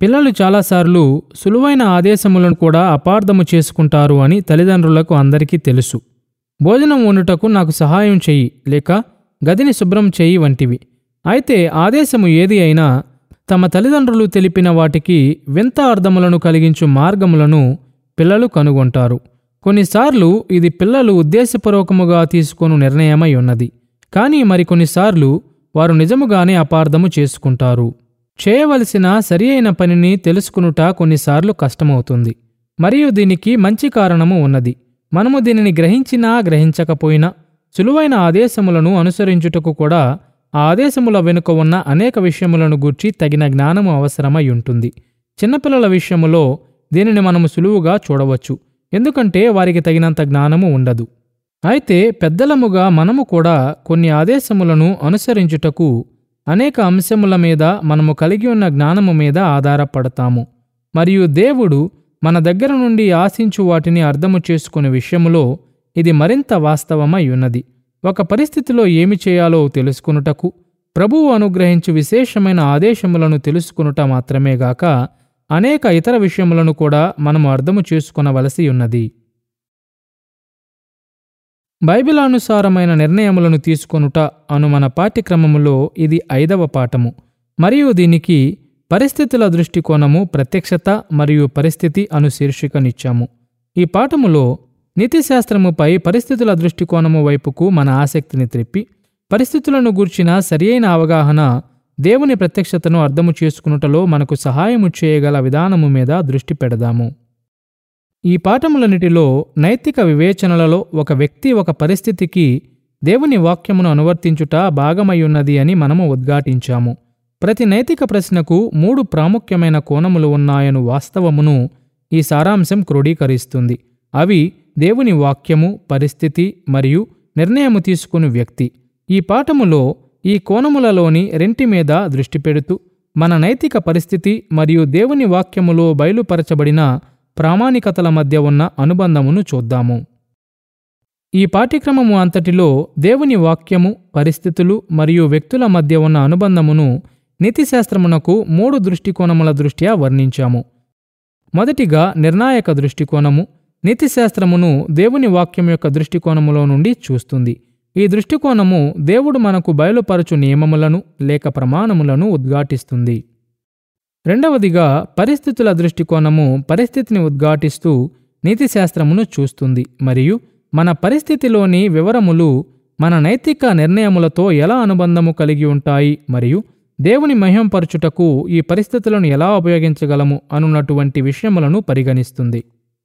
పిల్లలు చాలాసార్లు సులువైన ఆదేశములను కూడా అపార్థము చేసుకుంటారు అని తల్లిదండ్రులకు అందరికీ తెలుసు భోజనం వండుటకు నాకు సహాయం చెయ్యి లేక గదిని శుభ్రం చెయ్యి వంటివి అయితే ఆదేశము ఏది అయినా తమ తల్లిదండ్రులు తెలిపిన వాటికి వింత అర్థములను కలిగించు మార్గములను పిల్లలు కనుగొంటారు కొన్నిసార్లు ఇది పిల్లలు ఉద్దేశపూర్వకముగా తీసుకొను నిర్ణయమై ఉన్నది కానీ మరికొన్నిసార్లు వారు నిజముగానే అపార్థము చేసుకుంటారు చేయవలసిన సరి అయిన పనిని తెలుసుకునుట కొన్నిసార్లు కష్టమవుతుంది మరియు దీనికి మంచి కారణము ఉన్నది మనము దీనిని గ్రహించినా గ్రహించకపోయినా సులువైన ఆదేశములను అనుసరించుటకు కూడా ఆ ఆదేశముల వెనుక ఉన్న అనేక విషయములను గూర్చి తగిన జ్ఞానము అవసరమై ఉంటుంది చిన్నపిల్లల విషయములో దీనిని మనము సులువుగా చూడవచ్చు ఎందుకంటే వారికి తగినంత జ్ఞానము ఉండదు అయితే పెద్దలముగా మనము కూడా కొన్ని ఆదేశములను అనుసరించుటకు అనేక అంశముల మీద మనము కలిగి ఉన్న జ్ఞానము మీద ఆధారపడతాము మరియు దేవుడు మన దగ్గర నుండి ఆశించు వాటిని అర్థము చేసుకునే విషయములో ఇది మరింత వాస్తవమై ఉన్నది ఒక పరిస్థితిలో ఏమి చేయాలో తెలుసుకునుటకు ప్రభువు అనుగ్రహించు విశేషమైన ఆదేశములను తెలుసుకునుట మాత్రమే గాక అనేక ఇతర విషయములను కూడా మనము అర్థము చేసుకునవలసి ఉన్నది బైబిల్ అనుసారమైన నిర్ణయములను తీసుకొనుట అను మన పాఠ్యక్రమములో ఇది ఐదవ పాఠము మరియు దీనికి పరిస్థితుల దృష్టికోణము ప్రత్యక్షత మరియు పరిస్థితి అను శీర్షికనిచ్చాము ఈ పాఠములో నీతిశాస్త్రముపై పరిస్థితుల దృష్టికోణము వైపుకు మన ఆసక్తిని త్రిప్పి పరిస్థితులను గూర్చిన సరియైన అవగాహన దేవుని ప్రత్యక్షతను అర్థము చేసుకునుటలో మనకు సహాయము చేయగల విధానము మీద దృష్టి పెడదాము ఈ పాఠములన్నిటిలో నైతిక వివేచనలలో ఒక వ్యక్తి ఒక పరిస్థితికి దేవుని వాక్యమును అనువర్తించుట భాగమయ్యున్నది అని మనము ఉద్ఘాటించాము ప్రతి నైతిక ప్రశ్నకు మూడు ప్రాముఖ్యమైన కోణములు ఉన్నాయను వాస్తవమును ఈ సారాంశం క్రోడీకరిస్తుంది అవి దేవుని వాక్యము పరిస్థితి మరియు నిర్ణయము తీసుకుని వ్యక్తి ఈ పాఠములో ఈ కోణములలోని రెంటి మీద దృష్టి పెడుతూ మన నైతిక పరిస్థితి మరియు దేవుని వాక్యములో బయలుపరచబడిన ప్రామాణికతల మధ్య ఉన్న అనుబంధమును చూద్దాము ఈ పాఠ్యక్రమము అంతటిలో దేవుని వాక్యము పరిస్థితులు మరియు వ్యక్తుల మధ్య ఉన్న అనుబంధమును నీతిశాస్త్రమునకు మూడు దృష్టికోణముల దృష్ట్యా వర్ణించాము మొదటిగా నిర్ణాయక దృష్టికోణము నీతిశాస్త్రమును దేవుని వాక్యం యొక్క దృష్టికోణములో నుండి చూస్తుంది ఈ దృష్టికోణము దేవుడు మనకు బయలుపరచు నియమములను లేక ప్రమాణములను ఉద్ఘాటిస్తుంది రెండవదిగా పరిస్థితుల దృష్టికోణము పరిస్థితిని ఉద్ఘాటిస్తూ నీతిశాస్త్రమును చూస్తుంది మరియు మన పరిస్థితిలోని వివరములు మన నైతిక నిర్ణయములతో ఎలా అనుబంధము కలిగి ఉంటాయి మరియు దేవుని మహింపరచుటకు ఈ పరిస్థితులను ఎలా ఉపయోగించగలము అనున్నటువంటి విషయములను పరిగణిస్తుంది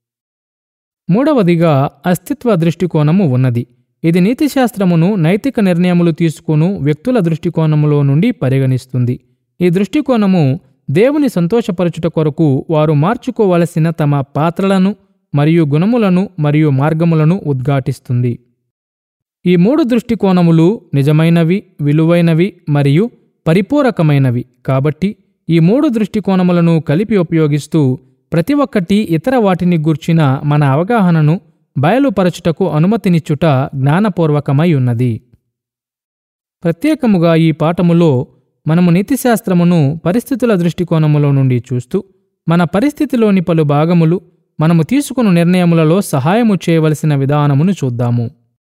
మూడవదిగా అస్తిత్వ దృష్టికోణము ఉన్నది ఇది నీతిశాస్త్రమును నైతిక నిర్ణయములు తీసుకును వ్యక్తుల దృష్టికోణములో నుండి పరిగణిస్తుంది ఈ దృష్టికోణము దేవుని సంతోషపరచుట కొరకు వారు మార్చుకోవలసిన తమ పాత్రలను మరియు గుణములను మరియు మార్గములను ఉద్ఘాటిస్తుంది ఈ మూడు దృష్టికోణములు నిజమైనవి విలువైనవి మరియు పరిపూరకమైనవి కాబట్టి ఈ మూడు దృష్టికోణములను కలిపి ఉపయోగిస్తూ ప్రతి ఒక్కటి ఇతర వాటిని గూర్చిన మన అవగాహనను బయలుపరచుటకు అనుమతినిచ్చుట జ్ఞానపూర్వకమై ఉన్నది ప్రత్యేకముగా ఈ పాఠములో మనము నీతిశాస్త్రమును పరిస్థితుల దృష్టికోణములో నుండి చూస్తూ మన పరిస్థితిలోని పలు భాగములు మనము తీసుకున్న నిర్ణయములలో సహాయము చేయవలసిన విధానమును చూద్దాము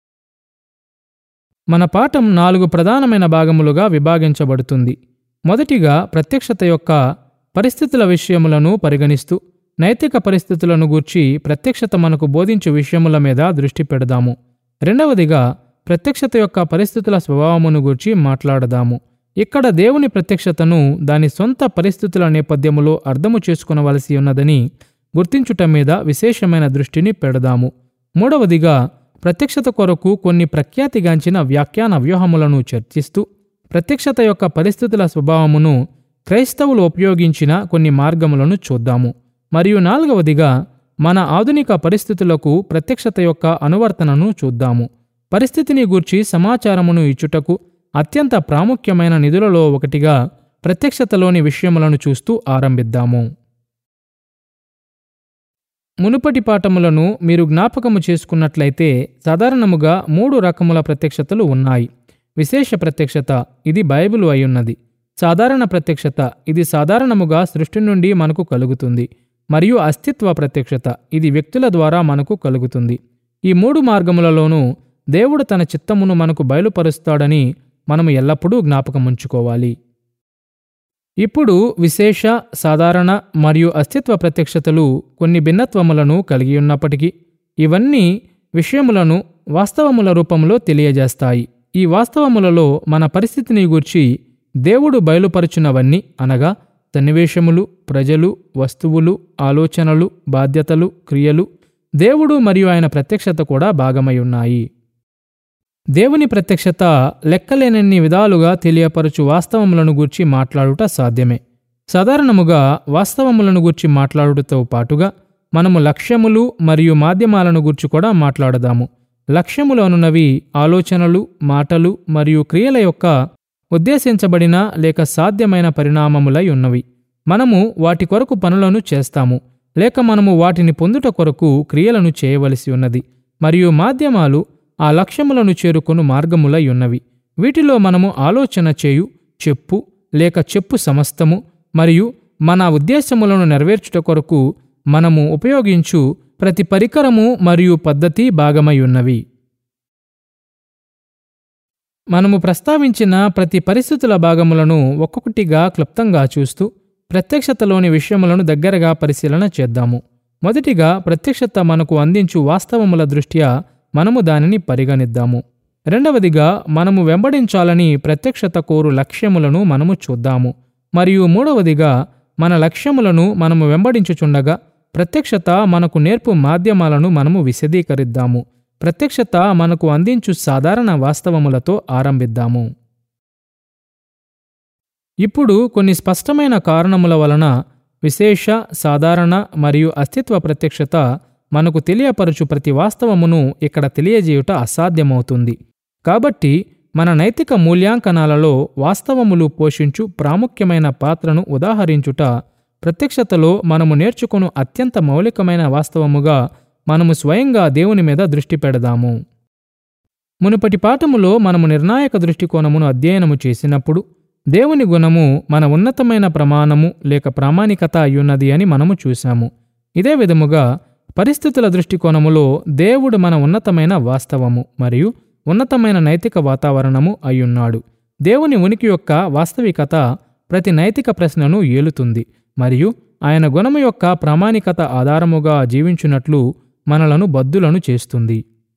మన పాఠం నాలుగు ప్రధానమైన భాగములుగా విభాగించబడుతుంది మొదటిగా ప్రత్యక్షత యొక్క పరిస్థితుల విషయములను పరిగణిస్తూ నైతిక పరిస్థితులను గూర్చి ప్రత్యక్షత మనకు బోధించు విషయముల మీద దృష్టి పెడదాము రెండవదిగా ప్రత్యక్షత యొక్క పరిస్థితుల స్వభావమును గూర్చి మాట్లాడదాము ఇక్కడ దేవుని ప్రత్యక్షతను దాని సొంత పరిస్థితుల నేపథ్యములో అర్థము చేసుకునవలసి ఉన్నదని గుర్తించుట మీద విశేషమైన దృష్టిని పెడదాము మూడవదిగా ప్రత్యక్షత కొరకు కొన్ని ప్రఖ్యాతిగాంచిన వ్యాఖ్యాన వ్యూహములను చర్చిస్తూ ప్రత్యక్షత యొక్క పరిస్థితుల స్వభావమును క్రైస్తవులు ఉపయోగించిన కొన్ని మార్గములను చూద్దాము మరియు నాలుగవదిగా మన ఆధునిక పరిస్థితులకు ప్రత్యక్షత యొక్క అనువర్తనను చూద్దాము పరిస్థితిని గూర్చి సమాచారమును ఇచ్చుటకు అత్యంత ప్రాముఖ్యమైన నిధులలో ఒకటిగా ప్రత్యక్షతలోని విషయములను చూస్తూ ఆరంభిద్దాము మునుపటి పాఠములను మీరు జ్ఞాపకము చేసుకున్నట్లయితే సాధారణముగా మూడు రకముల ప్రత్యక్షతలు ఉన్నాయి విశేష ప్రత్యక్షత ఇది బైబిలు అయ్యున్నది సాధారణ ప్రత్యక్షత ఇది సాధారణముగా సృష్టి నుండి మనకు కలుగుతుంది మరియు అస్తిత్వ ప్రత్యక్షత ఇది వ్యక్తుల ద్వారా మనకు కలుగుతుంది ఈ మూడు మార్గములలోనూ దేవుడు తన చిత్తమును మనకు బయలుపరుస్తాడని మనము ఎల్లప్పుడూ జ్ఞాపకముంచుకోవాలి ఇప్పుడు విశేష సాధారణ మరియు అస్తిత్వ ప్రత్యక్షతలు కొన్ని భిన్నత్వములను కలిగి ఉన్నప్పటికీ ఇవన్నీ విషయములను వాస్తవముల రూపంలో తెలియజేస్తాయి ఈ వాస్తవములలో మన పరిస్థితిని గూర్చి దేవుడు బయలుపరుచున్నవన్నీ అనగా సన్నివేశములు ప్రజలు వస్తువులు ఆలోచనలు బాధ్యతలు క్రియలు దేవుడు మరియు ఆయన ప్రత్యక్షత కూడా భాగమై ఉన్నాయి దేవుని ప్రత్యక్షత లెక్కలేనన్ని విధాలుగా తెలియపరచు వాస్తవములను గూర్చి మాట్లాడుట సాధ్యమే సాధారణముగా వాస్తవములను గూర్చి మాట్లాడుటతో పాటుగా మనము లక్ష్యములు మరియు మాధ్యమాలను గూర్చి కూడా మాట్లాడదాము లక్ష్యములు అనున్నవి ఆలోచనలు మాటలు మరియు క్రియల యొక్క ఉద్దేశించబడిన లేక సాధ్యమైన పరిణామములై ఉన్నవి మనము వాటి కొరకు పనులను చేస్తాము లేక మనము వాటిని పొందుట కొరకు క్రియలను చేయవలసి ఉన్నది మరియు మాధ్యమాలు ఆ లక్ష్యములను చేరుకొను మార్గములై ఉన్నవి వీటిలో మనము ఆలోచన చేయు చెప్పు లేక చెప్పు సమస్తము మరియు మన ఉద్దేశములను నెరవేర్చుట కొరకు మనము ఉపయోగించు ప్రతి పరికరము మరియు పద్ధతి భాగమై ఉన్నవి మనము ప్రస్తావించిన ప్రతి పరిస్థితుల భాగములను ఒక్కొక్కటిగా క్లుప్తంగా చూస్తూ ప్రత్యక్షతలోని విషయములను దగ్గరగా పరిశీలన చేద్దాము మొదటిగా ప్రత్యక్షత మనకు అందించు వాస్తవముల దృష్ట్యా మనము దానిని పరిగణిద్దాము రెండవదిగా మనము వెంబడించాలని ప్రత్యక్షత కోరు లక్ష్యములను మనము చూద్దాము మరియు మూడవదిగా మన లక్ష్యములను మనము వెంబడించుచుండగా ప్రత్యక్షత మనకు నేర్పు మాధ్యమాలను మనము విశదీకరిద్దాము ప్రత్యక్షత మనకు అందించు సాధారణ వాస్తవములతో ఆరంభిద్దాము ఇప్పుడు కొన్ని స్పష్టమైన కారణముల వలన విశేష సాధారణ మరియు అస్తిత్వ ప్రత్యక్షత మనకు తెలియపరచు ప్రతి వాస్తవమును ఇక్కడ తెలియజేయుట అసాధ్యమవుతుంది కాబట్టి మన నైతిక మూల్యాంకనాలలో వాస్తవములు పోషించు ప్రాముఖ్యమైన పాత్రను ఉదాహరించుట ప్రత్యక్షతలో మనము నేర్చుకొను అత్యంత మౌలికమైన వాస్తవముగా మనము స్వయంగా దేవుని మీద దృష్టి పెడదాము మునుపటి పాఠములో మనము నిర్ణాయక దృష్టికోణమును అధ్యయనము చేసినప్పుడు దేవుని గుణము మన ఉన్నతమైన ప్రమాణము లేక ప్రామాణికత అయ్యున్నది అని మనము చూశాము ఇదే విధముగా పరిస్థితుల దృష్టికోణములో దేవుడు మన ఉన్నతమైన వాస్తవము మరియు ఉన్నతమైన నైతిక వాతావరణము అయ్యున్నాడు దేవుని ఉనికి యొక్క వాస్తవికత ప్రతి నైతిక ప్రశ్నను ఏలుతుంది మరియు ఆయన గుణము యొక్క ప్రామాణికత ఆధారముగా జీవించున్నట్లు మనలను బద్దులను చేస్తుంది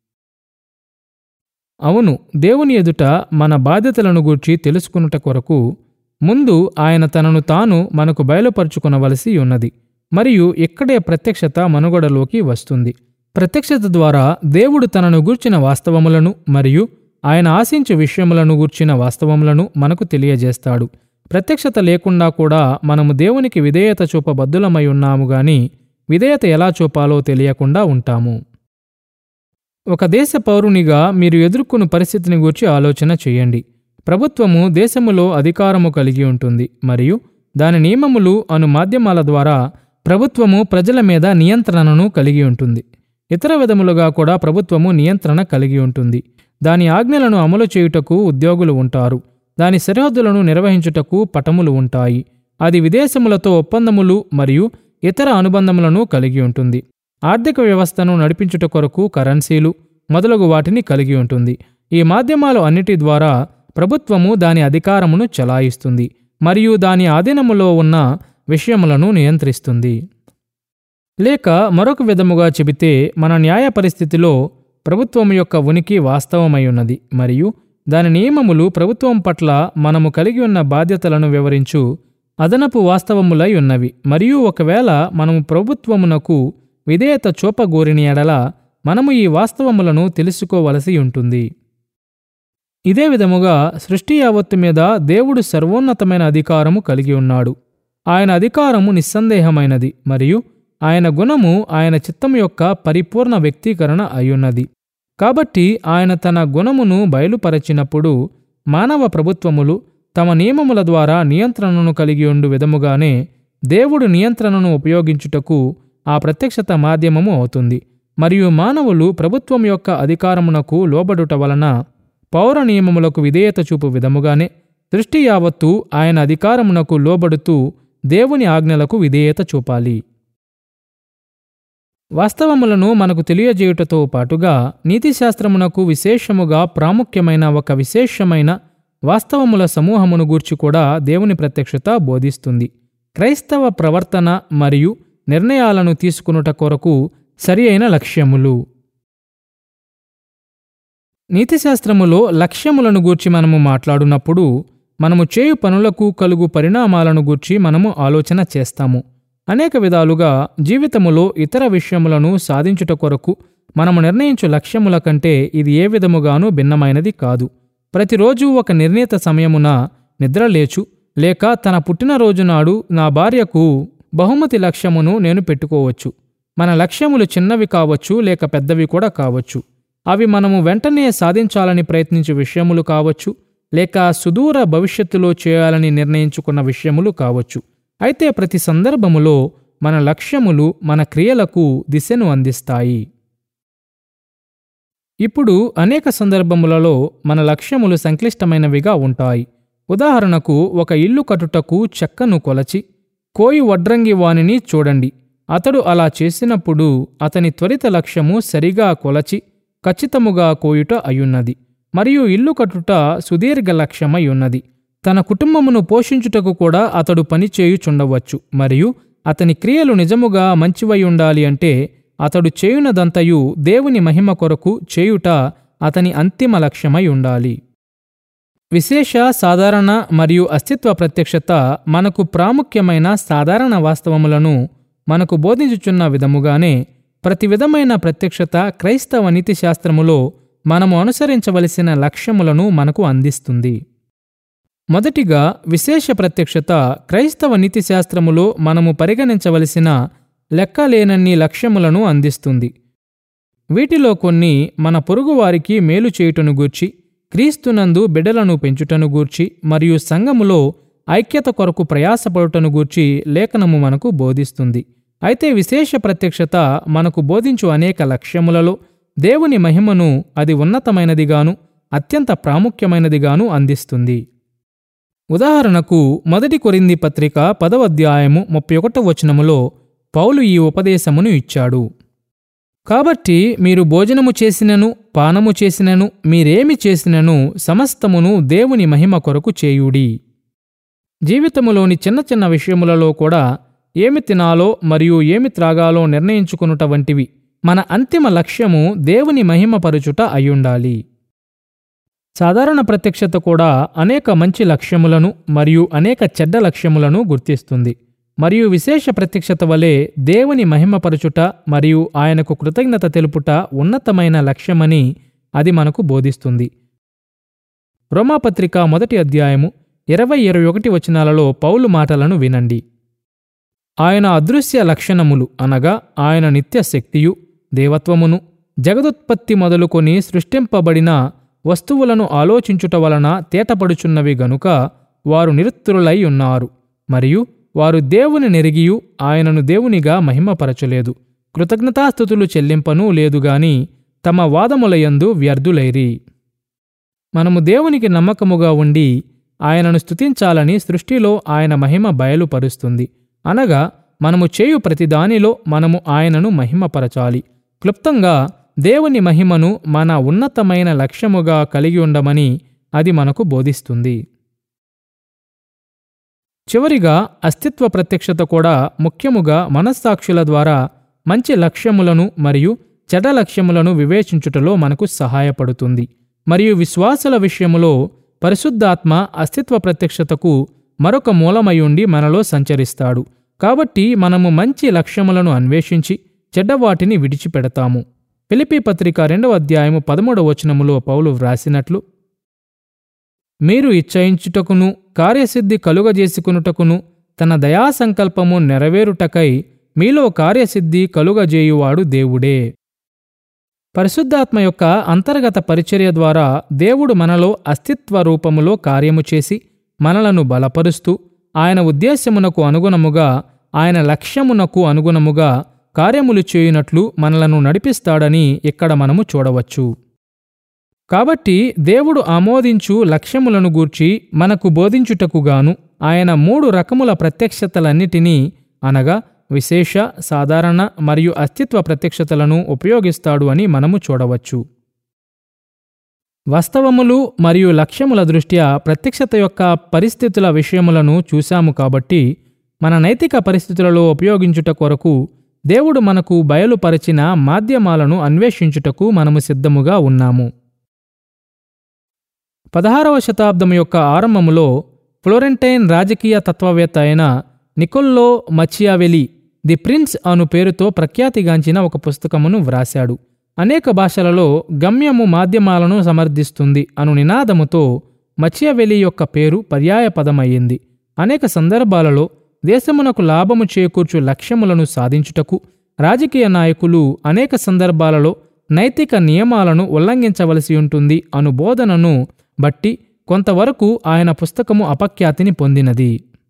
అవును దేవుని ఎదుట మన బాధ్యతలను గూర్చి తెలుసుకునుట కొరకు ముందు ఆయన తనను తాను మనకు బయలుపరుచుకునవలసి ఉన్నది మరియు ఇక్కడే ప్రత్యక్షత మనుగడలోకి వస్తుంది ప్రత్యక్షత ద్వారా దేవుడు తనను గూర్చిన వాస్తవములను మరియు ఆయన ఆశించు విషయములను గూర్చిన వాస్తవములను మనకు తెలియజేస్తాడు ప్రత్యక్షత లేకుండా కూడా మనము దేవునికి విధేయత చూపబద్దులమై ఉన్నాము గాని విధేయత ఎలా చూపాలో తెలియకుండా ఉంటాము ఒక దేశ పౌరునిగా మీరు ఎదుర్కొన్న పరిస్థితిని గూర్చి ఆలోచన చేయండి ప్రభుత్వము దేశములో అధికారము కలిగి ఉంటుంది మరియు దాని నియమములు అను మాధ్యమాల ద్వారా ప్రభుత్వము ప్రజల మీద నియంత్రణను కలిగి ఉంటుంది ఇతర విధములుగా కూడా ప్రభుత్వము నియంత్రణ కలిగి ఉంటుంది దాని ఆజ్ఞలను అమలు చేయుటకు ఉద్యోగులు ఉంటారు దాని సరిహద్దులను నిర్వహించుటకు పటములు ఉంటాయి అది విదేశములతో ఒప్పందములు మరియు ఇతర అనుబంధములను కలిగి ఉంటుంది ఆర్థిక వ్యవస్థను నడిపించుట కొరకు కరెన్సీలు మొదలగు వాటిని కలిగి ఉంటుంది ఈ మాధ్యమాలు అన్నిటి ద్వారా ప్రభుత్వము దాని అధికారమును చలాయిస్తుంది మరియు దాని ఆధీనములో ఉన్న విషయములను నియంత్రిస్తుంది లేక మరొక విధముగా చెబితే మన న్యాయ పరిస్థితిలో ప్రభుత్వం యొక్క ఉనికి వాస్తవమై ఉన్నది మరియు దాని నియమములు ప్రభుత్వం పట్ల మనము కలిగి ఉన్న బాధ్యతలను వివరించు అదనపు వాస్తవములై ఉన్నవి మరియు ఒకవేళ మనము ప్రభుత్వమునకు విధేయత చూపగోరిని ఎడల మనము ఈ వాస్తవములను తెలుసుకోవలసి ఉంటుంది ఇదే విధముగా సృష్టి యావత్తు మీద దేవుడు సర్వోన్నతమైన అధికారము కలిగి ఉన్నాడు ఆయన అధికారము నిస్సందేహమైనది మరియు ఆయన గుణము ఆయన చిత్తం యొక్క పరిపూర్ణ వ్యక్తీకరణ అయ్యున్నది కాబట్టి ఆయన తన గుణమును బయలుపరచినప్పుడు మానవ ప్రభుత్వములు తమ నియమముల ద్వారా నియంత్రణను కలిగి ఉండు విధముగానే దేవుడు నియంత్రణను ఉపయోగించుటకు ఆ ప్రత్యక్షత మాధ్యమము అవుతుంది మరియు మానవులు ప్రభుత్వం యొక్క అధికారమునకు లోబడుట వలన పౌర నియమములకు విధేయత చూపు విధముగానే సృష్టి యావత్తు ఆయన అధికారమునకు లోబడుతూ దేవుని ఆజ్ఞలకు విధేయత చూపాలి వాస్తవములను మనకు తెలియజేయుటతో పాటుగా నీతిశాస్త్రమునకు విశేషముగా ప్రాముఖ్యమైన ఒక విశేషమైన వాస్తవముల సమూహమును గూర్చి కూడా దేవుని ప్రత్యక్షత బోధిస్తుంది క్రైస్తవ ప్రవర్తన మరియు నిర్ణయాలను తీసుకునుట కొరకు సరి అయిన లక్ష్యములు నీతిశాస్త్రములో లక్ష్యములను గూర్చి మనము మాట్లాడునప్పుడు మనము చేయు పనులకు కలుగు పరిణామాలను గూర్చి మనము ఆలోచన చేస్తాము అనేక విధాలుగా జీవితములో ఇతర విషయములను సాధించుట కొరకు మనము నిర్ణయించు లక్ష్యముల కంటే ఇది ఏ విధముగానూ భిన్నమైనది కాదు ప్రతిరోజు ఒక నిర్ణీత సమయమున నిద్రలేచు లేక తన పుట్టినరోజు నాడు నా భార్యకు బహుమతి లక్ష్యమును నేను పెట్టుకోవచ్చు మన లక్ష్యములు చిన్నవి కావచ్చు లేక పెద్దవి కూడా కావచ్చు అవి మనము వెంటనే సాధించాలని ప్రయత్నించే విషయములు కావచ్చు లేక సుదూర భవిష్యత్తులో చేయాలని నిర్ణయించుకున్న విషయములు కావచ్చు అయితే ప్రతి సందర్భములో మన లక్ష్యములు మన క్రియలకు దిశను అందిస్తాయి ఇప్పుడు అనేక సందర్భములలో మన లక్ష్యములు సంక్లిష్టమైనవిగా ఉంటాయి ఉదాహరణకు ఒక ఇల్లు కట్టుటకు చెక్కను కొలచి కోయి వడ్రంగి వానిని చూడండి అతడు అలా చేసినప్పుడు అతని త్వరిత లక్ష్యము సరిగా కొలచి ఖచ్చితముగా కోయుట అయున్నది మరియు ఇల్లు కట్టుట సుదీర్ఘ లక్ష్యమై ఉన్నది తన కుటుంబమును పోషించుటకు కూడా అతడు పనిచేయుచుండవచ్చు మరియు అతని క్రియలు నిజముగా మంచివై ఉండాలి అంటే అతడు చేయునదంతయు దేవుని మహిమ కొరకు చేయుట అతని అంతిమ లక్ష్యమై ఉండాలి విశేష సాధారణ మరియు అస్తిత్వ ప్రత్యక్షత మనకు ప్రాముఖ్యమైన సాధారణ వాస్తవములను మనకు బోధించుచున్న విధముగానే ప్రతి విధమైన ప్రత్యక్షత క్రైస్తవ నీతి శాస్త్రములో మనము అనుసరించవలసిన లక్ష్యములను మనకు అందిస్తుంది మొదటిగా విశేష ప్రత్యక్షత క్రైస్తవ నీతి శాస్త్రములో మనము పరిగణించవలసిన లెక్కలేనన్ని లక్ష్యములను అందిస్తుంది వీటిలో కొన్ని మన పొరుగువారికి మేలు చేయుటను గూర్చి క్రీస్తునందు బిడ్డలను పెంచుటను గూర్చి మరియు సంఘములో ఐక్యత కొరకు ప్రయాసపడుటను గూర్చి లేఖనము మనకు బోధిస్తుంది అయితే విశేష ప్రత్యక్షత మనకు బోధించు అనేక లక్ష్యములలో దేవుని మహిమను అది ఉన్నతమైనదిగాను అత్యంత ప్రాముఖ్యమైనదిగాను అందిస్తుంది ఉదాహరణకు మొదటి కొరింది పత్రిక పదవ అధ్యాయము ముప్పై ఒకటో వచనములో పౌలు ఈ ఉపదేశమును ఇచ్చాడు కాబట్టి మీరు భోజనము చేసినను పానము చేసినను మీరేమి చేసినను సమస్తమును దేవుని మహిమ కొరకు చేయుడి జీవితములోని చిన్న చిన్న విషయములలో కూడా ఏమి తినాలో మరియు ఏమి త్రాగాలో నిర్ణయించుకునుట వంటివి మన అంతిమ లక్ష్యము దేవుని మహిమపరుచుట అయ్యుండాలి సాధారణ ప్రత్యక్షత కూడా అనేక మంచి లక్ష్యములను మరియు అనేక చెడ్డ లక్ష్యములను గుర్తిస్తుంది మరియు విశేష ప్రత్యక్షత వలె దేవుని మహిమపరచుట మరియు ఆయనకు కృతజ్ఞత తెలుపుట ఉన్నతమైన లక్ష్యమని అది మనకు బోధిస్తుంది రోమాపత్రిక మొదటి అధ్యాయము ఇరవై ఇరవై ఒకటి వచనాలలో పౌలు మాటలను వినండి ఆయన అదృశ్య లక్షణములు అనగా ఆయన నిత్య శక్తియు దేవత్వమును జగదుత్పత్తి మొదలుకొని సృష్టింపబడిన వస్తువులను ఆలోచించుట వలన తేటపడుచున్నవి గనుక వారు నిరుత్తురులై ఉన్నారు మరియు వారు దేవుని నెరిగియు ఆయనను దేవునిగా మహిమపరచలేదు కృతజ్ఞతాస్థుతులు చెల్లింపనూ లేదుగాని తమ వాదములయందు వ్యర్థులైరి మనము దేవునికి నమ్మకముగా ఉండి ఆయనను స్తుతించాలని సృష్టిలో ఆయన మహిమ బయలుపరుస్తుంది అనగా మనము చేయు ప్రతిదానిలో మనము ఆయనను మహిమపరచాలి క్లుప్తంగా దేవుని మహిమను మన ఉన్నతమైన లక్ష్యముగా కలిగి ఉండమని అది మనకు బోధిస్తుంది చివరిగా అస్తిత్వ ప్రత్యక్షత కూడా ముఖ్యముగా మనస్సాక్షుల ద్వారా మంచి లక్ష్యములను మరియు చెడ్డ లక్ష్యములను వివేచించుటలో మనకు సహాయపడుతుంది మరియు విశ్వాసుల విషయములో పరిశుద్ధాత్మ అస్తిత్వ ప్రత్యక్షతకు మరొక మూలమయుండి మనలో సంచరిస్తాడు కాబట్టి మనము మంచి లక్ష్యములను అన్వేషించి చెడ్డవాటిని విడిచిపెడతాము ఫిలిపి పత్రిక రెండవ అధ్యాయము పదమూడవ వచనములో పౌలు వ్రాసినట్లు మీరు ఇచ్చయించుటకును కార్యసిద్ధి కలుగజేసుకునుటకును తన దయాసంకల్పము నెరవేరుటకై మీలో కార్యసిద్ధి కలుగజేయువాడు దేవుడే పరిశుద్ధాత్మ యొక్క అంతర్గత పరిచర్య ద్వారా దేవుడు మనలో అస్తిత్వ రూపములో కార్యము చేసి మనలను బలపరుస్తూ ఆయన ఉద్దేశ్యమునకు అనుగుణముగా ఆయన లక్ష్యమునకు అనుగుణముగా కార్యములు చేయునట్లు మనలను నడిపిస్తాడని ఇక్కడ మనము చూడవచ్చు కాబట్టి దేవుడు ఆమోదించు లక్ష్యములను గూర్చి మనకు బోధించుటకుగాను ఆయన మూడు రకముల ప్రత్యక్షతలన్నిటినీ అనగా విశేష సాధారణ మరియు అస్తిత్వ ప్రత్యక్షతలను ఉపయోగిస్తాడు అని మనము చూడవచ్చు వాస్తవములు మరియు లక్ష్యముల దృష్ట్యా ప్రత్యక్షత యొక్క పరిస్థితుల విషయములను చూశాము కాబట్టి మన నైతిక పరిస్థితులలో ఉపయోగించుట కొరకు దేవుడు మనకు బయలుపరిచిన మాధ్యమాలను అన్వేషించుటకు మనము సిద్ధముగా ఉన్నాము పదహారవ శతాబ్దం యొక్క ఆరంభములో ఫ్లోరెంటైన్ రాజకీయ తత్వవేత్త అయిన నికోల్లో మచియావెలి ది ప్రిన్స్ అను పేరుతో ప్రఖ్యాతిగాంచిన ఒక పుస్తకమును వ్రాశాడు అనేక భాషలలో గమ్యము మాధ్యమాలను సమర్థిస్తుంది అను నినాదముతో మచియావెలి యొక్క పేరు పర్యాయపదమయ్యింది అనేక సందర్భాలలో దేశమునకు లాభము చేకూర్చు లక్ష్యములను సాధించుటకు రాజకీయ నాయకులు అనేక సందర్భాలలో నైతిక నియమాలను ఉల్లంఘించవలసి ఉంటుంది అను బోధనను బట్టి కొంతవరకు ఆయన పుస్తకము అపఖ్యాతిని పొందినది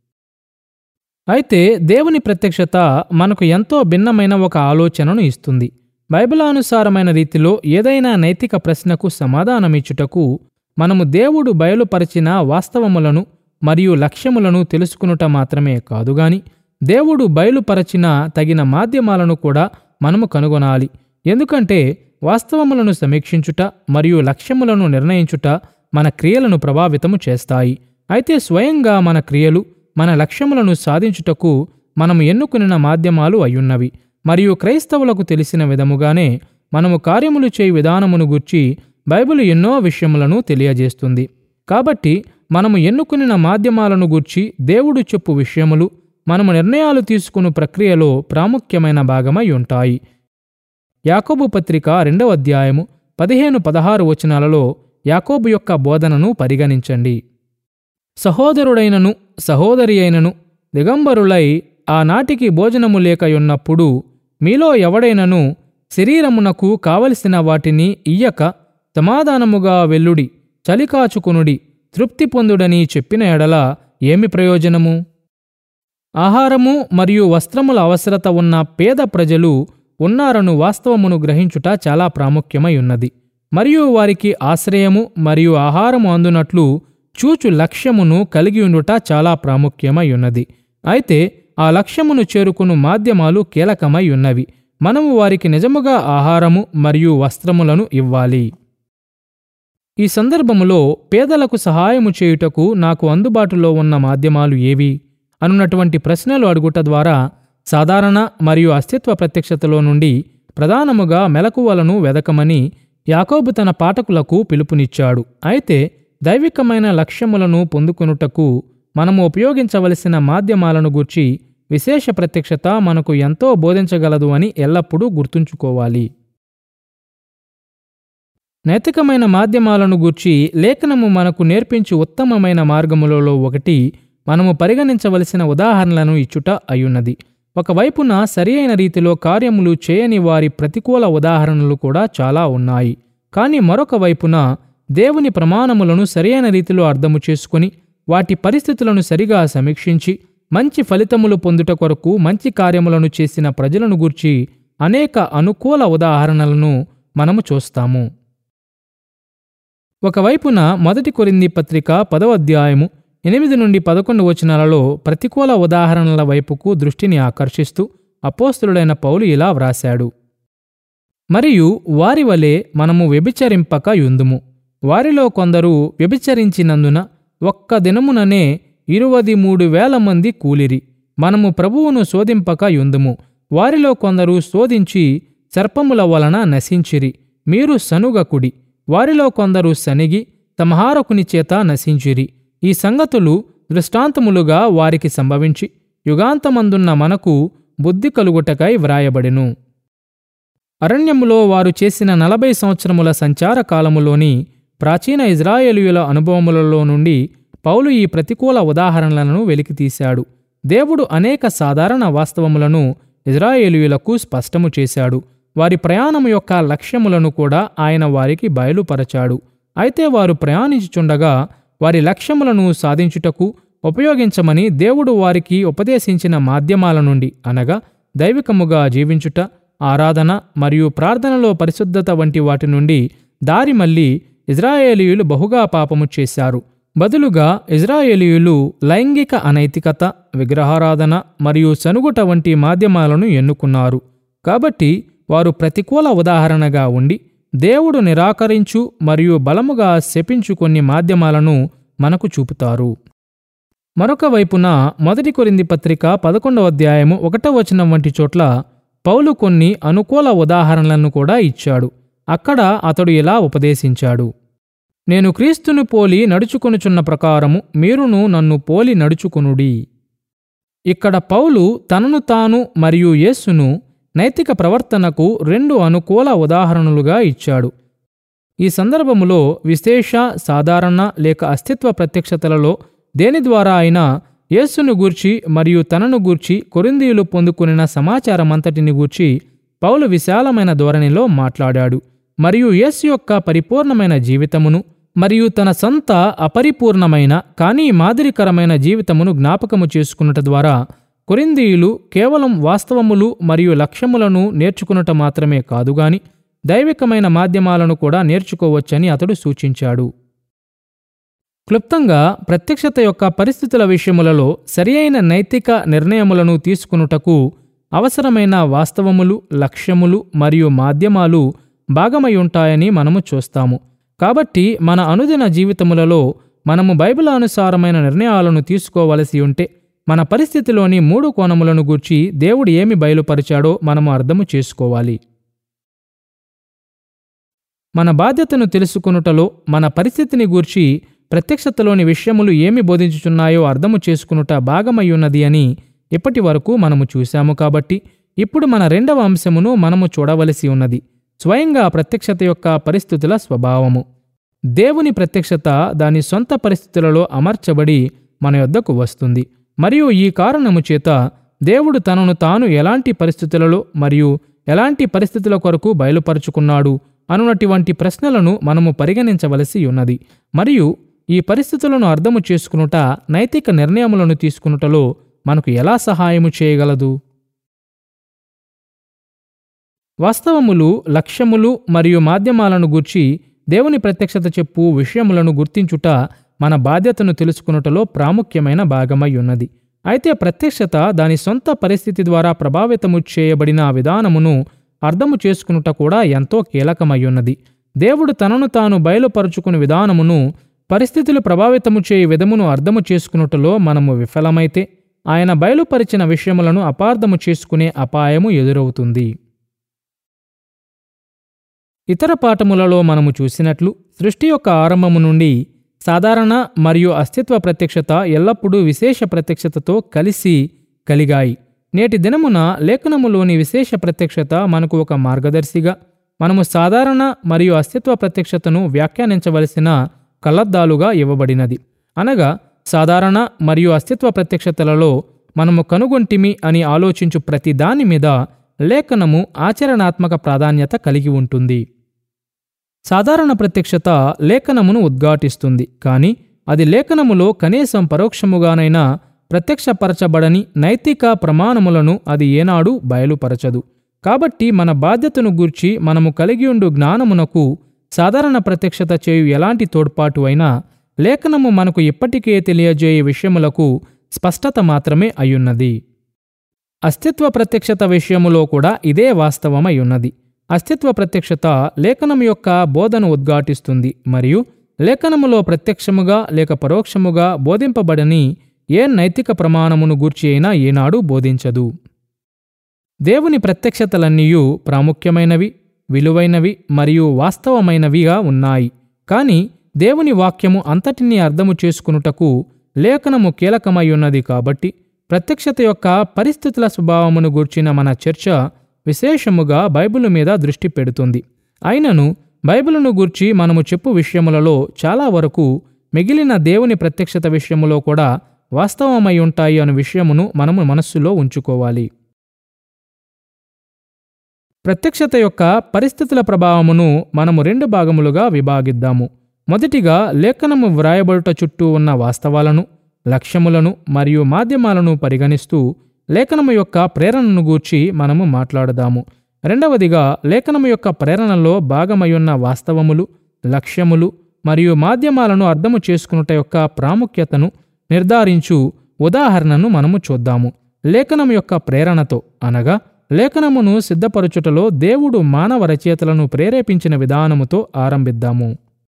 అయితే దేవుని ప్రత్యక్షత మనకు ఎంతో భిన్నమైన ఒక ఆలోచనను ఇస్తుంది బైబిలానుసారమైన రీతిలో ఏదైనా నైతిక ప్రశ్నకు సమాధానమిచ్చుటకు మనము దేవుడు బయలుపరిచిన వాస్తవములను మరియు లక్ష్యములను తెలుసుకునుట మాత్రమే కాదుగాని దేవుడు బయలుపరచిన తగిన మాధ్యమాలను కూడా మనము కనుగొనాలి ఎందుకంటే వాస్తవములను సమీక్షించుట మరియు లక్ష్యములను నిర్ణయించుట మన క్రియలను ప్రభావితము చేస్తాయి అయితే స్వయంగా మన క్రియలు మన లక్ష్యములను సాధించుటకు మనము ఎన్నుకున్న మాధ్యమాలు అయ్యున్నవి మరియు క్రైస్తవులకు తెలిసిన విధముగానే మనము కార్యములు చేయి విధానమును గూర్చి బైబిల్ ఎన్నో విషయములను తెలియజేస్తుంది కాబట్టి మనము ఎన్నుకున్న మాధ్యమాలను గూర్చి దేవుడు చెప్పు విషయములు మనము నిర్ణయాలు తీసుకుని ప్రక్రియలో ప్రాముఖ్యమైన భాగమై ఉంటాయి యాకోబు పత్రిక రెండవ అధ్యాయము పదిహేను పదహారు వచనాలలో యాకోబు యొక్క బోధనను పరిగణించండి సహోదరుడైనను సహోదరి అయినను దిగంబరులై ఆనాటికి భోజనము లేకయున్నప్పుడు మీలో ఎవడైనను శరీరమునకు కావలసిన వాటిని ఇయ్యక సమాధానముగా వెల్లుడి చలికాచుకునుడి తృప్తి పొందుడని చెప్పిన ఎడల ఏమి ప్రయోజనము ఆహారము మరియు వస్త్రముల అవసరత ఉన్న పేద ప్రజలు ఉన్నారను వాస్తవమును గ్రహించుట చాలా ప్రాముఖ్యమై ఉన్నది మరియు వారికి ఆశ్రయము మరియు ఆహారము అందునట్లు చూచు లక్ష్యమును కలిగి ఉండుట చాలా ప్రాముఖ్యమై ఉన్నది అయితే ఆ లక్ష్యమును చేరుకును మాధ్యమాలు కీలకమై ఉన్నవి మనము వారికి నిజముగా ఆహారము మరియు వస్త్రములను ఇవ్వాలి ఈ సందర్భములో పేదలకు సహాయము చేయుటకు నాకు అందుబాటులో ఉన్న మాధ్యమాలు ఏవి అనున్నటువంటి ప్రశ్నలు అడుగుట ద్వారా సాధారణ మరియు అస్తిత్వ ప్రత్యక్షతలో నుండి ప్రధానముగా మెలకువలను వెదకమని యాకోబు తన పాఠకులకు పిలుపునిచ్చాడు అయితే దైవికమైన లక్ష్యములను పొందుకొనుటకు మనము ఉపయోగించవలసిన మాధ్యమాలను గూర్చి విశేష ప్రత్యక్షత మనకు ఎంతో బోధించగలదు అని ఎల్లప్పుడూ గుర్తుంచుకోవాలి నైతికమైన మాధ్యమాలను గూర్చి లేఖనము మనకు నేర్పించు ఉత్తమమైన మార్గములలో ఒకటి మనము పరిగణించవలసిన ఉదాహరణలను ఇచ్చుట అయ్యున్నది ఒకవైపున సరి అయిన రీతిలో కార్యములు చేయని వారి ప్రతికూల ఉదాహరణలు కూడా చాలా ఉన్నాయి కానీ మరొక వైపున దేవుని ప్రమాణములను సరియైన రీతిలో అర్థము చేసుకుని వాటి పరిస్థితులను సరిగా సమీక్షించి మంచి ఫలితములు పొందుట కొరకు మంచి కార్యములను చేసిన ప్రజలను గూర్చి అనేక అనుకూల ఉదాహరణలను మనము చూస్తాము ఒకవైపున మొదటి కొరింది పత్రిక పదవ అధ్యాయము ఎనిమిది నుండి పదకొండు వచనాలలో ప్రతికూల ఉదాహరణల వైపుకు దృష్టిని ఆకర్షిస్తూ అపోస్తులుడైన పౌలు ఇలా వ్రాశాడు మరియు వారి వలె మనము వ్యభిచరింపక యుందుము వారిలో కొందరు వ్యభిచరించినందున ఒక్క దినముననే ఇరువది మూడు వేల మంది కూలిరి మనము ప్రభువును శోధింపక యుందుము వారిలో కొందరు శోధించి సర్పముల వలన నశించిరి మీరు సనుగకుడి వారిలో కొందరు సనిగి తమహారకుని చేత నశించిరి ఈ సంగతులు దృష్టాంతములుగా వారికి సంభవించి యుగాంతమందున్న మనకు బుద్ధి కలుగుటకై వ్రాయబడెను అరణ్యములో వారు చేసిన నలభై సంవత్సరముల సంచార కాలములోని ప్రాచీన ఇజ్రాయేలీయుల అనుభవములలో నుండి పౌలు ఈ ప్రతికూల ఉదాహరణలను వెలికితీశాడు దేవుడు అనేక సాధారణ వాస్తవములను ఇజ్రాయేలీయులకు స్పష్టము చేశాడు వారి ప్రయాణము యొక్క లక్ష్యములను కూడా ఆయన వారికి బయలుపరచాడు అయితే వారు ప్రయాణించుచుండగా వారి లక్ష్యములను సాధించుటకు ఉపయోగించమని దేవుడు వారికి ఉపదేశించిన మాధ్యమాల నుండి అనగా దైవికముగా జీవించుట ఆరాధన మరియు ప్రార్థనలో పరిశుద్ధత వంటి వాటి నుండి దారి మళ్ళీ ఇజ్రాయేలీయులు బహుగా పాపము చేశారు బదులుగా ఇజ్రాయేలీయులు లైంగిక అనైతికత విగ్రహారాధన మరియు సనుగుట వంటి మాధ్యమాలను ఎన్నుకున్నారు కాబట్టి వారు ప్రతికూల ఉదాహరణగా ఉండి దేవుడు నిరాకరించు మరియు బలముగా శపించు కొన్ని మాధ్యమాలను మనకు చూపుతారు మరొక వైపున మొదటి కొరింది పత్రిక పదకొండవ అధ్యాయము ఒకటవ వచనం వంటి చోట్ల పౌలు కొన్ని అనుకూల ఉదాహరణలను కూడా ఇచ్చాడు అక్కడ అతడు ఇలా ఉపదేశించాడు నేను క్రీస్తును పోలి నడుచుకొనుచున్న ప్రకారము మీరును నన్ను పోలి నడుచుకొనుడి ఇక్కడ పౌలు తనను తాను మరియు యేస్సును నైతిక ప్రవర్తనకు రెండు అనుకూల ఉదాహరణలుగా ఇచ్చాడు ఈ సందర్భములో విశేష సాధారణ లేక అస్తిత్వ ప్రత్యక్షతలలో దేని ద్వారా అయినా యేస్సును గూర్చి మరియు తనను గూర్చి కొరిందీయులు పొందుకునిన సమాచారమంతటిని గూర్చి పౌలు విశాలమైన ధోరణిలో మాట్లాడాడు మరియు యేసు యొక్క పరిపూర్ణమైన జీవితమును మరియు తన సొంత అపరిపూర్ణమైన కానీ మాదిరికరమైన జీవితమును జ్ఞాపకము చేసుకున్నట ద్వారా కొరిందీయులు కేవలం వాస్తవములు మరియు లక్ష్యములను నేర్చుకున్నట మాత్రమే కాదుగాని దైవికమైన మాధ్యమాలను కూడా నేర్చుకోవచ్చని అతడు సూచించాడు క్లుప్తంగా ప్రత్యక్షత యొక్క పరిస్థితుల విషయములలో సరియైన నైతిక నిర్ణయములను తీసుకునుటకు అవసరమైన వాస్తవములు లక్ష్యములు మరియు మాధ్యమాలు భాగమై ఉంటాయని మనము చూస్తాము కాబట్టి మన అనుదిన జీవితములలో మనము బైబిల్ అనుసారమైన నిర్ణయాలను తీసుకోవలసి ఉంటే మన పరిస్థితిలోని మూడు కోణములను గూర్చి దేవుడు ఏమి బయలుపరిచాడో మనము అర్థము చేసుకోవాలి మన బాధ్యతను తెలుసుకునుటలో మన పరిస్థితిని గూర్చి ప్రత్యక్షతలోని విషయములు ఏమి బోధించుచున్నాయో అర్థము చేసుకునుట భాగమయ్యున్నది అని ఇప్పటి వరకు మనము చూశాము కాబట్టి ఇప్పుడు మన రెండవ అంశమును మనము చూడవలసి ఉన్నది స్వయంగా ప్రత్యక్షత యొక్క పరిస్థితుల స్వభావము దేవుని ప్రత్యక్షత దాని సొంత పరిస్థితులలో అమర్చబడి మన యొద్దకు వస్తుంది మరియు ఈ కారణము చేత దేవుడు తనను తాను ఎలాంటి పరిస్థితులలో మరియు ఎలాంటి పరిస్థితుల కొరకు బయలుపరుచుకున్నాడు అనునటువంటి ప్రశ్నలను మనము పరిగణించవలసి ఉన్నది మరియు ఈ పరిస్థితులను అర్థము చేసుకునుట నైతిక నిర్ణయములను తీసుకునుటలో మనకు ఎలా సహాయము చేయగలదు వాస్తవములు లక్ష్యములు మరియు మాధ్యమాలను గూర్చి దేవుని ప్రత్యక్షత చెప్పు విషయములను గుర్తించుట మన బాధ్యతను తెలుసుకునుటలో ప్రాముఖ్యమైన భాగమై ఉన్నది అయితే ప్రత్యక్షత దాని సొంత పరిస్థితి ద్వారా ప్రభావితము చేయబడిన విధానమును అర్థము చేసుకునుట కూడా ఎంతో కీలకమయ్యున్నది దేవుడు తనను తాను బయలుపరుచుకుని విధానమును పరిస్థితులు ప్రభావితము చేయ విధమును అర్థము చేసుకునుటలో మనము విఫలమైతే ఆయన బయలుపరిచిన విషయములను అపార్థము చేసుకునే అపాయము ఎదురవుతుంది ఇతర పాఠములలో మనము చూసినట్లు సృష్టి యొక్క ఆరంభము నుండి సాధారణ మరియు అస్తిత్వ ప్రత్యక్షత ఎల్లప్పుడూ విశేష ప్రత్యక్షతతో కలిసి కలిగాయి నేటి దినమున లేఖనములోని విశేష ప్రత్యక్షత మనకు ఒక మార్గదర్శిగా మనము సాధారణ మరియు అస్తిత్వ ప్రత్యక్షతను వ్యాఖ్యానించవలసిన కళ్ళద్దాలుగా ఇవ్వబడినది అనగా సాధారణ మరియు అస్తిత్వ ప్రత్యక్షతలలో మనము కనుగొంటిమి అని ఆలోచించు ప్రతి దాని మీద లేఖనము ఆచరణాత్మక ప్రాధాన్యత కలిగి ఉంటుంది సాధారణ ప్రత్యక్షత లేఖనమును ఉద్ఘాటిస్తుంది కానీ అది లేఖనములో కనీసం పరోక్షముగానైనా ప్రత్యక్షపరచబడని నైతిక ప్రమాణములను అది ఏనాడు బయలుపరచదు కాబట్టి మన బాధ్యతను గూర్చి మనము కలిగియుండు జ్ఞానమునకు సాధారణ ప్రత్యక్షత చేయు ఎలాంటి తోడ్పాటు అయినా లేఖనము మనకు ఇప్పటికే తెలియజేయే విషయములకు స్పష్టత మాత్రమే అయ్యున్నది అస్తిత్వ ప్రత్యక్షత విషయములో కూడా ఇదే వాస్తవమై ఉన్నది అస్తిత్వ ప్రత్యక్షత లేఖనం యొక్క బోధను ఉద్ఘాటిస్తుంది మరియు లేఖనములో ప్రత్యక్షముగా లేక పరోక్షముగా బోధింపబడని ఏ నైతిక ప్రమాణమును గూర్చి అయినా ఏనాడు బోధించదు దేవుని ప్రత్యక్షతలన్నీయూ ప్రాముఖ్యమైనవి విలువైనవి మరియు వాస్తవమైనవిగా ఉన్నాయి కాని దేవుని వాక్యము అంతటినీ అర్థము చేసుకునుటకు లేఖనము కీలకమై ఉన్నది కాబట్టి ప్రత్యక్షత యొక్క పరిస్థితుల స్వభావమును గూర్చిన మన చర్చ విశేషముగా బైబిలు మీద దృష్టి పెడుతుంది అయినను బైబిలును గూర్చి మనము చెప్పు విషయములలో చాలా వరకు మిగిలిన దేవుని ప్రత్యక్షత విషయములో కూడా వాస్తవమై ఉంటాయి అనే విషయమును మనము మనస్సులో ఉంచుకోవాలి ప్రత్యక్షత యొక్క పరిస్థితుల ప్రభావమును మనము రెండు భాగములుగా విభాగిద్దాము మొదటిగా లేఖనము వ్రాయబడుట చుట్టూ ఉన్న వాస్తవాలను లక్ష్యములను మరియు మాధ్యమాలను పరిగణిస్తూ లేఖనము యొక్క ప్రేరణను గూర్చి మనము మాట్లాడదాము రెండవదిగా లేఖనము యొక్క ప్రేరణలో భాగమయ్యున్న వాస్తవములు లక్ష్యములు మరియు మాధ్యమాలను అర్థము చేసుకునుట యొక్క ప్రాముఖ్యతను నిర్ధారించు ఉదాహరణను మనము చూద్దాము లేఖనం యొక్క ప్రేరణతో అనగా లేఖనమును సిద్ధపరచుటలో దేవుడు మానవ రచయితలను ప్రేరేపించిన విధానముతో ఆరంభిద్దాము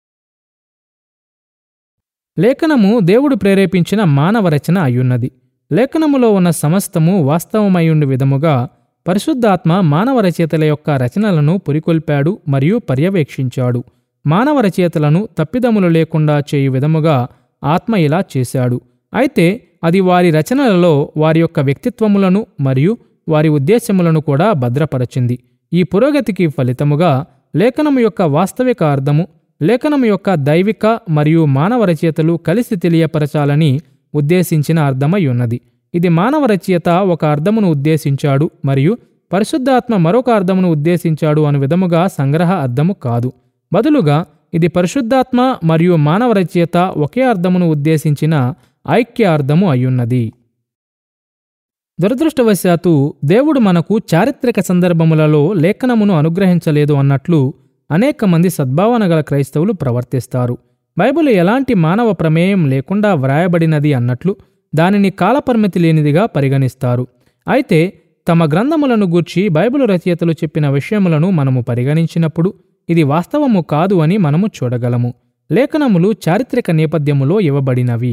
లేఖనము దేవుడు ప్రేరేపించిన మానవ రచన అయ్యున్నది లేఖనములో ఉన్న సమస్తము వాస్తవమయ్యుండి విధముగా పరిశుద్ధాత్మ మానవ రచయితల యొక్క రచనలను పురికొల్పాడు మరియు పర్యవేక్షించాడు మానవ రచయితలను తప్పిదములు లేకుండా చేయు విధముగా ఆత్మ ఇలా చేశాడు అయితే అది వారి రచనలలో వారి యొక్క వ్యక్తిత్వములను మరియు వారి ఉద్దేశములను కూడా భద్రపరచింది ఈ పురోగతికి ఫలితముగా లేఖనము యొక్క వాస్తవిక అర్థము లేఖనము యొక్క దైవిక మరియు మానవ రచయితలు కలిసి తెలియపరచాలని ఉద్దేశించిన అర్థమై ఉన్నది ఇది మానవ రచయిత ఒక అర్థమును ఉద్దేశించాడు మరియు పరిశుద్ధాత్మ మరొక అర్థమును ఉద్దేశించాడు అను విధముగా సంగ్రహ అర్థము కాదు బదులుగా ఇది పరిశుద్ధాత్మ మరియు మానవ రచయిత ఒకే అర్థమును ఉద్దేశించిన ఐక్య అర్థము అయ్యున్నది దురదృష్టవశాత్తు దేవుడు మనకు చారిత్రక సందర్భములలో లేఖనమును అనుగ్రహించలేదు అన్నట్లు అనేక మంది సద్భావన గల క్రైస్తవులు ప్రవర్తిస్తారు బైబిల్ ఎలాంటి మానవ ప్రమేయం లేకుండా వ్రాయబడినది అన్నట్లు దానిని కాలపరిమితి లేనిదిగా పరిగణిస్తారు అయితే తమ గ్రంథములను గూర్చి బైబిల్ రచయితలు చెప్పిన విషయములను మనము పరిగణించినప్పుడు ఇది వాస్తవము కాదు అని మనము చూడగలము లేఖనములు చారిత్రక నేపథ్యములో ఇవ్వబడినవి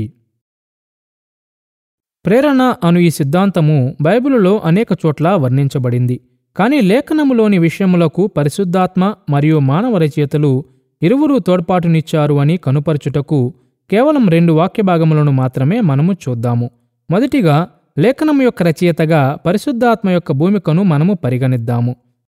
ప్రేరణ అను ఈ సిద్ధాంతము బైబిలులో అనేక చోట్ల వర్ణించబడింది కానీ లేఖనములోని విషయములకు పరిశుద్ధాత్మ మరియు మానవ రచయితలు ఇరువురు తోడ్పాటునిచ్చారు అని కనుపరచుటకు కేవలం రెండు వాక్య భాగములను మాత్రమే మనము చూద్దాము మొదటిగా లేఖనము యొక్క రచయితగా పరిశుద్ధాత్మ యొక్క భూమికను మనము పరిగణిద్దాము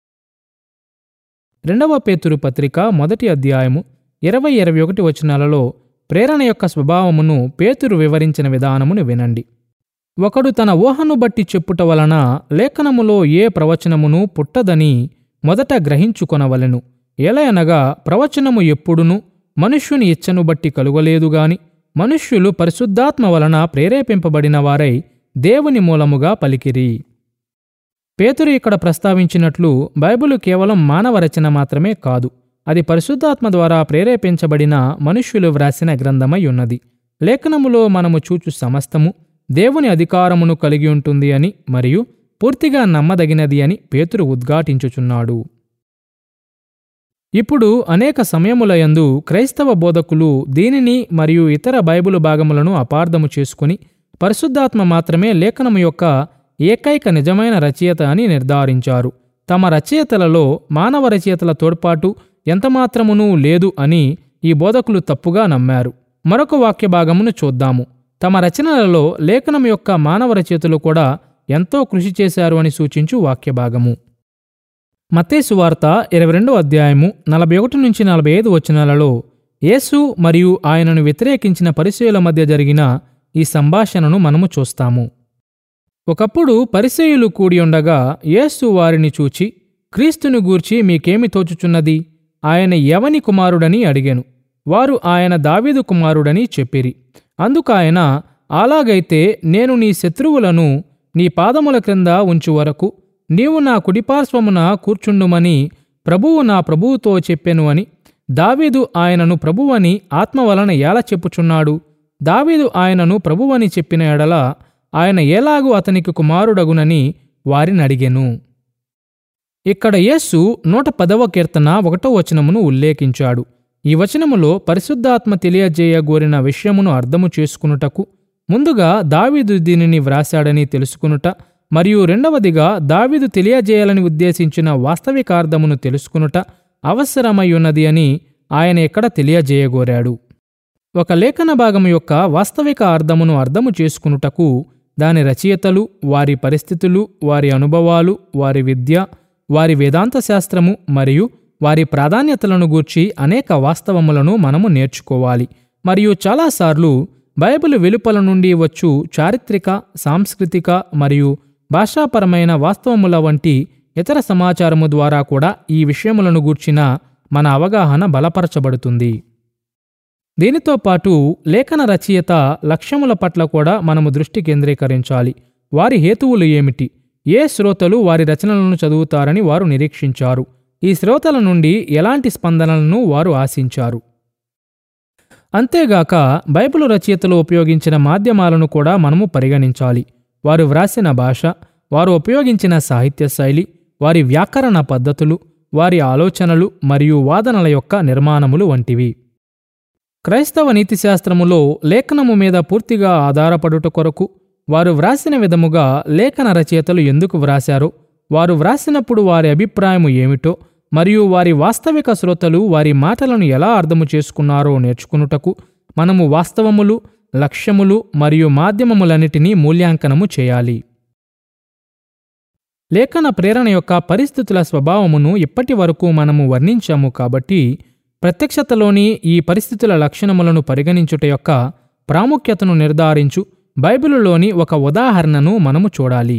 రెండవ పేతురు పత్రిక మొదటి అధ్యాయము ఇరవై ఇరవై ఒకటి వచనాలలో ప్రేరణ యొక్క స్వభావమును పేతురు వివరించిన విధానమును వినండి ఒకడు తన ఊహను బట్టి చెప్పుట వలన లేఖనములో ఏ ప్రవచనమును పుట్టదని మొదట గ్రహించుకొనవలెను ఎలయనగా ప్రవచనము ఎప్పుడును మనుష్యుని ఇచ్చను బట్టి కలుగలేదుగాని మనుష్యులు పరిశుద్ధాత్మ వలన ప్రేరేపింపబడిన వారై దేవుని మూలముగా పలికిరి పేతురు ఇక్కడ ప్రస్తావించినట్లు బైబిలు కేవలం మానవ రచన మాత్రమే కాదు అది పరిశుద్ధాత్మ ద్వారా ప్రేరేపించబడిన మనుష్యులు వ్రాసిన గ్రంథమై ఉన్నది లేఖనములో మనము చూచు సమస్తము దేవుని అధికారమును కలిగి ఉంటుంది అని మరియు పూర్తిగా నమ్మదగినది అని పేతురు ఉద్ఘాటించుచున్నాడు ఇప్పుడు అనేక సమయములయందు క్రైస్తవ బోధకులు దీనిని మరియు ఇతర బైబిలు భాగములను అపార్థము చేసుకుని పరిశుద్ధాత్మ మాత్రమే లేఖనము యొక్క ఏకైక నిజమైన రచయిత అని నిర్ధారించారు తమ రచయితలలో మానవ రచయితల తోడ్పాటు ఎంతమాత్రమునూ లేదు అని ఈ బోధకులు తప్పుగా నమ్మారు మరొక వాక్య భాగమును చూద్దాము తమ రచనలలో లేఖనం యొక్క మానవ రచయితలు కూడా ఎంతో కృషి చేశారు అని సూచించు వాక్య భాగము మత్తేసు వార్త ఇరవై రెండో అధ్యాయము నలభై ఒకటి నుంచి నలభై ఐదు వచనాలలో యేసు మరియు ఆయనను వ్యతిరేకించిన పరిచయుల మధ్య జరిగిన ఈ సంభాషణను మనము చూస్తాము ఒకప్పుడు పరిసేయులు కూడి ఉండగా యేసు వారిని చూచి క్రీస్తును గూర్చి మీకేమి తోచుచున్నది ఆయన ఎవని కుమారుడని అడిగాను వారు ఆయన దావీదు కుమారుడని చెప్పిరి అందుకాయన అలాగైతే నేను నీ శత్రువులను నీ పాదముల క్రింద ఉంచు వరకు నీవు నా కుడిపార్శ్వమున కూర్చుండుమని ప్రభువు నా ప్రభువుతో చెప్పెను అని దావీదు ఆయనను ప్రభువని ఆత్మ వలన ఎలా చెప్పుచున్నాడు దావీదు ఆయనను ప్రభువని చెప్పిన ఎడల ఆయన ఎలాగూ అతనికి కుమారుడగునని వారిని అడిగెను ఇక్కడ యేసు నూట పదవ కీర్తన ఒకటో వచనమును ఉల్లేఖించాడు ఈ వచనములో పరిశుద్ధాత్మ తెలియజేయగోరిన విషయమును అర్థము చేసుకునుటకు ముందుగా దావీదు దీనిని వ్రాశాడని తెలుసుకునుట మరియు రెండవదిగా దావీదు తెలియజేయాలని ఉద్దేశించిన వాస్తవికార్థమును తెలుసుకునుట అవసరమై ఉన్నది అని ఆయన ఇక్కడ తెలియజేయగోరాడు ఒక లేఖన భాగము యొక్క వాస్తవిక అర్థమును అర్థము చేసుకునుటకు దాని రచయితలు వారి పరిస్థితులు వారి అనుభవాలు వారి విద్య వారి వేదాంత శాస్త్రము మరియు వారి ప్రాధాన్యతలను గూర్చి అనేక వాస్తవములను మనము నేర్చుకోవాలి మరియు చాలాసార్లు బైబిల్ వెలుపల నుండి వచ్చు చారిత్రక సాంస్కృతిక మరియు భాషాపరమైన వాస్తవముల వంటి ఇతర సమాచారము ద్వారా కూడా ఈ విషయములను గూర్చిన మన అవగాహన బలపరచబడుతుంది దీనితో పాటు లేఖన రచయిత లక్ష్యముల పట్ల కూడా మనము దృష్టి కేంద్రీకరించాలి వారి హేతువులు ఏమిటి ఏ శ్రోతలు వారి రచనలను చదువుతారని వారు నిరీక్షించారు ఈ శ్రోతల నుండి ఎలాంటి స్పందనలను వారు ఆశించారు అంతేగాక బైబిల్ రచయితలు ఉపయోగించిన మాధ్యమాలను కూడా మనము పరిగణించాలి వారు వ్రాసిన భాష వారు ఉపయోగించిన సాహిత్య శైలి వారి వ్యాకరణ పద్ధతులు వారి ఆలోచనలు మరియు వాదనల యొక్క నిర్మాణములు వంటివి క్రైస్తవ నీతిశాస్త్రములో లేఖనము మీద పూర్తిగా ఆధారపడుట కొరకు వారు వ్రాసిన విధముగా లేఖన రచయితలు ఎందుకు వ్రాశారో వారు వ్రాసినప్పుడు వారి అభిప్రాయము ఏమిటో మరియు వారి వాస్తవిక శ్రోతలు వారి మాటలను ఎలా అర్థము చేసుకున్నారో నేర్చుకునుటకు మనము వాస్తవములు లక్ష్యములు మరియు మాధ్యమములన్నిటినీ మూల్యాంకనము చేయాలి లేఖన ప్రేరణ యొక్క పరిస్థితుల స్వభావమును ఇప్పటి వరకు మనము వర్ణించాము కాబట్టి ప్రత్యక్షతలోని ఈ పరిస్థితుల లక్షణములను పరిగణించుట యొక్క ప్రాముఖ్యతను నిర్ధారించు బైబిలులోని ఒక ఉదాహరణను మనము చూడాలి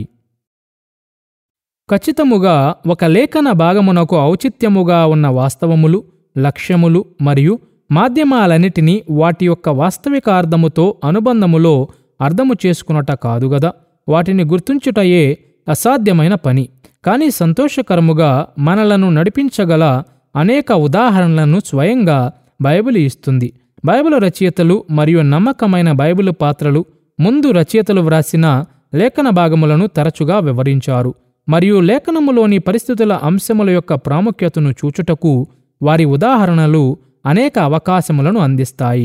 ఖచ్చితముగా ఒక లేఖన భాగమునకు ఔచిత్యముగా ఉన్న వాస్తవములు లక్ష్యములు మరియు మాధ్యమాలన్నిటినీ వాటి యొక్క వాస్తవిక అర్థముతో అనుబంధములో అర్థము చేసుకున్నట కాదు గదా వాటిని గుర్తుంచుటయే అసాధ్యమైన పని కానీ సంతోషకరముగా మనలను నడిపించగల అనేక ఉదాహరణలను స్వయంగా బైబిల్ ఇస్తుంది బైబిల్ రచయితలు మరియు నమ్మకమైన బైబిల్ పాత్రలు ముందు రచయితలు వ్రాసిన లేఖన భాగములను తరచుగా వివరించారు మరియు లేఖనములోని పరిస్థితుల అంశముల యొక్క ప్రాముఖ్యతను చూచుటకు వారి ఉదాహరణలు అనేక అవకాశములను అందిస్తాయి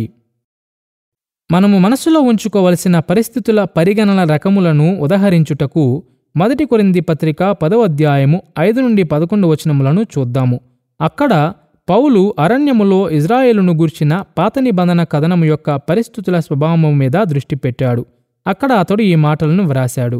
మనము మనసులో ఉంచుకోవలసిన పరిస్థితుల పరిగణన రకములను ఉదహరించుటకు మొదటి కొరింది పత్రిక పదవ అధ్యాయము ఐదు నుండి పదకొండు వచనములను చూద్దాము అక్కడ పౌలు అరణ్యములో ఇజ్రాయేలును గూర్చిన పాత నిబంధన కథనము యొక్క పరిస్థితుల స్వభావము మీద దృష్టి పెట్టాడు అక్కడ అతడు ఈ మాటలను వ్రాశాడు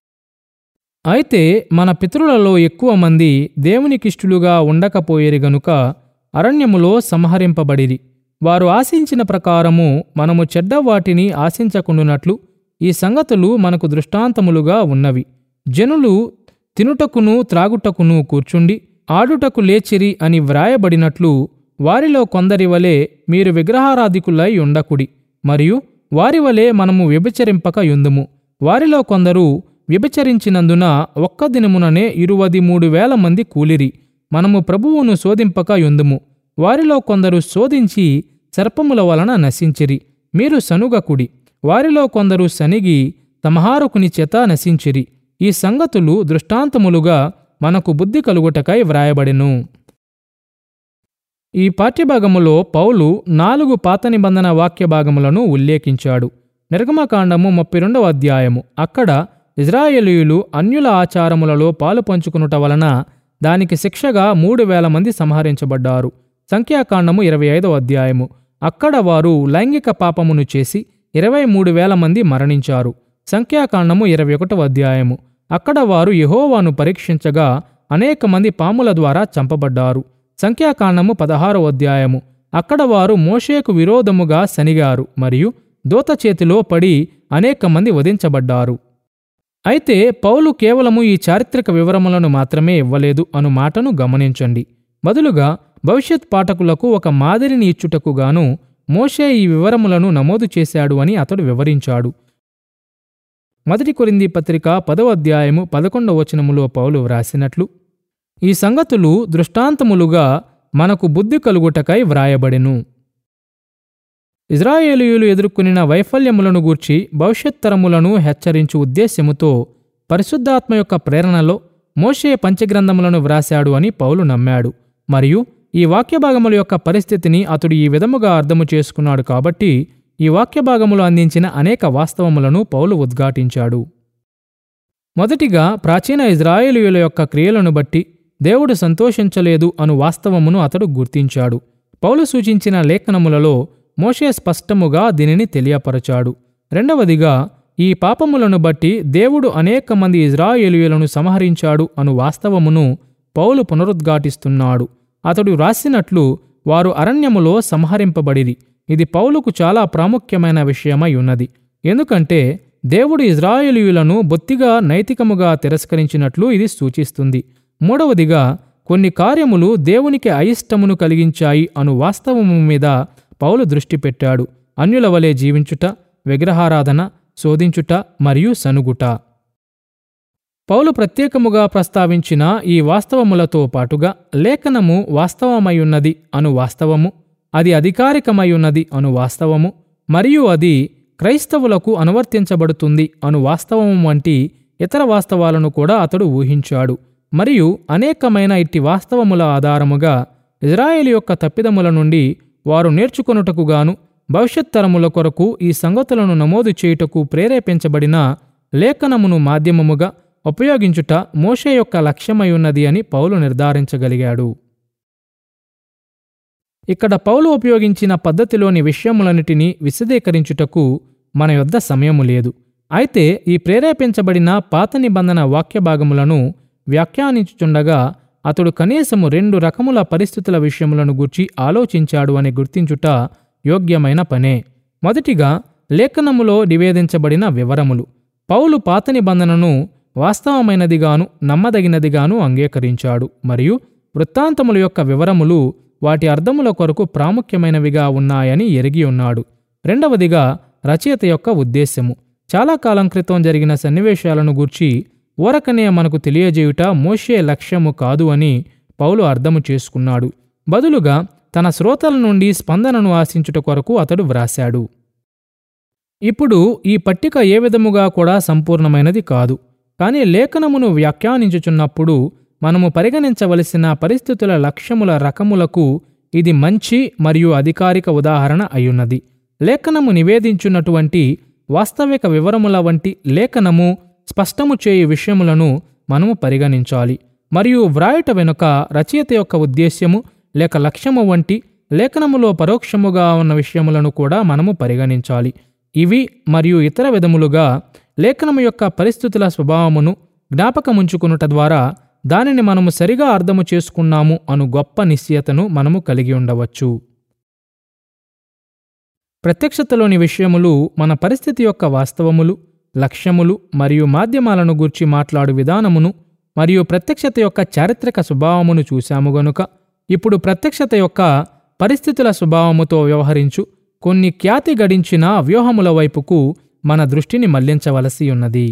అయితే మన పితరులలో ఎక్కువ మంది దేవునికిష్టులుగా ఉండకపోయేరి గనుక అరణ్యములో సంహరింపబడిరి వారు ఆశించిన ప్రకారము మనము చెడ్డ వాటిని ఆశించకుండునట్లు ఈ సంగతులు మనకు దృష్టాంతములుగా ఉన్నవి జనులు తినుటకును త్రాగుటకును కూర్చుండి ఆడుటకు లేచిరి అని వ్రాయబడినట్లు వారిలో కొందరి వలె మీరు విగ్రహారాధికులై ఉండకుడి మరియు వారి వలె మనము వ్యభిచరింపక యుందుము వారిలో కొందరు వ్యభిచరించినందున ఒక్క దినముననే ఇరువది మూడు వేల మంది కూలిరి మనము ప్రభువును శోధింపక యుందుము వారిలో కొందరు శోధించి సర్పముల వలన నశించిరి మీరు సనుగకుడి వారిలో కొందరు సనిగి తమహారకుని చేత నశించిరి ఈ సంగతులు దృష్టాంతములుగా మనకు బుద్ధి కలుగుటకై వ్రాయబడెను ఈ పాఠ్యభాగములో పౌలు నాలుగు పాత నిబంధన వాక్య భాగములను ఉల్లేఖించాడు నిర్గమకాండము ముప్పై రెండవ అధ్యాయము అక్కడ ఇజ్రాయేలీయులు అన్యుల ఆచారములలో పాలు పంచుకునుట వలన దానికి శిక్షగా మూడు వేల మంది సంహరించబడ్డారు సంఖ్యాకాండము ఇరవై ఐదవ అధ్యాయము అక్కడ వారు లైంగిక పాపమును చేసి ఇరవై మూడు వేల మంది మరణించారు సంఖ్యాకాండము ఇరవై ఒకటవ అధ్యాయము అక్కడ వారు యెహోవాను పరీక్షించగా అనేక మంది పాముల ద్వారా చంపబడ్డారు సంఖ్యాకాండము పదహారవ అధ్యాయము అక్కడ వారు మోషేకు విరోధముగా సనిగారు మరియు దూత చేతిలో పడి అనేక మంది వధించబడ్డారు అయితే పౌలు కేవలము ఈ చారిత్రక వివరములను మాత్రమే ఇవ్వలేదు అను మాటను గమనించండి బదులుగా భవిష్యత్ పాఠకులకు ఒక మాదిరిని ఇచ్చుటకు గాను మోషే ఈ వివరములను నమోదు చేశాడు అని అతడు వివరించాడు మొదటి కొరింది పత్రిక పదవ అధ్యాయము పదకొండవ వచనములో పౌలు వ్రాసినట్లు ఈ సంగతులు దృష్టాంతములుగా మనకు బుద్ధి కలుగుటకై వ్రాయబడెను ఇజ్రాయేలీయులు ఎదుర్కొనిన వైఫల్యములను గూర్చి భవిష్యత్ తరములను హెచ్చరించు ఉద్దేశ్యముతో పరిశుద్ధాత్మ యొక్క ప్రేరణలో మోషే పంచగ్రంథములను వ్రాశాడు అని పౌలు నమ్మాడు మరియు ఈ వాక్యభాగముల యొక్క పరిస్థితిని అతడు ఈ విధముగా అర్థము చేసుకున్నాడు కాబట్టి ఈ వాక్యభాగములు అందించిన అనేక వాస్తవములను పౌలు ఉద్ఘాటించాడు మొదటిగా ప్రాచీన ఇజ్రాయేలీయుల యొక్క క్రియలను బట్టి దేవుడు సంతోషించలేదు అను వాస్తవమును అతడు గుర్తించాడు పౌలు సూచించిన లేఖనములలో మోషే స్పష్టముగా దీనిని తెలియపరచాడు రెండవదిగా ఈ పాపములను బట్టి దేవుడు అనేక మంది ఇజ్రాయేలీయులను సంహరించాడు అను వాస్తవమును పౌలు పునరుద్ఘాటిస్తున్నాడు అతడు రాసినట్లు వారు అరణ్యములో సంహరింపబడిరి ఇది పౌలుకు చాలా ప్రాముఖ్యమైన విషయమై ఉన్నది ఎందుకంటే దేవుడు ఇజ్రాయేలీయులను బొత్తిగా నైతికముగా తిరస్కరించినట్లు ఇది సూచిస్తుంది మూడవదిగా కొన్ని కార్యములు దేవునికి అయిష్టమును కలిగించాయి అను వాస్తవము మీద పౌలు దృష్టి పెట్టాడు అన్యుల వలె జీవించుట విగ్రహారాధన శోధించుట మరియు సనుగుట పౌలు ప్రత్యేకముగా ప్రస్తావించిన ఈ వాస్తవములతో పాటుగా లేఖనము వాస్తవమయ్యున్నది అను వాస్తవము అది అధికారికమయ్యున్నది అను వాస్తవము మరియు అది క్రైస్తవులకు అనువర్తించబడుతుంది అను వాస్తవము వంటి ఇతర వాస్తవాలను కూడా అతడు ఊహించాడు మరియు అనేకమైన ఇట్టి వాస్తవముల ఆధారముగా ఇజ్రాయేల్ యొక్క తప్పిదముల నుండి వారు నేర్చుకొనుటకు గాను భవిష్యత్ తరముల కొరకు ఈ సంగతులను నమోదు చేయుటకు ప్రేరేపించబడిన లేఖనమును మాధ్యమముగా ఉపయోగించుట మోషే యొక్క లక్ష్యమై ఉన్నది అని పౌలు నిర్ధారించగలిగాడు ఇక్కడ పౌలు ఉపయోగించిన పద్ధతిలోని విషయములన్నిటినీ విశదీకరించుటకు మన యొద్ద సమయము లేదు అయితే ఈ ప్రేరేపించబడిన పాత నిబంధన వాక్య భాగములను వ్యాఖ్యానించుచుండగా అతడు కనీసము రెండు రకముల పరిస్థితుల విషయములను గూర్చి ఆలోచించాడు అని గుర్తించుట యోగ్యమైన పనే మొదటిగా లేఖనములో నివేదించబడిన వివరములు పౌలు పాత నిబంధనను వాస్తవమైనదిగాను నమ్మదగినదిగాను అంగీకరించాడు మరియు వృత్తాంతముల యొక్క వివరములు వాటి అర్థముల కొరకు ప్రాముఖ్యమైనవిగా ఉన్నాయని ఎరిగి ఉన్నాడు రెండవదిగా రచయిత యొక్క ఉద్దేశ్యము చాలా కాలం క్రితం జరిగిన సన్నివేశాలను గూర్చి ఊరకనే మనకు తెలియజేయుట మోషే లక్ష్యము కాదు అని పౌలు అర్థము చేసుకున్నాడు బదులుగా తన శ్రోతల నుండి స్పందనను ఆశించుట కొరకు అతడు వ్రాశాడు ఇప్పుడు ఈ పట్టిక ఏ విధముగా కూడా సంపూర్ణమైనది కాదు కానీ లేఖనమును వ్యాఖ్యానించుచున్నప్పుడు మనము పరిగణించవలసిన పరిస్థితుల లక్ష్యముల రకములకు ఇది మంచి మరియు అధికారిక ఉదాహరణ అయ్యున్నది లేఖనము నివేదించున్నటువంటి వాస్తవిక వివరముల వంటి లేఖనము స్పష్టము చేయు విషయములను మనము పరిగణించాలి మరియు వ్రాయుట వెనుక రచయిత యొక్క ఉద్దేశ్యము లేక లక్ష్యము వంటి లేఖనములో పరోక్షముగా ఉన్న విషయములను కూడా మనము పరిగణించాలి ఇవి మరియు ఇతర విధములుగా లేఖనము యొక్క పరిస్థితుల స్వభావమును జ్ఞాపకముంచుకునుట ద్వారా దానిని మనము సరిగా అర్థము చేసుకున్నాము అను గొప్ప నిశ్చయతను మనము కలిగి ఉండవచ్చు ప్రత్యక్షతలోని విషయములు మన పరిస్థితి యొక్క వాస్తవములు లక్ష్యములు మరియు మాధ్యమాలను గూర్చి మాట్లాడు విధానమును మరియు ప్రత్యక్షత యొక్క చారిత్రక స్వభావమును చూశాము గనుక ఇప్పుడు ప్రత్యక్షత యొక్క పరిస్థితుల స్వభావముతో వ్యవహరించు కొన్ని ఖ్యాతి గడించిన వ్యూహముల వైపుకు మన దృష్టిని మళ్లించవలసి ఉన్నది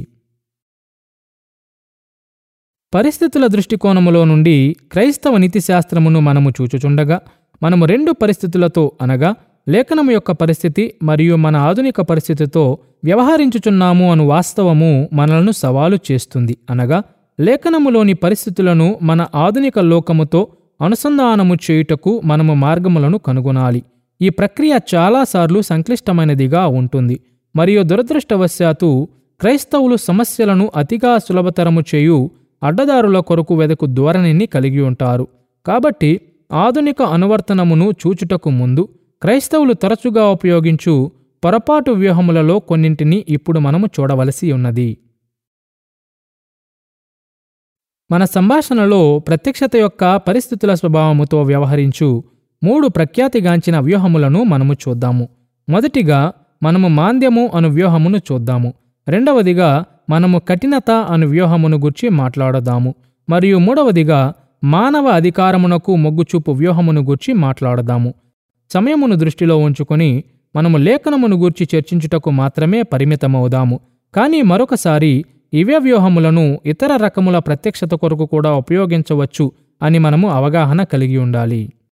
పరిస్థితుల దృష్టికోణములో నుండి క్రైస్తవ నీతిశాస్త్రమును మనము చూచుచుండగా మనము రెండు పరిస్థితులతో అనగా లేఖనము యొక్క పరిస్థితి మరియు మన ఆధునిక పరిస్థితితో వ్యవహరించుచున్నాము అను వాస్తవము మనలను సవాలు చేస్తుంది అనగా లేఖనములోని పరిస్థితులను మన ఆధునిక లోకముతో అనుసంధానము చేయుటకు మనము మార్గములను కనుగొనాలి ఈ ప్రక్రియ చాలాసార్లు సంక్లిష్టమైనదిగా ఉంటుంది మరియు దురదృష్టవశాత్తు క్రైస్తవులు సమస్యలను అతిగా సులభతరము చేయు అడ్డదారుల కొరకు వెదకు ధోరణిని కలిగి ఉంటారు కాబట్టి ఆధునిక అనువర్తనమును చూచుటకు ముందు క్రైస్తవులు తరచుగా ఉపయోగించు పొరపాటు వ్యూహములలో కొన్నింటిని ఇప్పుడు మనము చూడవలసి ఉన్నది మన సంభాషణలో ప్రత్యక్షత యొక్క పరిస్థితుల స్వభావముతో వ్యవహరించు మూడు ప్రఖ్యాతిగాంచిన వ్యూహములను మనము చూద్దాము మొదటిగా మనము మాంద్యము అను వ్యూహమును చూద్దాము రెండవదిగా మనము కఠినత అను వ్యూహమును గుర్చి మాట్లాడదాము మరియు మూడవదిగా మానవ అధికారమునకు మొగ్గుచూపు వ్యూహమును గూర్చి మాట్లాడదాము సమయమును దృష్టిలో ఉంచుకొని మనము లేఖనమును గూర్చి చర్చించుటకు మాత్రమే పరిమితమవుదాము కానీ మరొకసారి ఇవే వ్యూహములను ఇతర రకముల ప్రత్యక్షత కొరకు కూడా ఉపయోగించవచ్చు అని మనము అవగాహన కలిగి ఉండాలి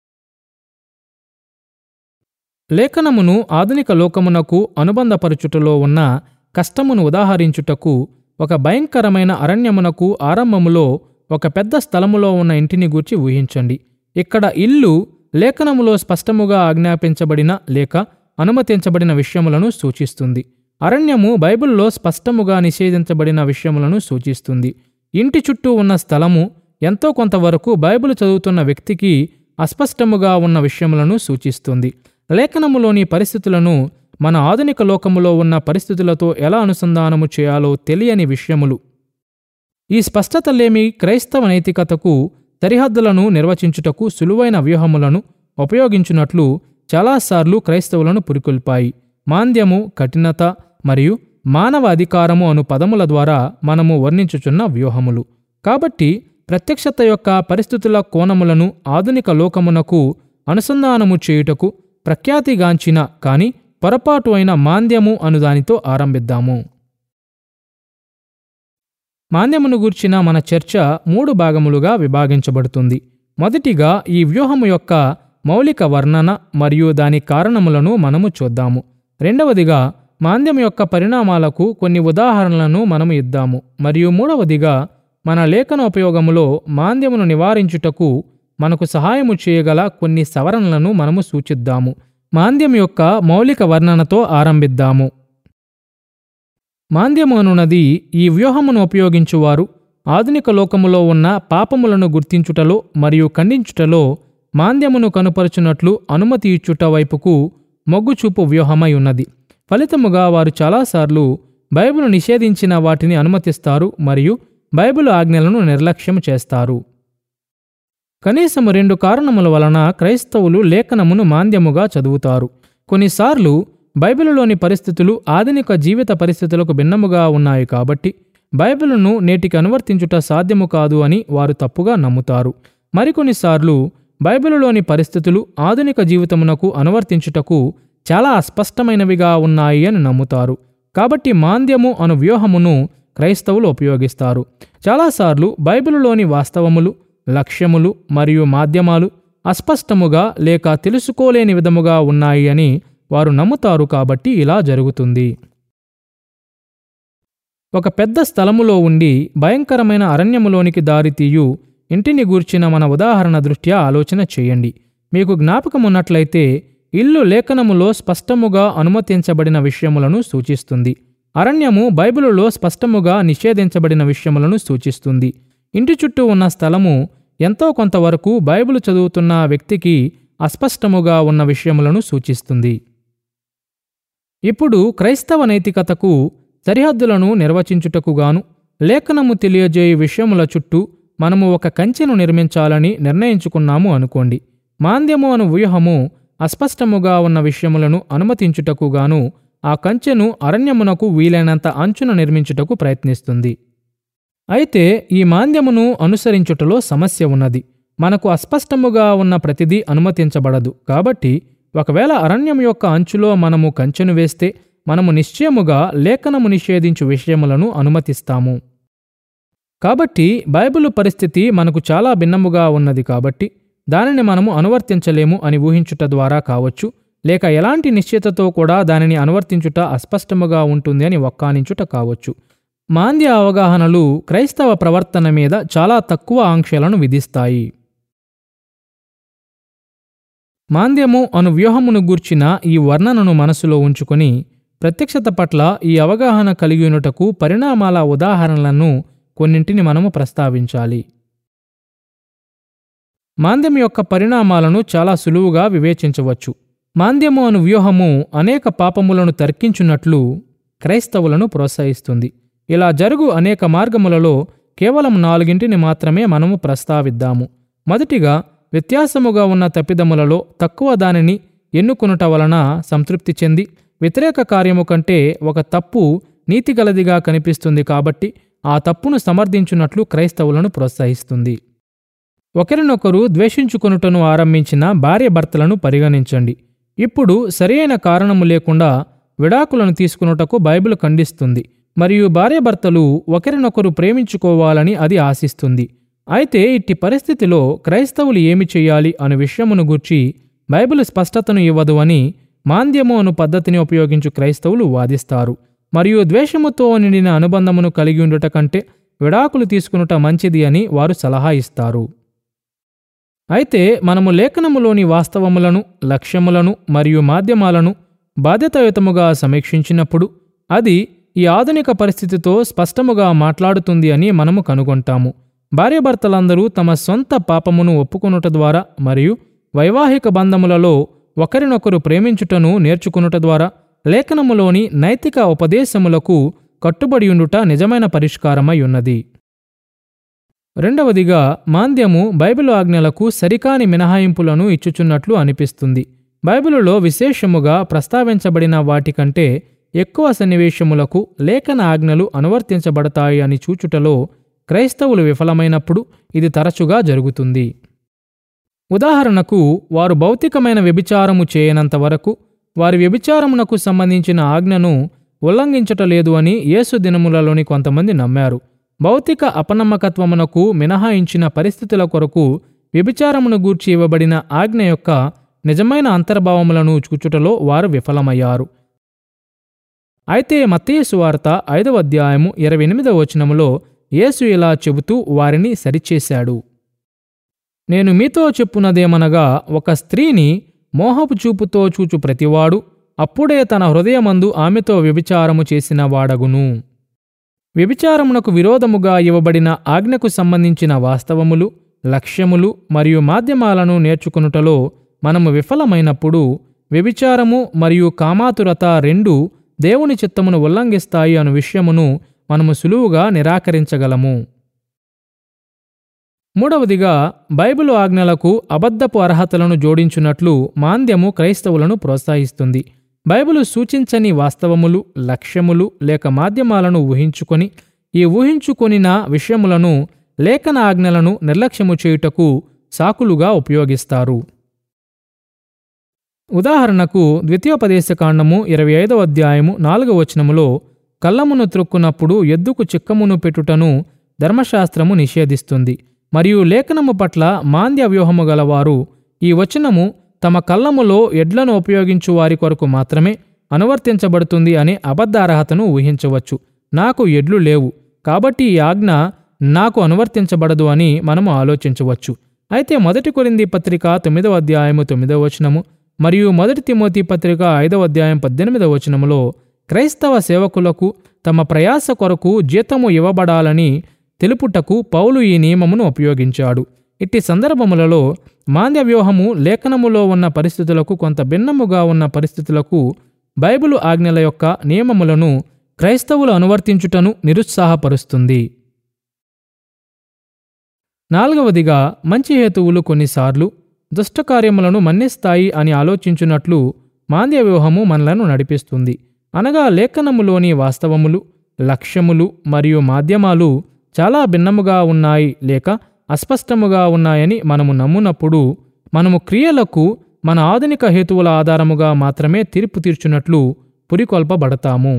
లేఖనమును ఆధునిక లోకమునకు అనుబంధపరచుటలో ఉన్న కష్టమును ఉదాహరించుటకు ఒక భయంకరమైన అరణ్యమునకు ఆరంభములో ఒక పెద్ద స్థలములో ఉన్న ఇంటిని గూర్చి ఊహించండి ఇక్కడ ఇల్లు లేఖనములో స్పష్టముగా ఆజ్ఞాపించబడిన లేక అనుమతించబడిన విషయములను సూచిస్తుంది అరణ్యము బైబిల్లో స్పష్టముగా నిషేధించబడిన విషయములను సూచిస్తుంది ఇంటి చుట్టూ ఉన్న స్థలము ఎంతో కొంతవరకు బైబిల్ చదువుతున్న వ్యక్తికి అస్పష్టముగా ఉన్న విషయములను సూచిస్తుంది లేఖనములోని పరిస్థితులను మన ఆధునిక లోకములో ఉన్న పరిస్థితులతో ఎలా అనుసంధానము చేయాలో తెలియని విషయములు ఈ స్పష్టతలేమి క్రైస్తవ నైతికతకు సరిహద్దులను నిర్వచించుటకు సులువైన వ్యూహములను ఉపయోగించున్నట్లు చాలాసార్లు క్రైస్తవులను పురికొల్పాయి మాంద్యము కఠినత మరియు మానవ అధికారము అను పదముల ద్వారా మనము వర్ణించుచున్న వ్యూహములు కాబట్టి ప్రత్యక్షత యొక్క పరిస్థితుల కోణములను ఆధునిక లోకమునకు అనుసంధానము చేయుటకు ప్రఖ్యాతిగాంచిన కాని పొరపాటు అయిన మాంద్యము అను దానితో ఆరంభిద్దాము మాంద్యమును గూర్చిన మన చర్చ మూడు భాగములుగా విభాగించబడుతుంది మొదటిగా ఈ వ్యూహము యొక్క మౌలిక వర్ణన మరియు దాని కారణములను మనము చూద్దాము రెండవదిగా మాంద్యం యొక్క పరిణామాలకు కొన్ని ఉదాహరణలను మనము ఇద్దాము మరియు మూడవదిగా మన లేఖనోపయోగములో మాంద్యమును నివారించుటకు మనకు సహాయము చేయగల కొన్ని సవరణలను మనము సూచిద్దాము మాంద్యం యొక్క మౌలిక వర్ణనతో ఆరంభిద్దాము మాంద్యము అనున్నది ఈ వ్యూహమును ఉపయోగించువారు ఆధునిక లోకములో ఉన్న పాపములను గుర్తించుటలో మరియు ఖండించుటలో మాంద్యమును కనుపరుచున్నట్లు అనుమతి ఇచ్చుట వైపుకు మొగ్గుచూపు వ్యూహమై ఉన్నది ఫలితముగా వారు చాలాసార్లు బైబిల్ నిషేధించిన వాటిని అనుమతిస్తారు మరియు బైబిల్ ఆజ్ఞలను నిర్లక్ష్యం చేస్తారు కనీసం రెండు కారణముల వలన క్రైస్తవులు లేఖనమును మాంద్యముగా చదువుతారు కొన్నిసార్లు బైబిలులోని పరిస్థితులు ఆధునిక జీవిత పరిస్థితులకు భిన్నముగా ఉన్నాయి కాబట్టి బైబిలును నేటికి అనువర్తించుట సాధ్యము కాదు అని వారు తప్పుగా నమ్ముతారు మరికొన్నిసార్లు బైబిలులోని పరిస్థితులు ఆధునిక జీవితమునకు అనువర్తించుటకు చాలా అస్పష్టమైనవిగా ఉన్నాయి అని నమ్ముతారు కాబట్టి మాంద్యము అను వ్యూహమును క్రైస్తవులు ఉపయోగిస్తారు చాలాసార్లు బైబిలులోని వాస్తవములు లక్ష్యములు మరియు మాధ్యమాలు అస్పష్టముగా లేక తెలుసుకోలేని విధముగా ఉన్నాయి అని వారు నమ్ముతారు కాబట్టి ఇలా జరుగుతుంది ఒక పెద్ద స్థలములో ఉండి భయంకరమైన అరణ్యములోనికి దారితీయు ఇంటిని గూర్చిన మన ఉదాహరణ దృష్ట్యా ఆలోచన చేయండి మీకు జ్ఞాపకమున్నట్లయితే ఇల్లు లేఖనములో స్పష్టముగా అనుమతించబడిన విషయములను సూచిస్తుంది అరణ్యము బైబిలులో స్పష్టముగా నిషేధించబడిన విషయములను సూచిస్తుంది ఇంటి చుట్టూ ఉన్న స్థలము ఎంతో కొంతవరకు బైబిల్ చదువుతున్న వ్యక్తికి అస్పష్టముగా ఉన్న విషయములను సూచిస్తుంది ఇప్పుడు క్రైస్తవ నైతికతకు సరిహద్దులను నిర్వచించుటకుగాను లేఖనము తెలియజేయు విషయముల చుట్టూ మనము ఒక కంచెను నిర్మించాలని నిర్ణయించుకున్నాము అనుకోండి మాంద్యము అను వ్యూహము అస్పష్టముగా ఉన్న విషయములను అనుమతించుటకుగాను ఆ కంచెను అరణ్యమునకు వీలైనంత అంచున నిర్మించుటకు ప్రయత్నిస్తుంది అయితే ఈ మాంద్యమును అనుసరించుటలో సమస్య ఉన్నది మనకు అస్పష్టముగా ఉన్న ప్రతిదీ అనుమతించబడదు కాబట్టి ఒకవేళ అరణ్యం యొక్క అంచులో మనము కంచెను వేస్తే మనము నిశ్చయముగా లేఖనము నిషేధించు విషయములను అనుమతిస్తాము కాబట్టి బైబిలు పరిస్థితి మనకు చాలా భిన్నముగా ఉన్నది కాబట్టి దానిని మనము అనువర్తించలేము అని ఊహించుట ద్వారా కావచ్చు లేక ఎలాంటి నిశ్చితతో కూడా దానిని అనువర్తించుట అస్పష్టముగా ఉంటుంది అని వక్కానించుట కావచ్చు మాంద్య అవగాహనలు క్రైస్తవ ప్రవర్తన మీద చాలా తక్కువ ఆంక్షలను విధిస్తాయి మాంద్యము అను వ్యూహమును గూర్చిన ఈ వర్ణనను మనసులో ఉంచుకొని ప్రత్యక్షత పట్ల ఈ అవగాహన కలిగినటకు పరిణామాల ఉదాహరణలను కొన్నింటిని మనము ప్రస్తావించాలి మాంద్యం యొక్క పరిణామాలను చాలా సులువుగా వివేచించవచ్చు మాంద్యము అను వ్యూహము అనేక పాపములను తర్కించున్నట్లు క్రైస్తవులను ప్రోత్సహిస్తుంది ఇలా జరుగు అనేక మార్గములలో కేవలం నాలుగింటిని మాత్రమే మనము ప్రస్తావిద్దాము మొదటిగా వ్యత్యాసముగా ఉన్న తప్పిదములలో తక్కువ దానిని ఎన్నుకొనుట వలన సంతృప్తి చెంది వ్యతిరేక కార్యము కంటే ఒక తప్పు నీతిగలదిగా కనిపిస్తుంది కాబట్టి ఆ తప్పును సమర్థించున్నట్లు క్రైస్తవులను ప్రోత్సహిస్తుంది ఒకరినొకరు ద్వేషించుకొనుటను ఆరంభించిన భార్య భర్తలను పరిగణించండి ఇప్పుడు సరియైన కారణము లేకుండా విడాకులను తీసుకున్నటకు బైబిల్ ఖండిస్తుంది మరియు భార్యాభర్తలు ఒకరినొకరు ప్రేమించుకోవాలని అది ఆశిస్తుంది అయితే ఇట్టి పరిస్థితిలో క్రైస్తవులు ఏమి చేయాలి అను విషయమును గూర్చి బైబిల్ స్పష్టతను ఇవ్వదు అని మాంద్యము అను పద్ధతిని ఉపయోగించు క్రైస్తవులు వాదిస్తారు మరియు ద్వేషముతో నిండిన అనుబంధమును కలిగి ఉండుట కంటే విడాకులు తీసుకునుట మంచిది అని వారు సలహా ఇస్తారు అయితే మనము లేఖనములోని వాస్తవములను లక్ష్యములను మరియు మాధ్యమాలను బాధ్యతాయుతముగా సమీక్షించినప్పుడు అది ఈ ఆధునిక పరిస్థితితో స్పష్టముగా మాట్లాడుతుంది అని మనము కనుగొంటాము భార్యాభర్తలందరూ తమ సొంత పాపమును ఒప్పుకొనుట ద్వారా మరియు వైవాహిక బంధములలో ఒకరినొకరు ప్రేమించుటను నేర్చుకునుట ద్వారా లేఖనములోని నైతిక ఉపదేశములకు కట్టుబడి ఉండుట నిజమైన పరిష్కారమై ఉన్నది రెండవదిగా మాంద్యము బైబిలు ఆజ్ఞలకు సరికాని మినహాయింపులను ఇచ్చుచున్నట్లు అనిపిస్తుంది బైబిలులో విశేషముగా ప్రస్తావించబడిన వాటికంటే ఎక్కువ సన్నివేశములకు లేఖన ఆజ్ఞలు అనువర్తించబడతాయి అని చూచుటలో క్రైస్తవులు విఫలమైనప్పుడు ఇది తరచుగా జరుగుతుంది ఉదాహరణకు వారు భౌతికమైన వ్యభిచారము చేయనంత వరకు వారి వ్యభిచారమునకు సంబంధించిన ఆజ్ఞను ఉల్లంఘించటలేదు అని యేసు దినములలోని కొంతమంది నమ్మారు భౌతిక అపనమ్మకత్వమునకు మినహాయించిన పరిస్థితుల కొరకు వ్యభిచారమును గూర్చి ఇవ్వబడిన ఆజ్ఞ యొక్క నిజమైన అంతర్భావములను చూచుటలో వారు విఫలమయ్యారు అయితే మత్తయి సువార్త ఐదవ అధ్యాయము ఇరవై ఎనిమిదవ వచనములో యేసు ఇలా చెబుతూ వారిని సరిచేశాడు నేను మీతో చెప్పున్నదేమనగా ఒక స్త్రీని మోహపు చూపుతో చూచు ప్రతివాడు అప్పుడే తన హృదయమందు ఆమెతో వ్యభిచారము చేసిన వాడగును వ్యభిచారమునకు విరోధముగా ఇవ్వబడిన ఆజ్ఞకు సంబంధించిన వాస్తవములు లక్ష్యములు మరియు మాధ్యమాలను నేర్చుకునుటలో మనము విఫలమైనప్పుడు వ్యభిచారము మరియు కామాతురత రెండు దేవుని చిత్తమును ఉల్లంఘిస్తాయి అను విషయమును మనము సులువుగా నిరాకరించగలము మూడవదిగా బైబిలు ఆజ్ఞలకు అబద్ధపు అర్హతలను జోడించున్నట్లు మాంద్యము క్రైస్తవులను ప్రోత్సహిస్తుంది బైబిలు సూచించని వాస్తవములు లక్ష్యములు లేక మాధ్యమాలను ఊహించుకొని ఈ ఊహించుకొనిన విషయములను లేఖన ఆజ్ఞలను నిర్లక్ష్యము చేయుటకు సాకులుగా ఉపయోగిస్తారు ఉదాహరణకు ద్వితీయోపదేశకాండము ఇరవై ఐదవ అధ్యాయము నాలుగవ వచనములో కళ్ళమును త్రొక్కునప్పుడు ఎద్దుకు చిక్కమును పెట్టుటను ధర్మశాస్త్రము నిషేధిస్తుంది మరియు లేఖనము పట్ల మాంద్య వ్యూహము గలవారు ఈ వచనము తమ కళ్ళములో ఎడ్లను ఉపయోగించు వారి కొరకు మాత్రమే అనువర్తించబడుతుంది అనే అబద్ధార్హతను ఊహించవచ్చు నాకు ఎడ్లు లేవు కాబట్టి ఈ ఆజ్ఞ నాకు అనువర్తించబడదు అని మనము ఆలోచించవచ్చు అయితే మొదటి కొరింది పత్రిక తొమ్మిదవ అధ్యాయము తొమ్మిదవ వచనము మరియు మొదటి తిమోతి పత్రిక ఐదవ అధ్యాయం పద్దెనిమిదవ వచనములో క్రైస్తవ సేవకులకు తమ ప్రయాస కొరకు జీతము ఇవ్వబడాలని తెలుపుటకు పౌలు ఈ నియమమును ఉపయోగించాడు ఇట్టి సందర్భములలో మాంద్య వ్యూహము లేఖనములో ఉన్న పరిస్థితులకు కొంత భిన్నముగా ఉన్న పరిస్థితులకు బైబిలు ఆజ్ఞల యొక్క నియమములను క్రైస్తవులు అనువర్తించుటను నిరుత్సాహపరుస్తుంది నాలుగవదిగా మంచి హేతువులు కొన్నిసార్లు దుష్టకార్యములను మన్నిస్తాయి అని ఆలోచించున్నట్లు మాంద్య వ్యూహము మనలను నడిపిస్తుంది అనగా లేఖనములోని వాస్తవములు లక్ష్యములు మరియు మాధ్యమాలు చాలా భిన్నముగా ఉన్నాయి లేక అస్పష్టముగా ఉన్నాయని మనము నమ్మునప్పుడు మనము క్రియలకు మన ఆధునిక హేతువుల ఆధారముగా మాత్రమే తీర్పు తీర్చున్నట్లు పురికొల్పబడతాము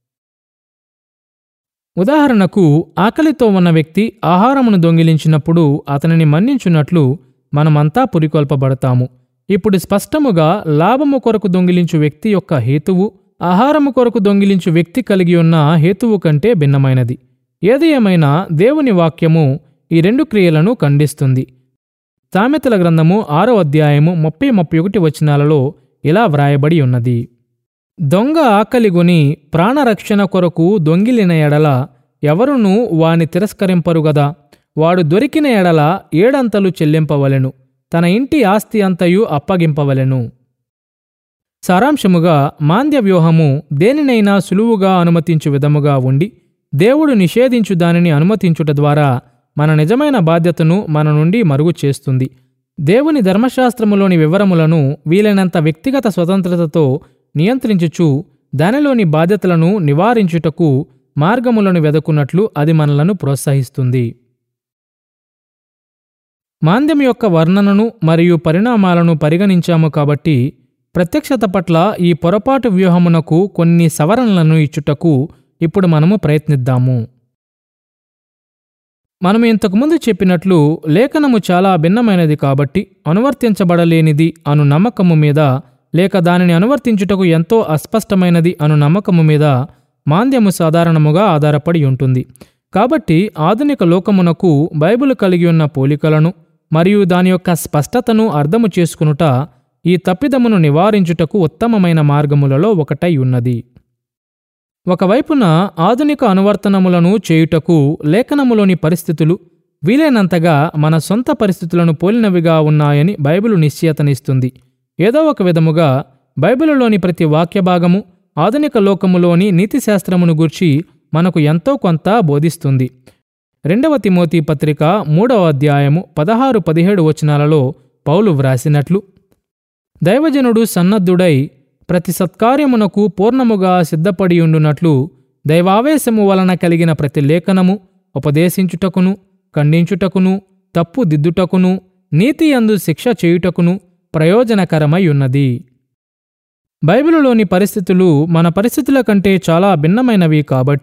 ఉదాహరణకు ఆకలితో ఉన్న వ్యక్తి ఆహారమును దొంగిలించినప్పుడు అతనిని మన్నించున్నట్లు మనమంతా పురికొల్పబడతాము ఇప్పుడు స్పష్టముగా లాభము కొరకు దొంగిలించు వ్యక్తి యొక్క హేతువు ఆహారము కొరకు దొంగిలించు వ్యక్తి కలిగి ఉన్న హేతువు కంటే భిన్నమైనది ఏది ఏమైనా దేవుని వాక్యము ఈ రెండు క్రియలను ఖండిస్తుంది సామెతల గ్రంథము ఆరో అధ్యాయము ముప్పై ముప్పై ఒకటి వచనాలలో ఇలా వ్రాయబడి ఉన్నది దొంగ ఆకలిగొని ప్రాణరక్షణ కొరకు దొంగిలిన ఎడల ఎవరునూ వాని తిరస్కరింపరు గదా వాడు దొరికిన ఎడల ఏడంతలు చెల్లింపవలెను తన ఇంటి ఆస్తి అంతయు అప్పగింపవలెను సారాంశముగా మాంద్య వ్యూహము దేనినైనా సులువుగా అనుమతించు విధముగా ఉండి దేవుడు నిషేధించు దానిని అనుమతించుట ద్వారా మన నిజమైన బాధ్యతను మన నుండి మరుగు చేస్తుంది దేవుని ధర్మశాస్త్రములోని వివరములను వీలైనంత వ్యక్తిగత స్వతంత్రతతో నియంత్రించుచు దానిలోని బాధ్యతలను నివారించుటకు మార్గములను వెదకున్నట్లు అది మనలను ప్రోత్సహిస్తుంది మాంద్యం యొక్క వర్ణనను మరియు పరిణామాలను పరిగణించాము కాబట్టి ప్రత్యక్షత పట్ల ఈ పొరపాటు వ్యూహమునకు కొన్ని సవరణలను ఇచ్చుటకు ఇప్పుడు మనము ప్రయత్నిద్దాము మనము ఇంతకుముందు చెప్పినట్లు లేఖనము చాలా భిన్నమైనది కాబట్టి అనువర్తించబడలేనిది అను నమ్మకము మీద లేక దానిని అనువర్తించుటకు ఎంతో అస్పష్టమైనది అను నమ్మకము మీద మాంద్యము సాధారణముగా ఆధారపడి ఉంటుంది కాబట్టి ఆధునిక లోకమునకు బైబిల్ కలిగి ఉన్న పోలికలను మరియు దాని యొక్క స్పష్టతను అర్థము చేసుకునుట ఈ తప్పిదమును నివారించుటకు ఉత్తమమైన మార్గములలో ఒకటై ఉన్నది ఒకవైపున ఆధునిక అనువర్తనములను చేయుటకు లేఖనములోని పరిస్థితులు వీలైనంతగా మన సొంత పరిస్థితులను పోలినవిగా ఉన్నాయని బైబిలు నిశ్చయతనిస్తుంది ఏదో ఒక విధముగా బైబిలులోని ప్రతి వాక్యభాగము ఆధునిక లోకములోని నీతిశాస్త్రమును గూర్చి మనకు ఎంతో కొంత బోధిస్తుంది రెండవ తిమోతి పత్రిక మూడవ అధ్యాయము పదహారు పదిహేడు వచనాలలో పౌలు వ్రాసినట్లు దైవజనుడు సన్నద్ధుడై ప్రతి సత్కార్యమునకు పూర్ణముగా సిద్ధపడి ఉండునట్లు దైవావేశము వలన కలిగిన ప్రతి లేఖనము ఉపదేశించుటకును ఖండించుటకును తప్పు దిద్దుటకును నీతి అందు శిక్ష చేయుటకును ప్రయోజనకరమై ఉన్నది బైబిలులోని పరిస్థితులు మన పరిస్థితుల కంటే చాలా భిన్నమైనవి కాబట్టి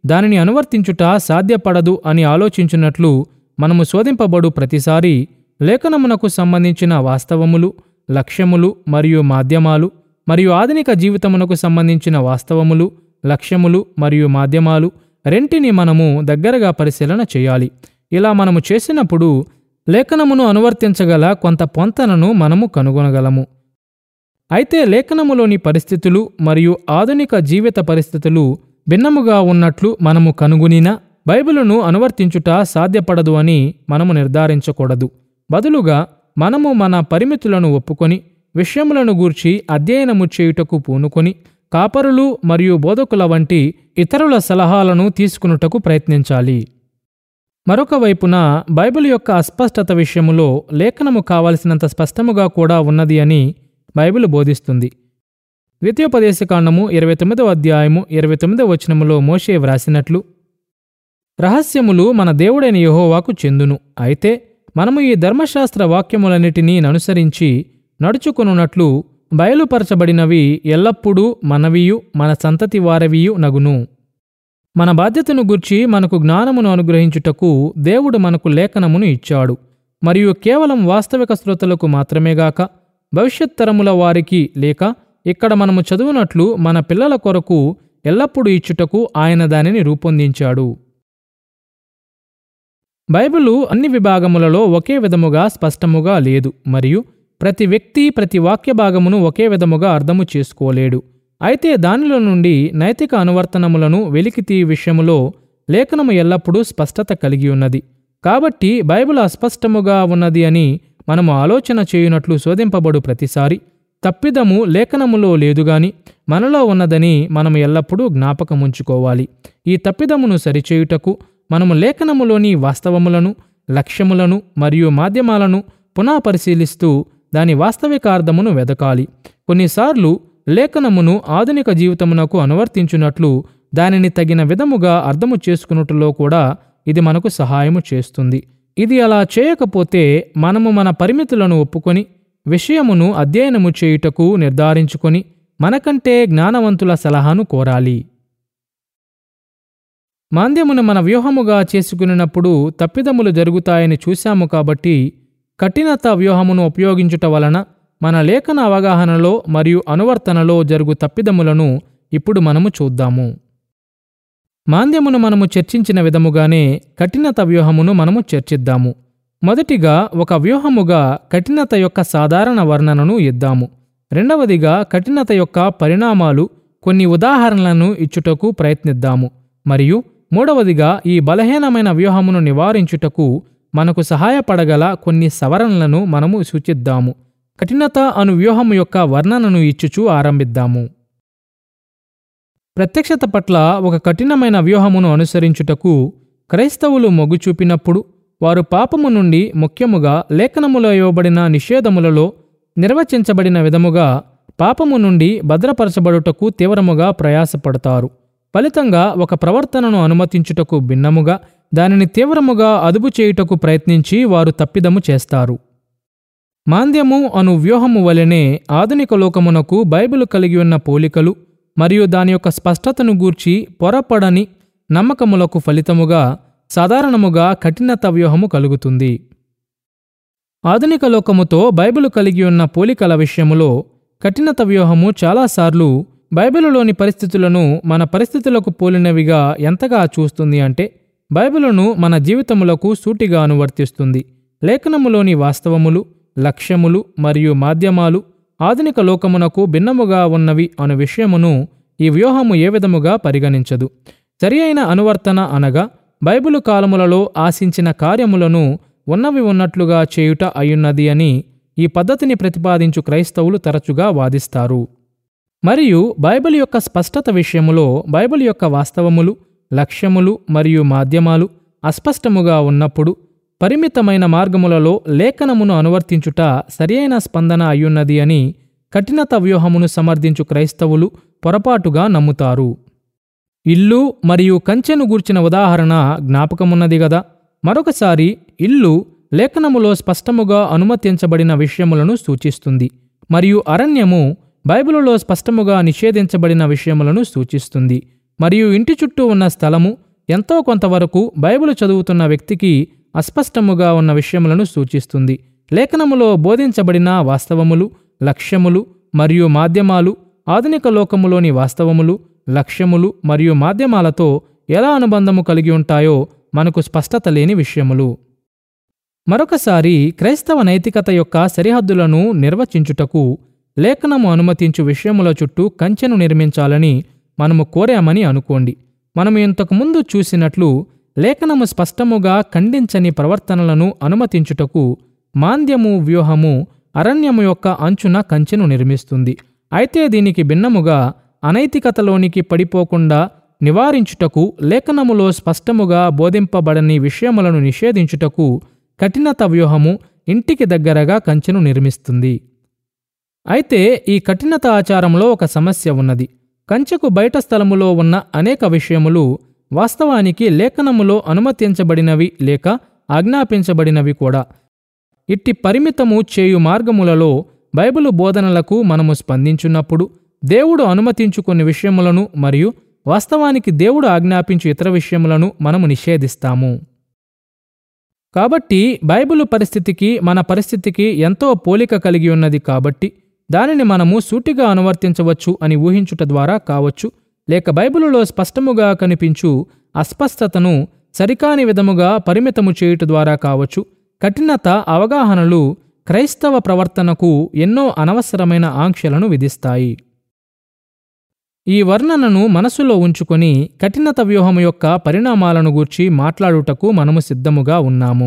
దానిని అనువర్తించుట సాధ్యపడదు అని ఆలోచించున్నట్లు మనము శోధింపబడు ప్రతిసారి లేఖనమునకు సంబంధించిన వాస్తవములు లక్ష్యములు మరియు మాధ్యమాలు మరియు ఆధునిక జీవితమునకు సంబంధించిన వాస్తవములు లక్ష్యములు మరియు మాధ్యమాలు రెంటిని మనము దగ్గరగా పరిశీలన చేయాలి ఇలా మనము చేసినప్పుడు లేఖనమును అనువర్తించగల కొంత పొంతనను మనము కనుగొనగలము అయితే లేఖనములోని పరిస్థితులు మరియు ఆధునిక జీవిత పరిస్థితులు భిన్నముగా ఉన్నట్లు మనము కనుగొనినా బైబిలును అనువర్తించుట సాధ్యపడదు అని మనము నిర్ధారించకూడదు బదులుగా మనము మన పరిమితులను ఒప్పుకొని విషయములను గూర్చి అధ్యయనము చేయుటకు పూనుకొని కాపరులు మరియు బోధకుల వంటి ఇతరుల సలహాలను తీసుకునుటకు ప్రయత్నించాలి మరొక వైపున బైబిల్ యొక్క అస్పష్టత విషయములో లేఖనము కావలసినంత స్పష్టముగా కూడా ఉన్నది అని బైబిల్ బోధిస్తుంది ద్వితీయోపదేశకాండము ఇరవై తొమ్మిదవ అధ్యాయము ఇరవై తొమ్మిదవ వచనములో మోషే వ్రాసినట్లు రహస్యములు మన దేవుడైన యెహోవాకు చెందును అయితే మనము ఈ ధర్మశాస్త్ర వాక్యములన్నిటినీ అనుసరించి నడుచుకొనున్నట్లు బయలుపరచబడినవి ఎల్లప్పుడూ మనవియు మన సంతతి వారవియు నగును మన బాధ్యతను గుర్చి మనకు జ్ఞానమును అనుగ్రహించుటకు దేవుడు మనకు లేఖనమును ఇచ్చాడు మరియు కేవలం వాస్తవిక శ్రోతలకు మాత్రమేగాక భవిష్యత్ తరముల వారికి లేక ఇక్కడ మనము చదువునట్లు మన పిల్లల కొరకు ఎల్లప్పుడూ ఇచ్చుటకు ఆయన దానిని రూపొందించాడు బైబిలు అన్ని విభాగములలో ఒకే విధముగా స్పష్టముగా లేదు మరియు ప్రతి వ్యక్తి ప్రతి వాక్య భాగమును ఒకే విధముగా అర్థము చేసుకోలేడు అయితే దానిలో నుండి నైతిక అనువర్తనములను వెలికితీ విషయములో లేఖనము ఎల్లప్పుడూ స్పష్టత కలిగి ఉన్నది కాబట్టి బైబిల్ అస్పష్టముగా ఉన్నది అని మనము ఆలోచన చేయునట్లు శోధింపబడు ప్రతిసారి తప్పిదము లేఖనములో లేదుగాని మనలో ఉన్నదని మనము ఎల్లప్పుడూ జ్ఞాపకముంచుకోవాలి ఈ తప్పిదమును సరిచేయుటకు మనము లేఖనములోని వాస్తవములను లక్ష్యములను మరియు మాధ్యమాలను పునః పరిశీలిస్తూ దాని వాస్తవిక అర్థమును వెదకాలి కొన్నిసార్లు లేఖనమును ఆధునిక జీవితమునకు అనువర్తించున్నట్లు దానిని తగిన విధముగా అర్థము చేసుకున్నట్టులో కూడా ఇది మనకు సహాయము చేస్తుంది ఇది అలా చేయకపోతే మనము మన పరిమితులను ఒప్పుకొని విషయమును అధ్యయనము చేయుటకు నిర్ధారించుకొని మనకంటే జ్ఞానవంతుల సలహాను కోరాలి మాంద్యమును మన వ్యూహముగా చేసుకున్నప్పుడు తప్పిదములు జరుగుతాయని చూశాము కాబట్టి కఠినత వ్యూహమును ఉపయోగించుట వలన మన లేఖన అవగాహనలో మరియు అనువర్తనలో జరుగు తప్పిదములను ఇప్పుడు మనము చూద్దాము మాంద్యమును మనము చర్చించిన విధముగానే కఠినత వ్యూహమును మనము చర్చిద్దాము మొదటిగా ఒక వ్యూహముగా కఠినత యొక్క సాధారణ వర్ణనను ఇద్దాము రెండవదిగా కఠినత యొక్క పరిణామాలు కొన్ని ఉదాహరణలను ఇచ్చుటకు ప్రయత్నిద్దాము మరియు మూడవదిగా ఈ బలహీనమైన వ్యూహమును నివారించుటకు మనకు సహాయపడగల కొన్ని సవరణలను మనము సూచిద్దాము కఠినత అను వ్యూహము యొక్క వర్ణనను ఇచ్చుచూ ఆరంభిద్దాము ప్రత్యక్షత పట్ల ఒక కఠినమైన వ్యూహమును అనుసరించుటకు క్రైస్తవులు మొగ్గు చూపినప్పుడు వారు పాపము నుండి ముఖ్యముగా లేఖనములో ఇవ్వబడిన నిషేధములలో నిర్వచించబడిన విధముగా పాపము నుండి భద్రపరచబడుటకు తీవ్రముగా ప్రయాసపడతారు ఫలితంగా ఒక ప్రవర్తనను అనుమతించుటకు భిన్నముగా దానిని తీవ్రముగా అదుపు చేయుటకు ప్రయత్నించి వారు తప్పిదము చేస్తారు మాంద్యము అను వ్యూహము వలెనే ఆధునిక లోకమునకు బైబిల్ కలిగి ఉన్న పోలికలు మరియు దాని యొక్క స్పష్టతను గూర్చి పొరపడని నమ్మకములకు ఫలితముగా సాధారణముగా కఠినత వ్యూహము కలుగుతుంది ఆధునిక లోకముతో బైబిల్ కలిగి ఉన్న పోలికల విషయములో కఠినత వ్యూహము చాలాసార్లు బైబిలులోని పరిస్థితులను మన పరిస్థితులకు పోలినవిగా ఎంతగా చూస్తుంది అంటే బైబిలును మన జీవితములకు సూటిగా అనువర్తిస్తుంది లేఖనములోని వాస్తవములు లక్ష్యములు మరియు మాధ్యమాలు ఆధునిక లోకమునకు భిన్నముగా ఉన్నవి అను విషయమును ఈ వ్యూహము ఏ విధముగా పరిగణించదు సరి అయిన అనువర్తన అనగా బైబిలు కాలములలో ఆశించిన కార్యములను ఉన్నవి ఉన్నట్లుగా చేయుట అయ్యున్నది అని ఈ పద్ధతిని ప్రతిపాదించు క్రైస్తవులు తరచుగా వాదిస్తారు మరియు బైబిల్ యొక్క స్పష్టత విషయములో బైబిల్ యొక్క వాస్తవములు లక్ష్యములు మరియు మాధ్యమాలు అస్పష్టముగా ఉన్నప్పుడు పరిమితమైన మార్గములలో లేఖనమును అనువర్తించుట సరియైన స్పందన అయ్యున్నది అని కఠినత వ్యూహమును సమర్థించు క్రైస్తవులు పొరపాటుగా నమ్ముతారు ఇల్లు మరియు కంచెను గూర్చిన ఉదాహరణ జ్ఞాపకమున్నది గదా మరొకసారి ఇల్లు లేఖనములో స్పష్టముగా అనుమతించబడిన విషయములను సూచిస్తుంది మరియు అరణ్యము బైబిలులో స్పష్టముగా నిషేధించబడిన విషయములను సూచిస్తుంది మరియు ఇంటి చుట్టూ ఉన్న స్థలము ఎంతో కొంతవరకు బైబిల్ చదువుతున్న వ్యక్తికి అస్పష్టముగా ఉన్న విషయములను సూచిస్తుంది లేఖనములో బోధించబడిన వాస్తవములు లక్ష్యములు మరియు మాధ్యమాలు ఆధునిక లోకములోని వాస్తవములు లక్ష్యములు మరియు మాధ్యమాలతో ఎలా అనుబంధము కలిగి ఉంటాయో మనకు స్పష్టత లేని విషయములు మరొకసారి క్రైస్తవ నైతికత యొక్క సరిహద్దులను నిర్వచించుటకు లేఖనము అనుమతించు విషయముల చుట్టూ కంచెను నిర్మించాలని మనము కోరామని అనుకోండి మనము ఇంతకుముందు చూసినట్లు లేఖనము స్పష్టముగా ఖండించని ప్రవర్తనలను అనుమతించుటకు మాంద్యము వ్యూహము అరణ్యము యొక్క అంచున కంచెను నిర్మిస్తుంది అయితే దీనికి భిన్నముగా అనైతికతలోనికి పడిపోకుండా నివారించుటకు లేఖనములో స్పష్టముగా బోధింపబడని విషయములను నిషేధించుటకు కఠినత వ్యూహము ఇంటికి దగ్గరగా కంచెను నిర్మిస్తుంది అయితే ఈ కఠినత ఆచారంలో ఒక సమస్య ఉన్నది కంచెకు బయట స్థలములో ఉన్న అనేక విషయములు వాస్తవానికి లేఖనములో అనుమతించబడినవి లేక ఆజ్ఞాపించబడినవి కూడా ఇట్టి పరిమితము చేయు మార్గములలో బైబిలు బోధనలకు మనము స్పందించున్నప్పుడు దేవుడు అనుమతించు కొన్ని విషయములను మరియు వాస్తవానికి దేవుడు ఆజ్ఞాపించు ఇతర విషయములను మనము నిషేధిస్తాము కాబట్టి బైబిలు పరిస్థితికి మన పరిస్థితికి ఎంతో పోలిక కలిగి ఉన్నది కాబట్టి దానిని మనము సూటిగా అనువర్తించవచ్చు అని ఊహించుట ద్వారా కావచ్చు లేక బైబిలులో స్పష్టముగా కనిపించు అస్పష్టతను సరికాని విధముగా పరిమితము చేయుట ద్వారా కావచ్చు కఠినత అవగాహనలు క్రైస్తవ ప్రవర్తనకు ఎన్నో అనవసరమైన ఆంక్షలను విధిస్తాయి ఈ వర్ణనను మనసులో ఉంచుకొని కఠినత వ్యూహం యొక్క పరిణామాలను గూర్చి మాట్లాడుటకు మనము సిద్ధముగా ఉన్నాము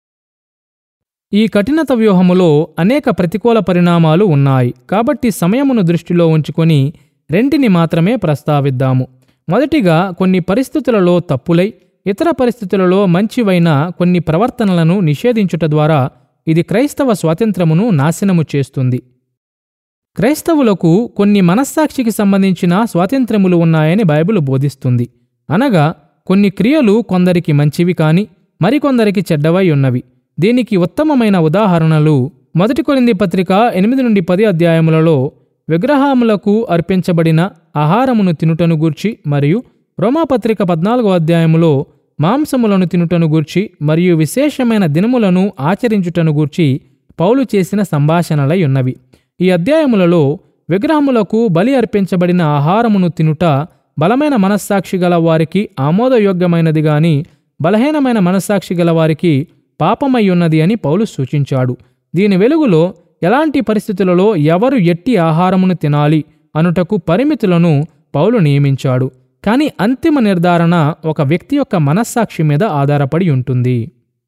ఈ కఠినత వ్యూహములో అనేక ప్రతికూల పరిణామాలు ఉన్నాయి కాబట్టి సమయమును దృష్టిలో ఉంచుకొని రెంటిని మాత్రమే ప్రస్తావిద్దాము మొదటిగా కొన్ని పరిస్థితులలో తప్పులై ఇతర పరిస్థితులలో మంచివైన కొన్ని ప్రవర్తనలను నిషేధించుట ద్వారా ఇది క్రైస్తవ స్వాతంత్రమును నాశనము చేస్తుంది క్రైస్తవులకు కొన్ని మనస్సాక్షికి సంబంధించిన స్వాతంత్ర్యములు ఉన్నాయని బైబిల్ బోధిస్తుంది అనగా కొన్ని క్రియలు కొందరికి మంచివి కాని మరికొందరికి చెడ్డవై ఉన్నవి దీనికి ఉత్తమమైన ఉదాహరణలు మొదటి కొరింది పత్రిక ఎనిమిది నుండి పది అధ్యాయములలో విగ్రహములకు అర్పించబడిన ఆహారమును తినుటను గూర్చి మరియు రోమాపత్రిక పద్నాలుగో అధ్యాయములో మాంసములను తినుటను గూర్చి మరియు విశేషమైన దినములను ఆచరించుటను గూర్చి పౌలు చేసిన సంభాషణలై ఉన్నవి ఈ అధ్యాయములలో విగ్రహములకు బలి అర్పించబడిన ఆహారమును తినుట బలమైన మనస్సాక్షి గల వారికి ఆమోదయోగ్యమైనది గాని బలహీనమైన మనస్సాక్షి గల వారికి పాపమై ఉన్నది అని పౌలు సూచించాడు దీని వెలుగులో ఎలాంటి పరిస్థితులలో ఎవరు ఎట్టి ఆహారమును తినాలి అనుటకు పరిమితులను పౌలు నియమించాడు కానీ అంతిమ నిర్ధారణ ఒక వ్యక్తి యొక్క మనస్సాక్షి మీద ఆధారపడి ఉంటుంది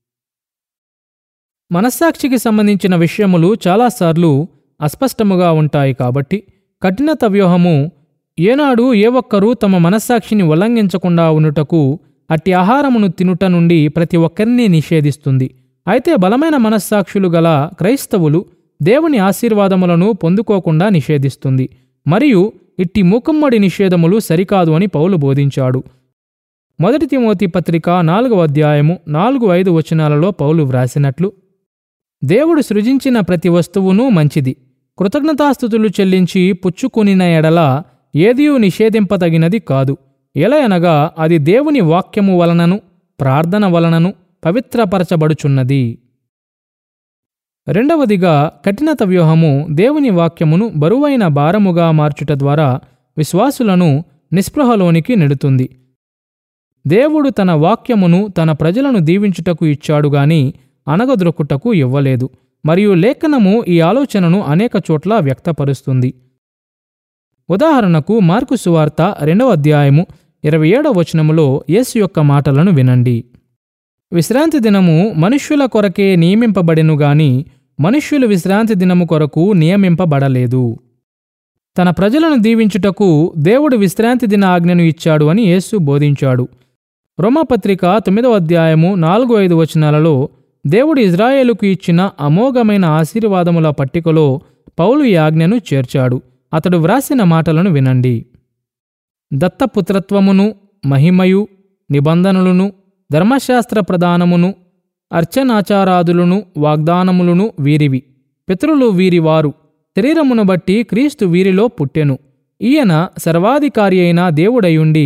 మనస్సాక్షికి సంబంధించిన విషయములు చాలాసార్లు అస్పష్టముగా ఉంటాయి కాబట్టి కఠినత వ్యూహము ఏనాడు ఏ ఒక్కరూ తమ మనస్సాక్షిని ఉల్లంఘించకుండా ఉండుటకు అట్టి ఆహారమును తినుట నుండి ప్రతి ఒక్కరిని నిషేధిస్తుంది అయితే బలమైన మనస్సాక్షులు గల క్రైస్తవులు దేవుని ఆశీర్వాదములను పొందుకోకుండా నిషేధిస్తుంది మరియు ఇట్టి మూకమ్మడి నిషేధములు సరికాదు అని పౌలు బోధించాడు మొదటి తిమోతి పత్రిక నాలుగవ అధ్యాయము నాలుగు ఐదు వచనాలలో పౌలు వ్రాసినట్లు దేవుడు సృజించిన ప్రతి వస్తువును మంచిది కృతజ్ఞతాస్థుతులు చెల్లించి పుచ్చుకునిన ఎడల ఏదియూ నిషేధింపదగినది కాదు ఎలయనగా అది దేవుని వాక్యము వలనను ప్రార్థన వలనను పవిత్రపరచబడుచున్నది రెండవదిగా కఠినత వ్యూహము దేవుని వాక్యమును బరువైన భారముగా మార్చుట ద్వారా విశ్వాసులను నిస్పృహలోనికి నెడుతుంది దేవుడు తన వాక్యమును తన ప్రజలను దీవించుటకు ఇచ్చాడు గాని అనగదొరుకుటకు ఇవ్వలేదు మరియు లేఖనము ఈ ఆలోచనను అనేక చోట్ల వ్యక్తపరుస్తుంది ఉదాహరణకు మార్కు సువార్త రెండవ అధ్యాయము ఇరవై ఏడవ వచనములో యేసు యొక్క మాటలను వినండి విశ్రాంతి దినము మనుష్యుల కొరకే నియమింపబడెను గాని మనుష్యులు విశ్రాంతి దినము కొరకు నియమింపబడలేదు తన ప్రజలను దీవించుటకు దేవుడు విశ్రాంతి దిన ఆజ్ఞను ఇచ్చాడు అని యేసు బోధించాడు రోమాపత్రిక తొమ్మిదవ అధ్యాయము నాలుగు ఐదు వచనాలలో దేవుడు ఇజ్రాయేలుకు ఇచ్చిన అమోఘమైన ఆశీర్వాదముల పట్టికలో పౌలు ఈ ఆజ్ఞను చేర్చాడు అతడు వ్రాసిన మాటలను వినండి దత్తపుత్రత్వమును మహిమయు నిబంధనలను ధర్మశాస్త్ర ప్రదానమును అర్చనాచారాదులను వాగ్దానములను వీరివి పితరులు వీరివారు శరీరమును బట్టి క్రీస్తు వీరిలో పుట్టెను ఈయన సర్వాధికారి అయిన దేవుడయుండి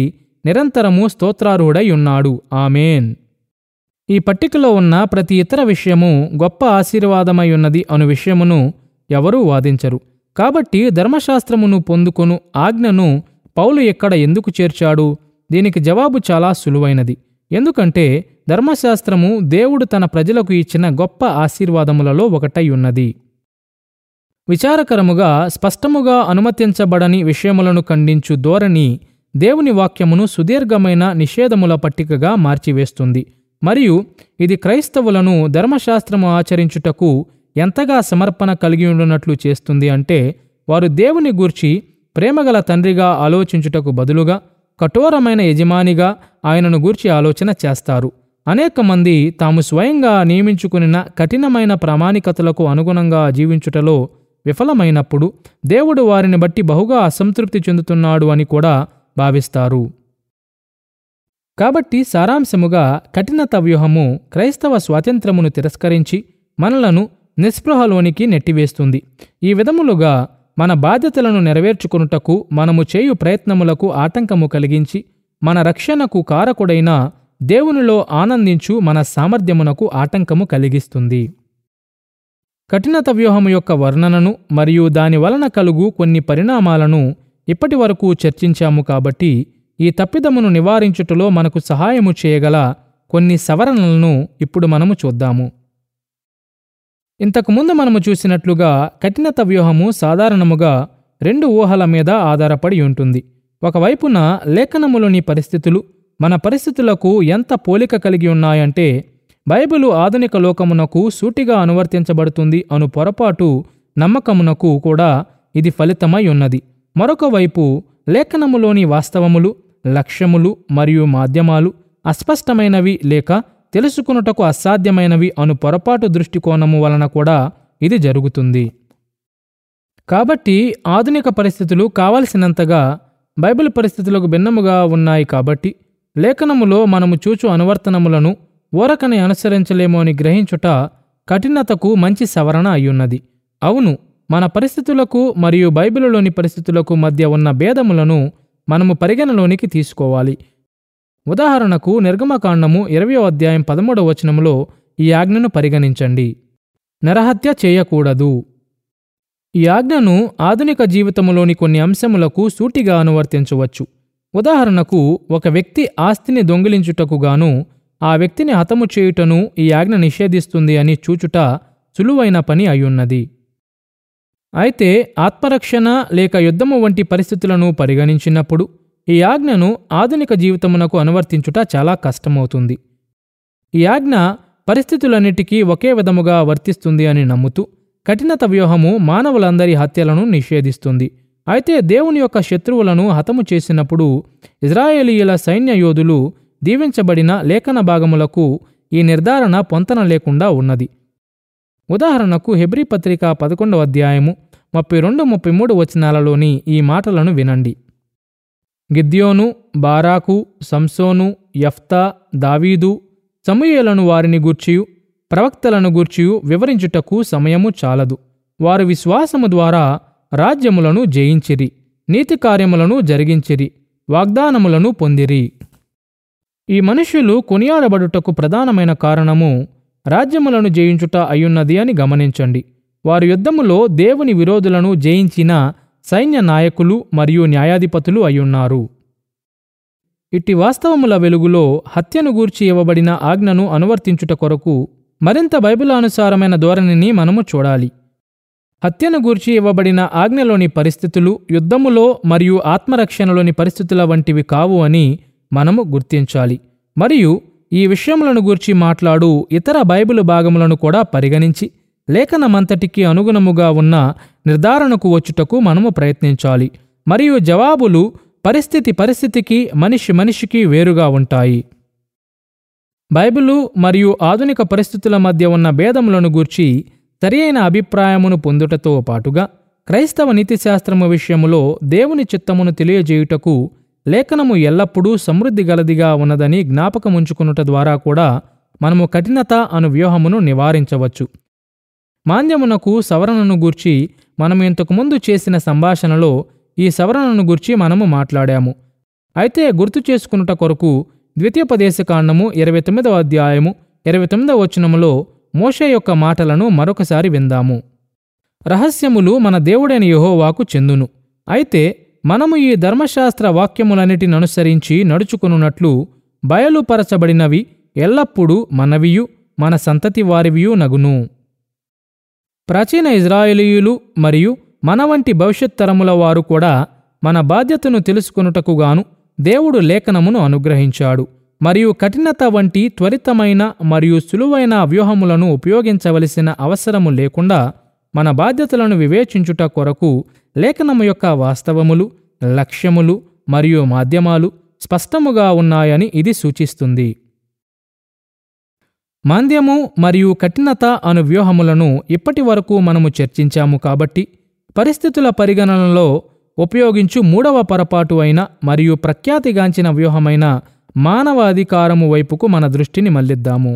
నిరంతరము స్తోత్రార్హుడై ఉన్నాడు ఆమెన్ ఈ పట్టికలో ఉన్న ప్రతి ఇతర విషయము గొప్ప ఆశీర్వాదమై ఉన్నది అను విషయమును ఎవరూ వాదించరు కాబట్టి ధర్మశాస్త్రమును పొందుకొను ఆజ్ఞను పౌలు ఎక్కడ ఎందుకు చేర్చాడు దీనికి జవాబు చాలా సులువైనది ఎందుకంటే ధర్మశాస్త్రము దేవుడు తన ప్రజలకు ఇచ్చిన గొప్ప ఆశీర్వాదములలో ఒకటై ఉన్నది విచారకరముగా స్పష్టముగా అనుమతించబడని విషయములను ఖండించు ధోరణి దేవుని వాక్యమును సుదీర్ఘమైన నిషేధముల పట్టికగా మార్చివేస్తుంది మరియు ఇది క్రైస్తవులను ధర్మశాస్త్రము ఆచరించుటకు ఎంతగా సమర్పణ కలిగి ఉండునట్లు చేస్తుంది అంటే వారు దేవుని గూర్చి ప్రేమగల తండ్రిగా ఆలోచించుటకు బదులుగా కఠోరమైన యజమానిగా ఆయనను గూర్చి ఆలోచన చేస్తారు అనేక మంది తాము స్వయంగా నియమించుకున్న కఠినమైన ప్రామాణికతలకు అనుగుణంగా జీవించుటలో విఫలమైనప్పుడు దేవుడు వారిని బట్టి బహుగా అసంతృప్తి చెందుతున్నాడు అని కూడా భావిస్తారు కాబట్టి సారాంశముగా కఠినత వ్యూహము క్రైస్తవ స్వాతంత్రమును తిరస్కరించి మనలను నిస్పృహలోనికి నెట్టివేస్తుంది ఈ విధములుగా మన బాధ్యతలను నెరవేర్చుకొనుటకు మనము చేయు ప్రయత్నములకు ఆటంకము కలిగించి మన రక్షణకు కారకుడైన దేవునిలో ఆనందించు మన సామర్థ్యమునకు ఆటంకము కలిగిస్తుంది కఠినత వ్యూహము యొక్క వర్ణనను మరియు దాని వలన కలుగు కొన్ని పరిణామాలను ఇప్పటి వరకు చర్చించాము కాబట్టి ఈ తప్పిదమును నివారించుటలో మనకు సహాయము చేయగల కొన్ని సవరణలను ఇప్పుడు మనము చూద్దాము ఇంతకుముందు మనము చూసినట్లుగా కఠినత వ్యూహము సాధారణముగా రెండు ఊహల మీద ఆధారపడి ఉంటుంది ఒకవైపున లేఖనములోని పరిస్థితులు మన పరిస్థితులకు ఎంత పోలిక కలిగి ఉన్నాయంటే బైబిలు ఆధునిక లోకమునకు సూటిగా అనువర్తించబడుతుంది అను పొరపాటు నమ్మకమునకు కూడా ఇది ఫలితమై ఉన్నది మరొక వైపు లేఖనములోని వాస్తవములు లక్ష్యములు మరియు మాధ్యమాలు అస్పష్టమైనవి లేక తెలుసుకున్నటకు అసాధ్యమైనవి అను పొరపాటు దృష్టికోణము వలన కూడా ఇది జరుగుతుంది కాబట్టి ఆధునిక పరిస్థితులు కావలసినంతగా బైబిల్ పరిస్థితులకు భిన్నముగా ఉన్నాయి కాబట్టి లేఖనములో మనము చూచు అనువర్తనములను ఊరకని అనుసరించలేమో అని గ్రహించుట కఠినతకు మంచి సవరణ అయ్యున్నది అవును మన పరిస్థితులకు మరియు బైబిలులోని పరిస్థితులకు మధ్య ఉన్న భేదములను మనము పరిగణలోనికి తీసుకోవాలి ఉదాహరణకు నిర్గమకాండము ఇరవయో అధ్యాయం పదమూడవ వచనములో ఈ ఆజ్ఞను పరిగణించండి నరహత్య చేయకూడదు ఈ ఆజ్ఞను ఆధునిక జీవితములోని కొన్ని అంశములకు సూటిగా అనువర్తించవచ్చు ఉదాహరణకు ఒక వ్యక్తి ఆస్తిని దొంగిలించుటకు గాను ఆ వ్యక్తిని హతము చేయుటను ఈ ఆజ్ఞ నిషేధిస్తుంది అని చూచుట సులువైన పని అయ్యున్నది అయితే ఆత్మరక్షణ లేక యుద్ధము వంటి పరిస్థితులను పరిగణించినప్పుడు ఈ ఆజ్ఞను ఆధునిక జీవితమునకు అనువర్తించుట చాలా కష్టమవుతుంది ఈ ఆజ్ఞ పరిస్థితులన్నిటికీ ఒకే విధముగా వర్తిస్తుంది అని నమ్ముతూ కఠినత వ్యూహము మానవులందరి హత్యలను నిషేధిస్తుంది అయితే దేవుని యొక్క శత్రువులను హతము చేసినప్పుడు ఇజ్రాయేలీయుల సైన్య యోధులు దీవించబడిన లేఖన భాగములకు ఈ నిర్ధారణ పొంతన లేకుండా ఉన్నది ఉదాహరణకు హెబ్రీ పత్రిక పదకొండవ అధ్యాయము ముప్పై రెండు ముప్పై మూడు వచనాలలోని ఈ మాటలను వినండి గిద్యోను బారాకు సంసోను యఫ్తా దావీదు సమూయేలను వారిని గూర్చియు ప్రవక్తలను గూర్చియు వివరించుటకు సమయము చాలదు వారు విశ్వాసము ద్వారా రాజ్యములను జయించిరి నీతి కార్యములను జరిగించిరి వాగ్దానములను పొందిరి ఈ మనుష్యులు కొనియాడబడుటకు ప్రధానమైన కారణము రాజ్యములను జయించుట అయ్యున్నది అని గమనించండి వారు యుద్ధములో దేవుని విరోధులను జయించిన సైన్య నాయకులు మరియు న్యాయాధిపతులు అయ్యున్నారు ఇట్టి వాస్తవముల వెలుగులో హత్యను గూర్చి ఇవ్వబడిన ఆజ్ఞను అనువర్తించుట కొరకు మరింత బైబిలానుసారమైన ధోరణిని మనము చూడాలి హత్యను గూర్చి ఇవ్వబడిన ఆజ్ఞలోని పరిస్థితులు యుద్ధములో మరియు ఆత్మరక్షణలోని పరిస్థితుల వంటివి కావు అని మనము గుర్తించాలి మరియు ఈ విషయములను గూర్చి మాట్లాడు ఇతర బైబిలు భాగములను కూడా పరిగణించి లేఖనమంతటికి అనుగుణముగా ఉన్న నిర్ధారణకు వచ్చుటకు మనము ప్రయత్నించాలి మరియు జవాబులు పరిస్థితి పరిస్థితికి మనిషి మనిషికి వేరుగా ఉంటాయి బైబిలు మరియు ఆధునిక పరిస్థితుల మధ్య ఉన్న భేదములను గూర్చి సరియైన అభిప్రాయమును పొందుటతో పాటుగా క్రైస్తవ నీతిశాస్త్రము విషయములో దేవుని చిత్తమును తెలియజేయుటకు లేఖనము ఎల్లప్పుడూ సమృద్ధి గలదిగా ఉన్నదని జ్ఞాపకముంచుకునుట ద్వారా కూడా మనము కఠినత అను వ్యూహమును నివారించవచ్చు మాంద్యమునకు సవరణను గూర్చి మనము ఇంతకుముందు చేసిన సంభాషణలో ఈ సవరణను గూర్చి మనము మాట్లాడాము అయితే గుర్తు చేసుకునుట కొరకు ద్వితీయోపదేశకాండము ఇరవై తొమ్మిదవ అధ్యాయము ఇరవై తొమ్మిదవ వచనములో మోషే యొక్క మాటలను మరొకసారి విందాము రహస్యములు మన దేవుడైన యెహోవాకు చెందును అయితే మనము ఈ ధర్మశాస్త్ర వాక్యములన్నిటిని అనుసరించి నడుచుకునున్నట్లు బయలుపరచబడినవి ఎల్లప్పుడూ మనవియు మన సంతతి వారివియు నగును ప్రాచీన ఇజ్రాయేలీయులు మరియు మన వంటి భవిష్యత్ తరముల వారు కూడా మన బాధ్యతను తెలుసుకొనుటకుగాను దేవుడు లేఖనమును అనుగ్రహించాడు మరియు కఠినత వంటి త్వరితమైన మరియు సులువైన వ్యూహములను ఉపయోగించవలసిన అవసరము లేకుండా మన బాధ్యతలను వివేచించుట కొరకు లేఖనము యొక్క వాస్తవములు లక్ష్యములు మరియు మాధ్యమాలు స్పష్టముగా ఉన్నాయని ఇది సూచిస్తుంది మాంద్యము మరియు కఠినత అను వ్యూహములను ఇప్పటి వరకు మనము చర్చించాము కాబట్టి పరిస్థితుల పరిగణనలో ఉపయోగించు మూడవ పొరపాటు అయిన మరియు ప్రఖ్యాతిగాంచిన వ్యూహమైన మానవ అధికారము వైపుకు మన దృష్టిని మళ్లిద్దాము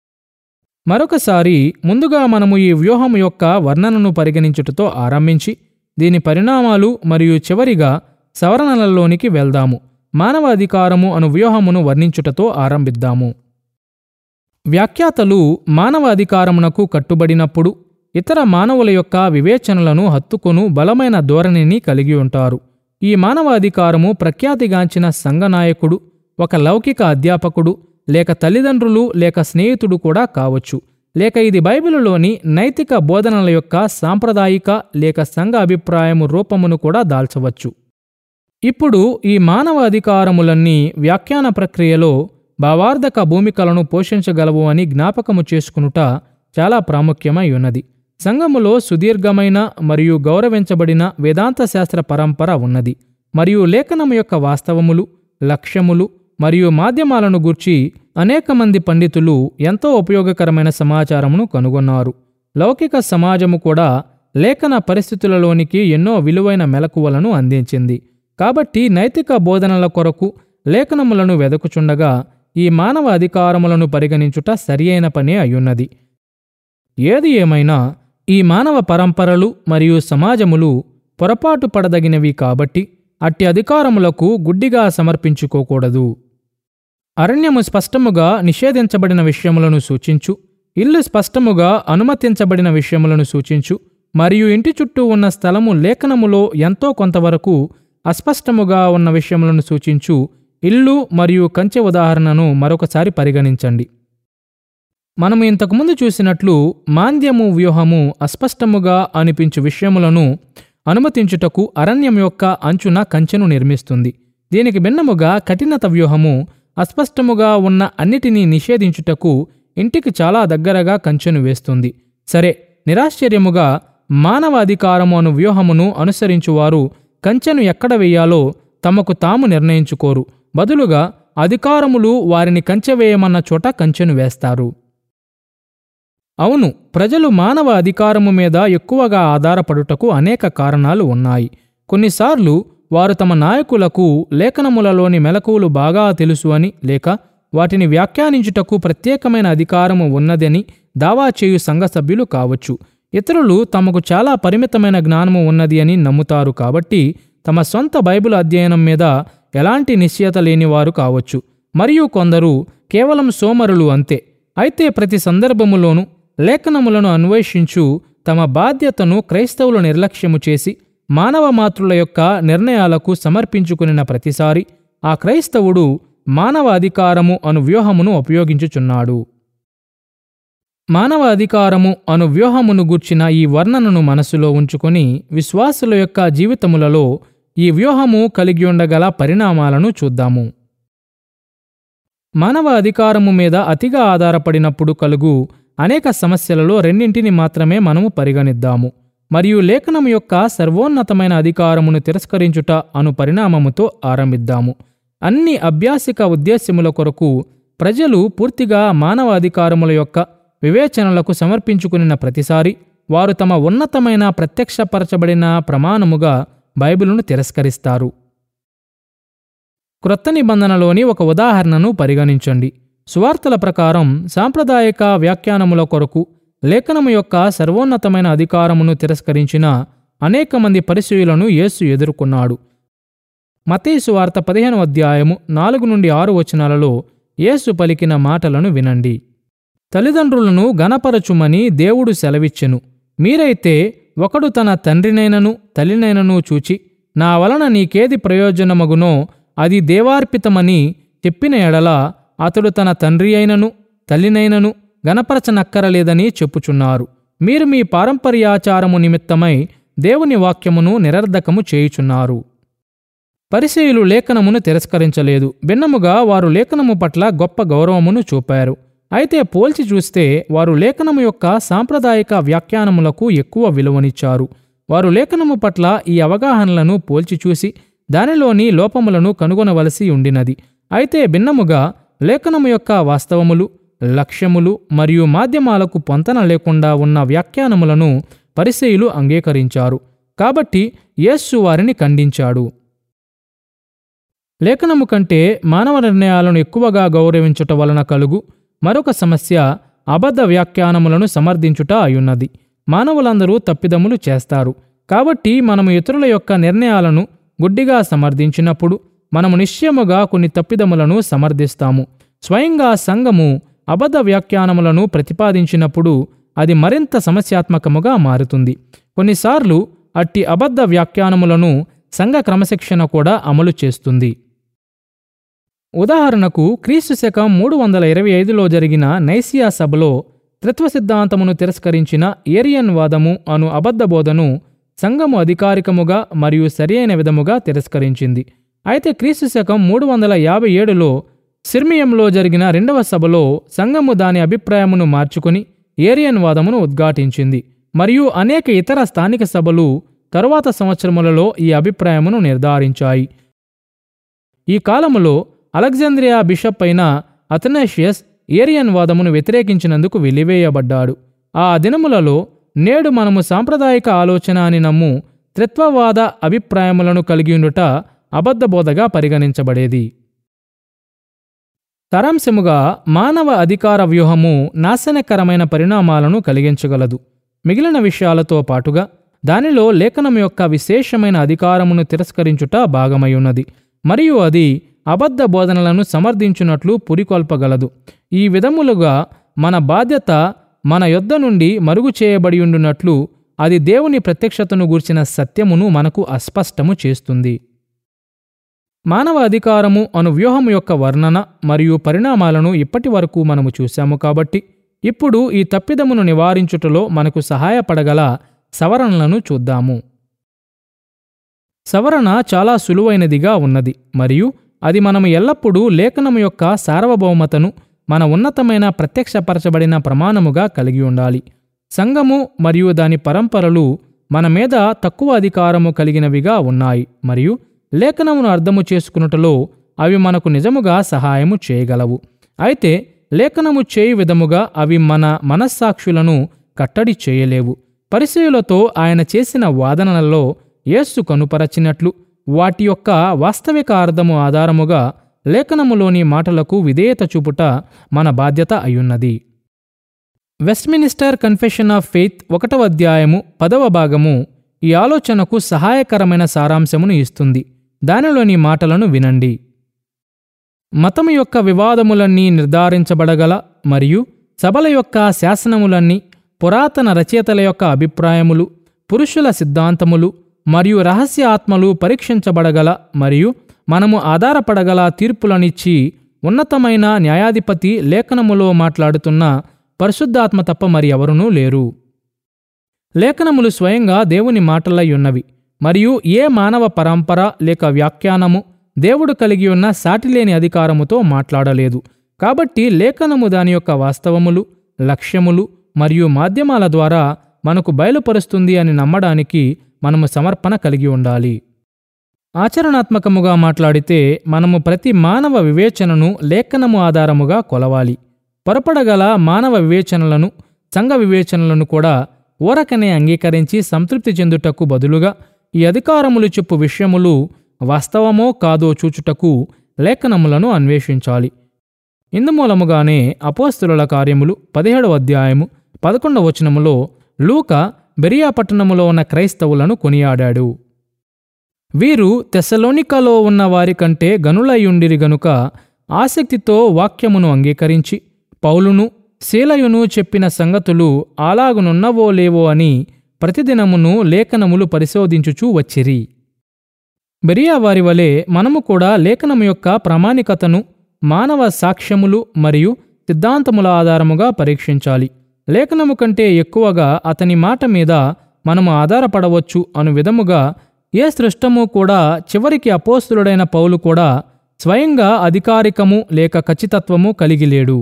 మరొకసారి ముందుగా మనము ఈ వ్యూహం యొక్క వర్ణనను పరిగణించుటతో ఆరంభించి దీని పరిణామాలు మరియు చివరిగా సవరణలలోనికి వెళ్దాము మానవ అధికారము అను వ్యూహమును వర్ణించుటతో ఆరంభిద్దాము వ్యాఖ్యాతలు మానవ అధికారమునకు కట్టుబడినప్పుడు ఇతర మానవుల యొక్క వివేచనలను హత్తుకొను బలమైన ధోరణిని కలిగి ఉంటారు ఈ మానవ అధికారము ప్రఖ్యాతిగాంచిన సంఘనాయకుడు ఒక లౌకిక అధ్యాపకుడు లేక తల్లిదండ్రులు లేక స్నేహితుడు కూడా కావచ్చు లేక ఇది బైబిలులోని నైతిక బోధనల యొక్క సాంప్రదాయిక లేక సంఘ అభిప్రాయము రూపమును కూడా దాల్చవచ్చు ఇప్పుడు ఈ మానవ అధికారములన్నీ వ్యాఖ్యాన ప్రక్రియలో భావార్థక భూమికలను పోషించగలవు అని జ్ఞాపకము చేసుకునుట చాలా ప్రాముఖ్యమై ఉన్నది సంఘములో సుదీర్ఘమైన మరియు గౌరవించబడిన వేదాంత శాస్త్ర పరంపర ఉన్నది మరియు లేఖనము యొక్క వాస్తవములు లక్ష్యములు మరియు మాధ్యమాలను గూర్చి అనేక మంది పండితులు ఎంతో ఉపయోగకరమైన సమాచారమును కనుగొన్నారు లౌకిక సమాజము కూడా లేఖన పరిస్థితులలోనికి ఎన్నో విలువైన మెలకువలను అందించింది కాబట్టి నైతిక బోధనల కొరకు లేఖనములను వెదకుచుండగా ఈ మానవ అధికారములను పరిగణించుట సరియైన పనే అయ్యున్నది ఏది ఏమైనా ఈ మానవ పరంపరలు మరియు సమాజములు పొరపాటు పడదగినవి కాబట్టి అట్టి అధికారములకు గుడ్డిగా సమర్పించుకోకూడదు అరణ్యము స్పష్టముగా నిషేధించబడిన విషయములను సూచించు ఇల్లు స్పష్టముగా అనుమతించబడిన విషయములను సూచించు మరియు ఇంటి చుట్టూ ఉన్న స్థలము లేఖనములో ఎంతో కొంతవరకు అస్పష్టముగా ఉన్న విషయములను సూచించు ఇల్లు మరియు కంచె ఉదాహరణను మరొకసారి పరిగణించండి మనము ఇంతకుముందు చూసినట్లు మాంద్యము వ్యూహము అస్పష్టముగా అనిపించు విషయములను అనుమతించుటకు అరణ్యం యొక్క అంచున కంచెను నిర్మిస్తుంది దీనికి భిన్నముగా కఠినత వ్యూహము అస్పష్టముగా ఉన్న అన్నిటినీ నిషేధించుటకు ఇంటికి చాలా దగ్గరగా కంచెను వేస్తుంది సరే నిరాశ్చర్యముగా మానవ అధికారము అను వ్యూహమును అనుసరించువారు కంచెను ఎక్కడ వేయాలో తమకు తాము నిర్ణయించుకోరు బదులుగా అధికారములు వారిని కంచె వేయమన్న చోట కంచెను వేస్తారు అవును ప్రజలు మానవ అధికారము మీద ఎక్కువగా ఆధారపడుటకు అనేక కారణాలు ఉన్నాయి కొన్నిసార్లు వారు తమ నాయకులకు లేఖనములలోని మెలకువలు బాగా తెలుసు అని లేక వాటిని వ్యాఖ్యానించుటకు ప్రత్యేకమైన అధికారము ఉన్నదని దావా చేయు సంఘ సభ్యులు కావచ్చు ఇతరులు తమకు చాలా పరిమితమైన జ్ఞానము ఉన్నది అని నమ్ముతారు కాబట్టి తమ సొంత బైబిల్ అధ్యయనం మీద ఎలాంటి నిశ్చయత లేనివారు కావచ్చు మరియు కొందరు కేవలం సోమరులు అంతే అయితే ప్రతి సందర్భములోనూ లేఖనములను అన్వేషించు తమ బాధ్యతను క్రైస్తవులు నిర్లక్ష్యము చేసి మానవ మాతృల యొక్క నిర్ణయాలకు సమర్పించుకునిన ప్రతిసారి ఆ క్రైస్తవుడు మానవ అధికారము అను వ్యూహమును ఉపయోగించుచున్నాడు మానవ అధికారము అను వ్యూహమును గూర్చిన ఈ వర్ణనను మనసులో ఉంచుకొని విశ్వాసుల యొక్క జీవితములలో ఈ వ్యూహము కలిగి ఉండగల పరిణామాలను చూద్దాము మానవ అధికారము మీద అతిగా ఆధారపడినప్పుడు కలుగు అనేక సమస్యలలో రెండింటిని మాత్రమే మనము పరిగణిద్దాము మరియు లేఖనం యొక్క సర్వోన్నతమైన అధికారమును తిరస్కరించుట అను పరిణామముతో ఆరంభిద్దాము అన్ని అభ్యాసిక ఉద్దేశ్యముల కొరకు ప్రజలు పూర్తిగా మానవ అధికారముల యొక్క వివేచనలకు సమర్పించుకునిన ప్రతిసారి వారు తమ ఉన్నతమైన ప్రత్యక్షపరచబడిన ప్రమాణముగా బైబిలును తిరస్కరిస్తారు క్రొత్త నిబంధనలోని ఒక ఉదాహరణను పరిగణించండి సువార్తల ప్రకారం సాంప్రదాయక వ్యాఖ్యానముల కొరకు లేఖనము యొక్క సర్వోన్నతమైన అధికారమును తిరస్కరించిన అనేక మంది పరిశీలను యేసు ఎదుర్కొన్నాడు మతేసు వార్త పదిహేను అధ్యాయము నాలుగు నుండి ఆరు వచనాలలో యేసు పలికిన మాటలను వినండి తల్లిదండ్రులను గణపరచుమని దేవుడు సెలవిచ్చెను మీరైతే ఒకడు తన తండ్రినైనను తల్లినైనను చూచి నా వలన నీకేది ప్రయోజనమగునో అది దేవార్పితమని చెప్పిన ఎడల అతడు తన తండ్రి అయినను తల్లినైనను గణపరచనక్కరలేదని చెప్పుచున్నారు మీరు మీ పారంపర్యాచారము నిమిత్తమై దేవుని వాక్యమును నిరర్ధకము చేయుచున్నారు పరిసేయులు లేఖనమును తిరస్కరించలేదు భిన్నముగా వారు లేఖనము పట్ల గొప్ప గౌరవమును చూపారు అయితే పోల్చి చూస్తే వారు లేఖనము యొక్క సాంప్రదాయిక వ్యాఖ్యానములకు ఎక్కువ విలువనిచ్చారు వారు లేఖనము పట్ల ఈ అవగాహనలను పోల్చి చూసి దానిలోని లోపములను కనుగొనవలసి ఉండినది అయితే భిన్నముగా లేఖనము యొక్క వాస్తవములు లక్ష్యములు మరియు మాధ్యమాలకు పొంతన లేకుండా ఉన్న వ్యాఖ్యానములను పరిసేయులు అంగీకరించారు కాబట్టి యేస్సు వారిని ఖండించాడు లేఖనము కంటే మానవ నిర్ణయాలను ఎక్కువగా గౌరవించుట వలన కలుగు మరొక సమస్య అబద్ధ వ్యాఖ్యానములను సమర్థించుట అయున్నది మానవులందరూ తప్పిదములు చేస్తారు కాబట్టి మనము ఇతరుల యొక్క నిర్ణయాలను గుడ్డిగా సమర్థించినప్పుడు మనము నిశ్చయముగా కొన్ని తప్పిదములను సమర్థిస్తాము స్వయంగా సంఘము అబద్ధ వ్యాఖ్యానములను ప్రతిపాదించినప్పుడు అది మరింత సమస్యాత్మకముగా మారుతుంది కొన్నిసార్లు అట్టి అబద్ధ వ్యాఖ్యానములను సంఘ క్రమశిక్షణ కూడా అమలు చేస్తుంది ఉదాహరణకు క్రీస్తు శకం మూడు వందల ఇరవై ఐదులో జరిగిన నైసియా సభలో త్రిత్వ సిద్ధాంతమును తిరస్కరించిన ఏరియన్ వాదము అను అబద్ధ బోధను సంఘము అధికారికముగా మరియు సరియైన విధముగా తిరస్కరించింది అయితే క్రీస్తు శకం మూడు వందల యాభై ఏడులో సిర్మియంలో జరిగిన రెండవ సభలో సంఘము దాని అభిప్రాయమును మార్చుకుని ఏరియన్ వాదమును ఉద్ఘాటించింది మరియు అనేక ఇతర స్థానిక సభలు తరువాత సంవత్సరములలో ఈ అభిప్రాయమును నిర్ధారించాయి ఈ కాలములో అలెగ్జాంద్రియా బిషప్ అయిన అథనేషియస్ ఏరియన్ వాదమును వ్యతిరేకించినందుకు వెలివేయబడ్డాడు ఆ దినములలో నేడు మనము సాంప్రదాయిక ఆలోచన అని నమ్ము త్రిత్వవాద అభిప్రాయములను కలిగియుండుట అబద్ధబోధగా పరిగణించబడేది సారాంశముగా మానవ అధికార వ్యూహము నాశనకరమైన పరిణామాలను కలిగించగలదు మిగిలిన విషయాలతో పాటుగా దానిలో లేఖనం యొక్క విశేషమైన అధికారమును తిరస్కరించుట భాగమై మరియు అది అబద్ధ బోధనలను సమర్థించున్నట్లు పురికొల్పగలదు ఈ విధములుగా మన బాధ్యత మన యొద్ద నుండి మరుగు చేయబడి ఉండునట్లు అది దేవుని ప్రత్యక్షతను గూర్చిన సత్యమును మనకు అస్పష్టము చేస్తుంది మానవ అధికారము అను వ్యూహము యొక్క వర్ణన మరియు పరిణామాలను ఇప్పటి వరకు మనము చూశాము కాబట్టి ఇప్పుడు ఈ తప్పిదమును నివారించుటలో మనకు సహాయపడగల సవరణలను చూద్దాము సవరణ చాలా సులువైనదిగా ఉన్నది మరియు అది మనము ఎల్లప్పుడూ లేఖనము యొక్క సార్వభౌమతను మన ఉన్నతమైన ప్రత్యక్షపరచబడిన ప్రమాణముగా కలిగి ఉండాలి సంఘము మరియు దాని పరంపరలు మన మీద తక్కువ అధికారము కలిగినవిగా ఉన్నాయి మరియు లేఖనమును అర్థము చేసుకున్నటలో అవి మనకు నిజముగా సహాయము చేయగలవు అయితే లేఖనము చేయు విధముగా అవి మన మనస్సాక్షులను కట్టడి చేయలేవు పరిచయులతో ఆయన చేసిన వాదనలలో యేస్సు కనుపరచినట్లు వాటి యొక్క వాస్తవిక అర్థము ఆధారముగా లేఖనములోని మాటలకు విధేయత చూపుట మన బాధ్యత అయ్యున్నది వెస్ట్మినిస్టర్ కన్ఫెషన్ ఆఫ్ ఫెయిత్ ఒకటవ అధ్యాయము పదవ భాగము ఈ ఆలోచనకు సహాయకరమైన సారాంశమును ఇస్తుంది దానిలోని మాటలను వినండి మతము యొక్క వివాదములన్నీ నిర్ధారించబడగల మరియు సభల యొక్క శాసనములన్నీ పురాతన రచయితల యొక్క అభిప్రాయములు పురుషుల సిద్ధాంతములు మరియు రహస్య ఆత్మలు పరీక్షించబడగల మరియు మనము ఆధారపడగల తీర్పులనిచ్చి ఉన్నతమైన న్యాయాధిపతి లేఖనములో మాట్లాడుతున్న పరిశుద్ధాత్మ తప్ప మరి ఎవరునూ లేరు లేఖనములు స్వయంగా దేవుని మాటలై ఉన్నవి మరియు ఏ మానవ పరంపర లేక వ్యాఖ్యానము దేవుడు కలిగి ఉన్న సాటిలేని అధికారముతో మాట్లాడలేదు కాబట్టి లేఖనము దాని యొక్క వాస్తవములు లక్ష్యములు మరియు మాధ్యమాల ద్వారా మనకు బయలుపరుస్తుంది అని నమ్మడానికి మనము సమర్పణ కలిగి ఉండాలి ఆచరణాత్మకముగా మాట్లాడితే మనము ప్రతి మానవ వివేచనను లేఖనము ఆధారముగా కొలవాలి పొరపడగల మానవ వివేచనలను సంఘ వివేచనలను కూడా ఊరకనే అంగీకరించి సంతృప్తి చెందుటకు బదులుగా ఈ అధికారములు చెప్పు విషయములు వాస్తవమో కాదో చూచుటకు లేఖనములను అన్వేషించాలి ఇందుమూలముగానే అపోస్తుల కార్యములు పదిహేడవ అధ్యాయము పదకొండవ వచనములో లూక బెరియా పట్టణములో ఉన్న క్రైస్తవులను కొనియాడాడు వీరు తెసలోనికలో ఉన్న వారి కంటే గనులయుండిరి గనుక ఆసక్తితో వాక్యమును అంగీకరించి పౌలును శీలయును చెప్పిన సంగతులు అలాగునున్నవో లేవో అని ప్రతిదినమును లేఖనములు పరిశోధించుచూ వచ్చిరి బెరియా వారి వలె మనము కూడా లేఖనము యొక్క ప్రామాణికతను మానవ సాక్ష్యములు మరియు సిద్ధాంతముల ఆధారముగా పరీక్షించాలి లేఖనము కంటే ఎక్కువగా అతని మాట మీద మనము ఆధారపడవచ్చు అను విధముగా ఏ సృష్టము కూడా చివరికి అపోస్తులుడైన పౌలు కూడా స్వయంగా అధికారికము లేక ఖచ్చితత్వము కలిగి లేడు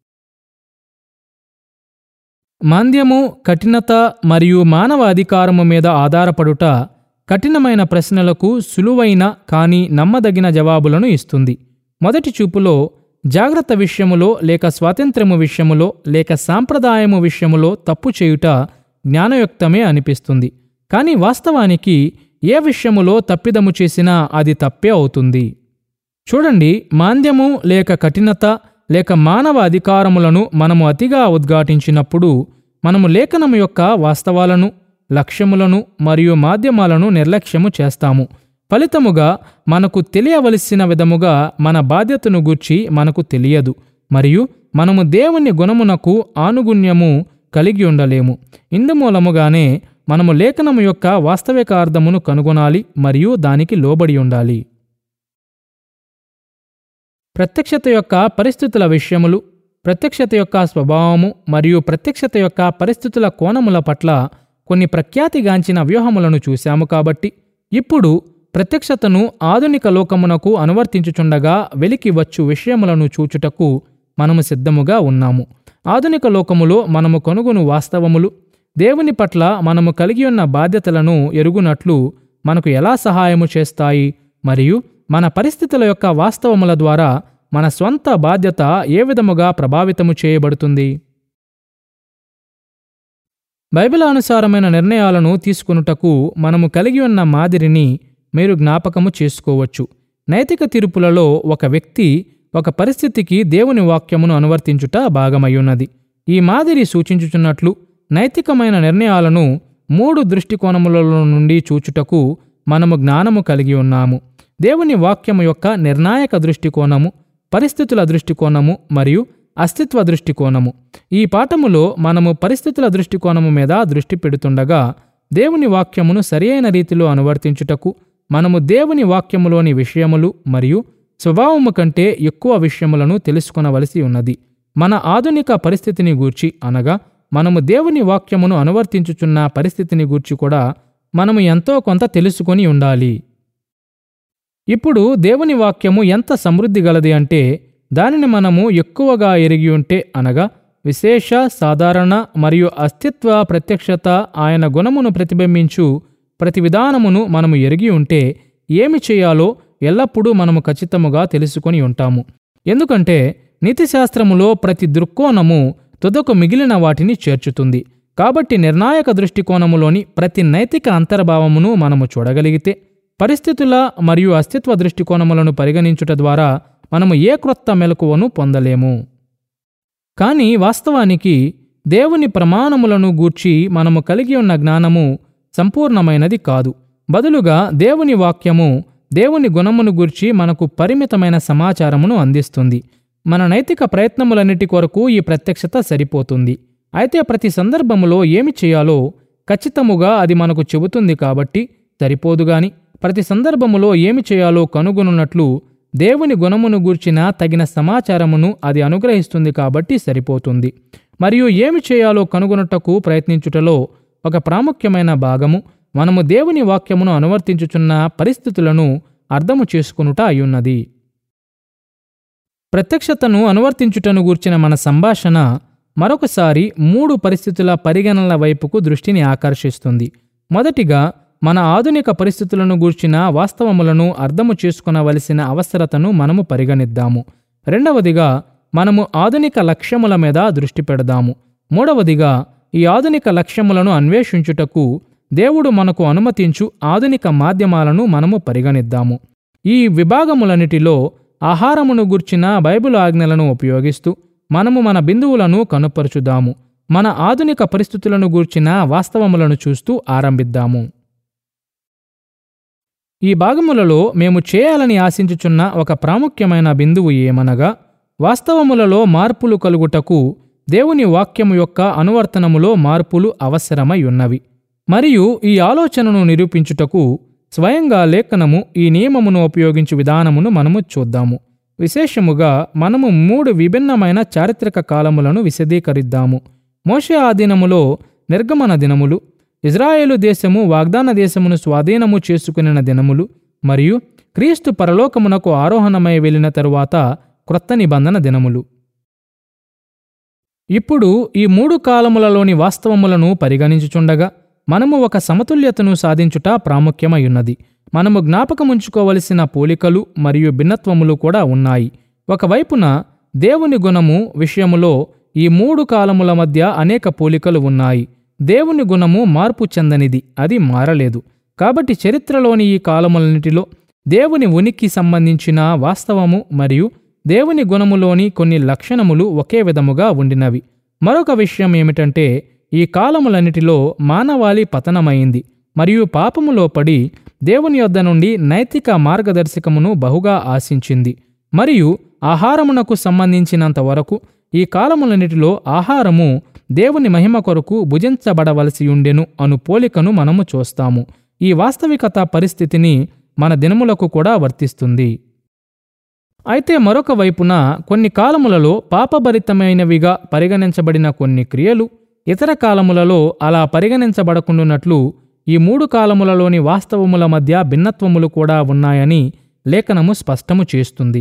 మాంద్యము కఠినత మరియు మానవ అధికారము మీద ఆధారపడుట కఠినమైన ప్రశ్నలకు సులువైన కానీ నమ్మదగిన జవాబులను ఇస్తుంది మొదటి చూపులో జాగ్రత్త విషయములో లేక స్వాతంత్ర్యము విషయములో లేక సాంప్రదాయము విషయములో తప్పు చేయుట జ్ఞానయుక్తమే అనిపిస్తుంది కానీ వాస్తవానికి ఏ విషయములో తప్పిదము చేసినా అది తప్పే అవుతుంది చూడండి మాంద్యము లేక కఠినత లేక మానవ అధికారములను మనము అతిగా ఉద్ఘాటించినప్పుడు మనము లేఖనము యొక్క వాస్తవాలను లక్ష్యములను మరియు మాధ్యమాలను నిర్లక్ష్యము చేస్తాము ఫలితముగా మనకు తెలియవలసిన విధముగా మన బాధ్యతను గూర్చి మనకు తెలియదు మరియు మనము దేవుని గుణమునకు ఆనుగుణ్యము కలిగి ఉండలేము ఇందుమూలముగానే మనము లేఖనము యొక్క వాస్తవిక అర్థమును కనుగొనాలి మరియు దానికి లోబడి ఉండాలి ప్రత్యక్షత యొక్క పరిస్థితుల విషయములు ప్రత్యక్షత యొక్క స్వభావము మరియు ప్రత్యక్షత యొక్క పరిస్థితుల కోణముల పట్ల కొన్ని ప్రఖ్యాతిగాంచిన వ్యూహములను చూశాము కాబట్టి ఇప్పుడు ప్రత్యక్షతను ఆధునిక లోకమునకు అనువర్తించుచుండగా వెలికి వచ్చు విషయములను చూచుటకు మనము సిద్ధముగా ఉన్నాము ఆధునిక లోకములో మనము కనుగొను వాస్తవములు దేవుని పట్ల మనము కలిగి ఉన్న బాధ్యతలను ఎరుగునట్లు మనకు ఎలా సహాయము చేస్తాయి మరియు మన పరిస్థితుల యొక్క వాస్తవముల ద్వారా మన స్వంత బాధ్యత ఏ విధముగా ప్రభావితము చేయబడుతుంది బైబిల్ అనుసారమైన నిర్ణయాలను తీసుకొనుటకు మనము కలిగి ఉన్న మాదిరిని మీరు జ్ఞాపకము చేసుకోవచ్చు నైతిక తీర్పులలో ఒక వ్యక్తి ఒక పరిస్థితికి దేవుని వాక్యమును అనువర్తించుట భాగమయ్యున్నది ఈ మాదిరి సూచించుచున్నట్లు నైతికమైన నిర్ణయాలను మూడు దృష్టికోణములలో నుండి చూచుటకు మనము జ్ఞానము కలిగి ఉన్నాము దేవుని వాక్యము యొక్క నిర్ణాయక దృష్టికోణము పరిస్థితుల దృష్టికోణము మరియు అస్తిత్వ దృష్టికోణము ఈ పాఠములో మనము పరిస్థితుల దృష్టికోణము మీద దృష్టి పెడుతుండగా దేవుని వాక్యమును సరియైన రీతిలో అనువర్తించుటకు మనము దేవుని వాక్యములోని విషయములు మరియు స్వభావము కంటే ఎక్కువ విషయములను తెలుసుకొనవలసి ఉన్నది మన ఆధునిక పరిస్థితిని గూర్చి అనగా మనము దేవుని వాక్యమును అనువర్తించుచున్న పరిస్థితిని గూర్చి కూడా మనము ఎంతో కొంత తెలుసుకొని ఉండాలి ఇప్పుడు దేవుని వాక్యము ఎంత సమృద్ధి గలది అంటే దానిని మనము ఎక్కువగా ఎరిగి ఉంటే అనగా విశేష సాధారణ మరియు అస్తిత్వ ప్రత్యక్షత ఆయన గుణమును ప్రతిబింబించు ప్రతి విధానమును మనము ఎరిగి ఉంటే ఏమి చేయాలో ఎల్లప్పుడూ మనము ఖచ్చితముగా తెలుసుకొని ఉంటాము ఎందుకంటే నీతిశాస్త్రములో ప్రతి దృక్కోణము తుదకు మిగిలిన వాటిని చేర్చుతుంది కాబట్టి నిర్ణాయక దృష్టికోణములోని ప్రతి నైతిక అంతర్భావమును మనము చూడగలిగితే పరిస్థితుల మరియు అస్తిత్వ దృష్టికోణములను పరిగణించుట ద్వారా మనము ఏ క్రొత్త మెలకువను పొందలేము కానీ వాస్తవానికి దేవుని ప్రమాణములను గూర్చి మనము కలిగి ఉన్న జ్ఞానము సంపూర్ణమైనది కాదు బదులుగా దేవుని వాక్యము దేవుని గుణమును గూర్చి మనకు పరిమితమైన సమాచారమును అందిస్తుంది మన నైతిక ప్రయత్నములన్నిటి కొరకు ఈ ప్రత్యక్షత సరిపోతుంది అయితే ప్రతి సందర్భములో ఏమి చేయాలో ఖచ్చితముగా అది మనకు చెబుతుంది కాబట్టి సరిపోదుగాని ప్రతి సందర్భములో ఏమి చేయాలో కనుగొనున్నట్లు దేవుని గుణమును గూర్చిన తగిన సమాచారమును అది అనుగ్రహిస్తుంది కాబట్టి సరిపోతుంది మరియు ఏమి చేయాలో కనుగొనుటకు ప్రయత్నించుటలో ఒక ప్రాముఖ్యమైన భాగము మనము దేవుని వాక్యమును అనువర్తించుచున్న పరిస్థితులను అర్థము చేసుకునుట అయ్యున్నది ప్రత్యక్షతను అనువర్తించుటను గూర్చిన మన సంభాషణ మరొకసారి మూడు పరిస్థితుల పరిగణనల వైపుకు దృష్టిని ఆకర్షిస్తుంది మొదటిగా మన ఆధునిక పరిస్థితులను గూర్చిన వాస్తవములను అర్థము చేసుకునవలసిన అవసరతను మనము పరిగణిద్దాము రెండవదిగా మనము ఆధునిక లక్ష్యముల మీద దృష్టి పెడదాము మూడవదిగా ఈ ఆధునిక లక్ష్యములను అన్వేషించుటకు దేవుడు మనకు అనుమతించు ఆధునిక మాధ్యమాలను మనము పరిగణిద్దాము ఈ విభాగములన్నిటిలో ఆహారమును గూర్చిన బైబిల్ ఆజ్ఞలను ఉపయోగిస్తూ మనము మన బిందువులను కనుపరుచుదాము మన ఆధునిక పరిస్థితులను గూర్చిన వాస్తవములను చూస్తూ ఆరంభిద్దాము ఈ భాగములలో మేము చేయాలని ఆశించుచున్న ఒక ప్రాముఖ్యమైన బిందువు ఏమనగా వాస్తవములలో మార్పులు కలుగుటకు దేవుని వాక్యము యొక్క అనువర్తనములో మార్పులు అవసరమై ఉన్నవి మరియు ఈ ఆలోచనను నిరూపించుటకు స్వయంగా లేఖనము ఈ నియమమును ఉపయోగించు విధానమును మనము చూద్దాము విశేషముగా మనము మూడు విభిన్నమైన చారిత్రక కాలములను విశదీకరిద్దాము మోషే ఆధీనములో నిర్గమన దినములు ఇజ్రాయేలు దేశము వాగ్దాన దేశమును స్వాధీనము చేసుకునిన దినములు మరియు క్రీస్తు పరలోకమునకు ఆరోహణమై వెళ్ళిన తరువాత క్రొత్త నిబంధన దినములు ఇప్పుడు ఈ మూడు కాలములలోని వాస్తవములను పరిగణించుచుండగా మనము ఒక సమతుల్యతను సాధించుట ప్రాముఖ్యమయ్యున్నది మనము జ్ఞాపకముంచుకోవలసిన పోలికలు మరియు భిన్నత్వములు కూడా ఉన్నాయి ఒకవైపున దేవుని గుణము విషయములో ఈ మూడు కాలముల మధ్య అనేక పోలికలు ఉన్నాయి దేవుని గుణము మార్పు చెందనిది అది మారలేదు కాబట్టి చరిత్రలోని ఈ కాలములన్నిటిలో దేవుని ఉనికి సంబంధించిన వాస్తవము మరియు దేవుని గుణములోని కొన్ని లక్షణములు ఒకే విధముగా ఉండినవి మరొక విషయం ఏమిటంటే ఈ కాలములన్నిటిలో మానవాళి పతనమైంది మరియు పాపములో పడి దేవుని యొద్ద నుండి నైతిక మార్గదర్శకమును బహుగా ఆశించింది మరియు ఆహారమునకు సంబంధించినంత వరకు ఈ కాలములన్నిటిలో ఆహారము దేవుని మహిమ కొరకు భుజించబడవలసి ఉండెను అను పోలికను మనము చూస్తాము ఈ వాస్తవికత పరిస్థితిని మన దినములకు కూడా వర్తిస్తుంది అయితే మరొక వైపున కొన్ని కాలములలో పాపభరితమైనవిగా పరిగణించబడిన కొన్ని క్రియలు ఇతర కాలములలో అలా పరిగణించబడకుండునట్లు ఈ మూడు కాలములలోని వాస్తవముల మధ్య భిన్నత్వములు కూడా ఉన్నాయని లేఖనము స్పష్టము చేస్తుంది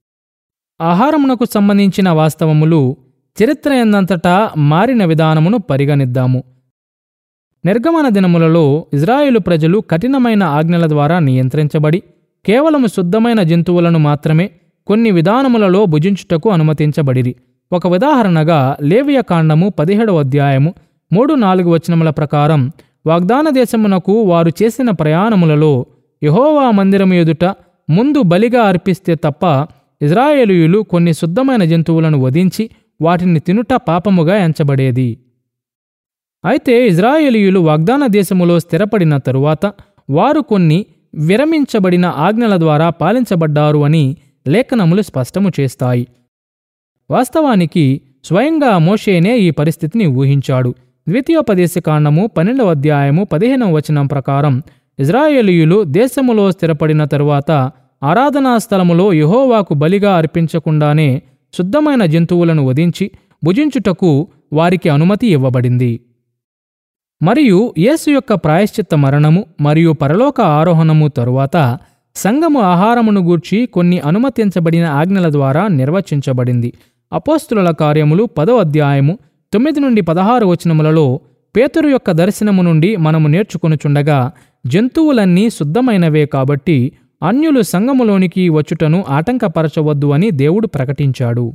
ఆహారమునకు సంబంధించిన వాస్తవములు చరిత్ర ఎందంతటా మారిన విధానమును పరిగణిద్దాము నిర్గమన దినములలో ఇజ్రాయేలు ప్రజలు కఠినమైన ఆజ్ఞల ద్వారా నియంత్రించబడి కేవలము శుద్ధమైన జంతువులను మాత్రమే కొన్ని విధానములలో భుజించుటకు అనుమతించబడిరి ఒక ఉదాహరణగా లేవియ కాండము పదిహేడవ అధ్యాయము మూడు నాలుగు వచనముల ప్రకారం వాగ్దాన దేశమునకు వారు చేసిన ప్రయాణములలో యహోవా మందిరము ఎదుట ముందు బలిగా అర్పిస్తే తప్ప ఇజ్రాయేలీయులు కొన్ని శుద్ధమైన జంతువులను వధించి వాటిని తినుట పాపముగా ఎంచబడేది అయితే ఇజ్రాయేలీయులు వాగ్దాన దేశములో స్థిరపడిన తరువాత వారు కొన్ని విరమించబడిన ఆజ్ఞల ద్వారా పాలించబడ్డారు అని లేఖనములు స్పష్టము చేస్తాయి వాస్తవానికి స్వయంగా మోషేనే ఈ పరిస్థితిని ఊహించాడు ద్వితీయోపదేశ కాండము పన్నెండవ అధ్యాయము పదిహేనవ వచనం ప్రకారం ఇజ్రాయేలీయులు దేశములో స్థిరపడిన తరువాత ఆరాధనా స్థలములో యహోవాకు బలిగా అర్పించకుండానే శుద్ధమైన జంతువులను వధించి భుజించుటకు వారికి అనుమతి ఇవ్వబడింది మరియు యేసు యొక్క ప్రాయశ్చిత్త మరణము మరియు పరలోక ఆరోహణము తరువాత సంఘము ఆహారమును గూర్చి కొన్ని అనుమతించబడిన ఆజ్ఞల ద్వారా నిర్వచించబడింది అపోస్తుల కార్యములు పదో అధ్యాయము తొమ్మిది నుండి పదహారు వచనములలో పేతురు యొక్క దర్శనము నుండి మనము నేర్చుకొనుచుండగా జంతువులన్నీ శుద్ధమైనవే కాబట్టి అన్యులు సంఘములోనికి వచ్చుటను ఆటంకపరచవద్దు అని దేవుడు ప్రకటించాడు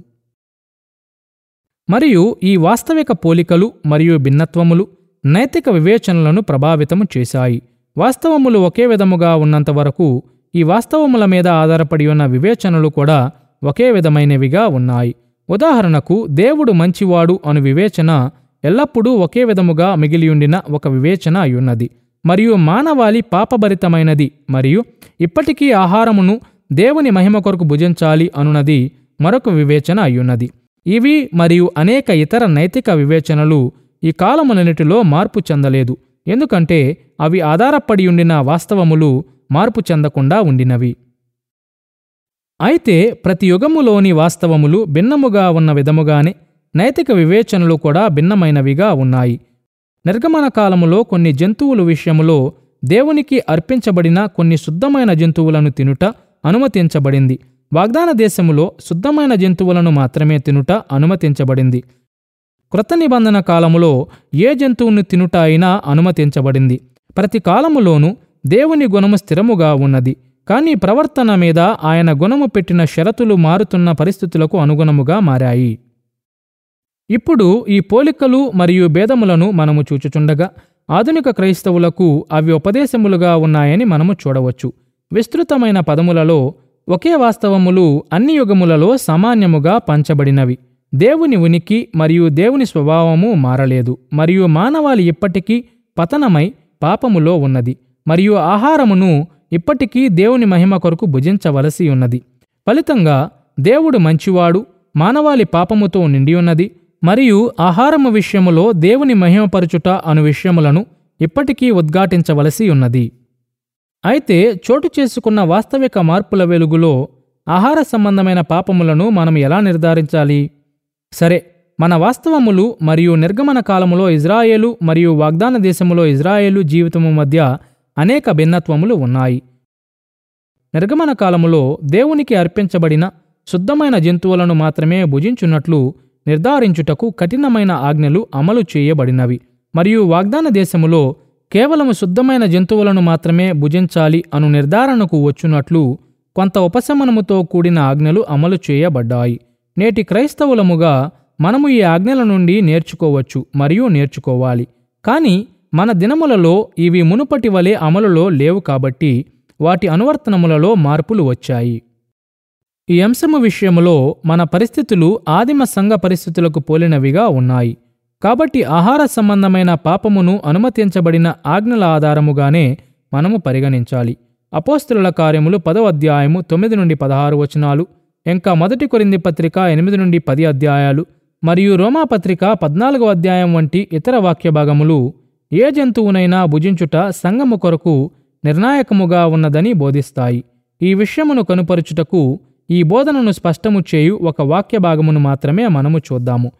మరియు ఈ వాస్తవిక పోలికలు మరియు భిన్నత్వములు నైతిక వివేచనలను ప్రభావితము చేశాయి వాస్తవములు ఒకే విధముగా ఉన్నంత వరకు ఈ వాస్తవముల మీద ఆధారపడి ఉన్న వివేచనలు కూడా ఒకే విధమైనవిగా ఉన్నాయి ఉదాహరణకు దేవుడు మంచివాడు అను వివేచన ఎల్లప్పుడూ ఒకే విధముగా మిగిలియుండిన ఒక వివేచన అయ్యున్నది మరియు మానవాళి పాపభరితమైనది మరియు ఇప్పటికీ ఆహారమును దేవుని మహిమ కొరకు భుజించాలి అనున్నది మరొక వివేచన అయ్యున్నది ఇవి మరియు అనేక ఇతర నైతిక వివేచనలు ఈ కాలములన్నిటిలో మార్పు చెందలేదు ఎందుకంటే అవి ఆధారపడి ఉండిన వాస్తవములు మార్పు చెందకుండా ఉండినవి అయితే ప్రతి యుగములోని వాస్తవములు భిన్నముగా ఉన్న విధముగానే నైతిక వివేచనలు కూడా భిన్నమైనవిగా ఉన్నాయి నిర్గమన కాలములో కొన్ని జంతువుల విషయములో దేవునికి అర్పించబడిన కొన్ని శుద్ధమైన జంతువులను తినుట అనుమతించబడింది వాగ్దాన దేశములో శుద్ధమైన జంతువులను మాత్రమే తినుట అనుమతించబడింది క్రొత్త నిబంధన కాలములో ఏ జంతువును తినుట అయినా అనుమతించబడింది ప్రతి కాలములోనూ దేవుని గుణము స్థిరముగా ఉన్నది కానీ ప్రవర్తన మీద ఆయన గుణము పెట్టిన షరతులు మారుతున్న పరిస్థితులకు అనుగుణముగా మారాయి ఇప్పుడు ఈ పోలికలు మరియు భేదములను మనము చూచుచుండగా ఆధునిక క్రైస్తవులకు అవి ఉపదేశములుగా ఉన్నాయని మనము చూడవచ్చు విస్తృతమైన పదములలో ఒకే వాస్తవములు అన్ని యుగములలో సామాన్యముగా పంచబడినవి దేవుని ఉనికి మరియు దేవుని స్వభావము మారలేదు మరియు మానవాళి ఇప్పటికీ పతనమై పాపములో ఉన్నది మరియు ఆహారమును ఇప్పటికీ దేవుని మహిమ కొరకు భుజించవలసి ఉన్నది ఫలితంగా దేవుడు మంచివాడు మానవాళి పాపముతో నిండి ఉన్నది మరియు ఆహారము విషయములో దేవుని మహిమపరచుట అను విషయములను ఇప్పటికీ ఉద్ఘాటించవలసి ఉన్నది అయితే చోటు చేసుకున్న వాస్తవిక మార్పుల వెలుగులో ఆహార సంబంధమైన పాపములను మనం ఎలా నిర్ధారించాలి సరే మన వాస్తవములు మరియు నిర్గమన కాలములో ఇజ్రాయేలు మరియు వాగ్దాన దేశములో ఇజ్రాయేలు జీవితము మధ్య అనేక భిన్నత్వములు ఉన్నాయి నిర్గమన కాలములో దేవునికి అర్పించబడిన శుద్ధమైన జంతువులను మాత్రమే భుజించున్నట్లు నిర్ధారించుటకు కఠినమైన ఆజ్ఞలు అమలు చేయబడినవి మరియు వాగ్దాన దేశములో కేవలము శుద్ధమైన జంతువులను మాత్రమే భుజించాలి అను నిర్ధారణకు వచ్చున్నట్లు కొంత ఉపశమనముతో కూడిన ఆజ్ఞలు అమలు చేయబడ్డాయి నేటి క్రైస్తవులముగా మనము ఈ ఆజ్ఞల నుండి నేర్చుకోవచ్చు మరియు నేర్చుకోవాలి కానీ మన దినములలో ఇవి మునుపటి వలె అమలులో లేవు కాబట్టి వాటి అనువర్తనములలో మార్పులు వచ్చాయి ఈ అంశము విషయములో మన పరిస్థితులు ఆదిమ సంఘ పరిస్థితులకు పోలినవిగా ఉన్నాయి కాబట్టి ఆహార సంబంధమైన పాపమును అనుమతించబడిన ఆజ్ఞల ఆధారముగానే మనము పరిగణించాలి అపోస్తుల కార్యములు పదో అధ్యాయము తొమ్మిది నుండి పదహారు వచనాలు ఇంకా మొదటి కొరింది పత్రిక ఎనిమిది నుండి పది అధ్యాయాలు మరియు రోమా పత్రిక పద్నాలుగో అధ్యాయం వంటి ఇతర వాక్య భాగములు ఏ జంతువునైనా భుజించుట సంగము కొరకు నిర్ణాయకముగా ఉన్నదని బోధిస్తాయి ఈ విషయమును కనుపరుచుటకు ఈ బోధనను స్పష్టము చేయు ఒక వాక్య భాగమును మాత్రమే మనము చూద్దాము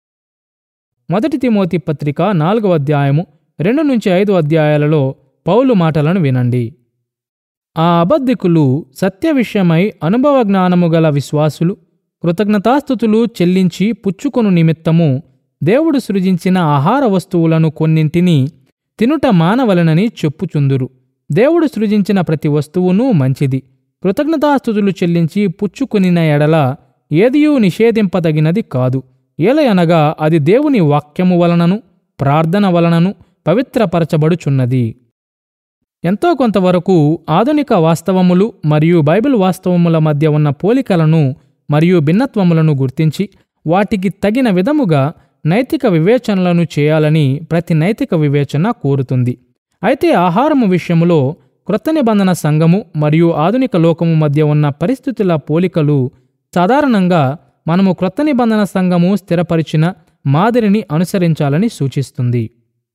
మొదటి తిమోతి పత్రిక నాలుగవ అధ్యాయము రెండు నుంచి ఐదు అధ్యాయాలలో పౌలు మాటలను వినండి ఆ అబద్ధికులు సత్య విషయమై అనుభవ జ్ఞానము గల విశ్వాసులు కృతజ్ఞతాస్థుతులు చెల్లించి పుచ్చుకొను నిమిత్తము దేవుడు సృజించిన ఆహార వస్తువులను కొన్నింటిని తినుట మానవలనని చెప్పుచుందురు దేవుడు సృజించిన ప్రతి వస్తువును మంచిది కృతజ్ఞతాస్థుతులు చెల్లించి పుచ్చుకొనిన ఎడల ఏదియూ నిషేధింపదగినది కాదు ఏలయనగా అది దేవుని వాక్యము వలనను ప్రార్థన వలనను పవిత్రపరచబడుచున్నది ఎంతో కొంతవరకు ఆధునిక వాస్తవములు మరియు బైబిల్ వాస్తవముల మధ్య ఉన్న పోలికలను మరియు భిన్నత్వములను గుర్తించి వాటికి తగిన విధముగా నైతిక వివేచనలను చేయాలని ప్రతి నైతిక వివేచన కోరుతుంది అయితే ఆహారము విషయములో క్రొత్త నిబంధన సంఘము మరియు ఆధునిక లోకము మధ్య ఉన్న పరిస్థితుల పోలికలు సాధారణంగా మనము క్రొత్త నిబంధన సంఘము స్థిరపరిచిన మాదిరిని అనుసరించాలని సూచిస్తుంది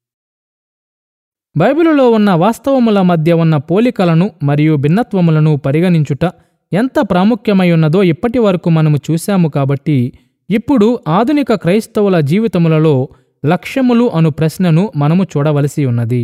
బైబిలులో ఉన్న వాస్తవముల మధ్య ఉన్న పోలికలను మరియు భిన్నత్వములను పరిగణించుట ఎంత ప్రాముఖ్యమై ఉన్నదో ఇప్పటి వరకు మనము చూశాము కాబట్టి ఇప్పుడు ఆధునిక క్రైస్తవుల జీవితములలో లక్ష్యములు అను ప్రశ్నను మనము చూడవలసి ఉన్నది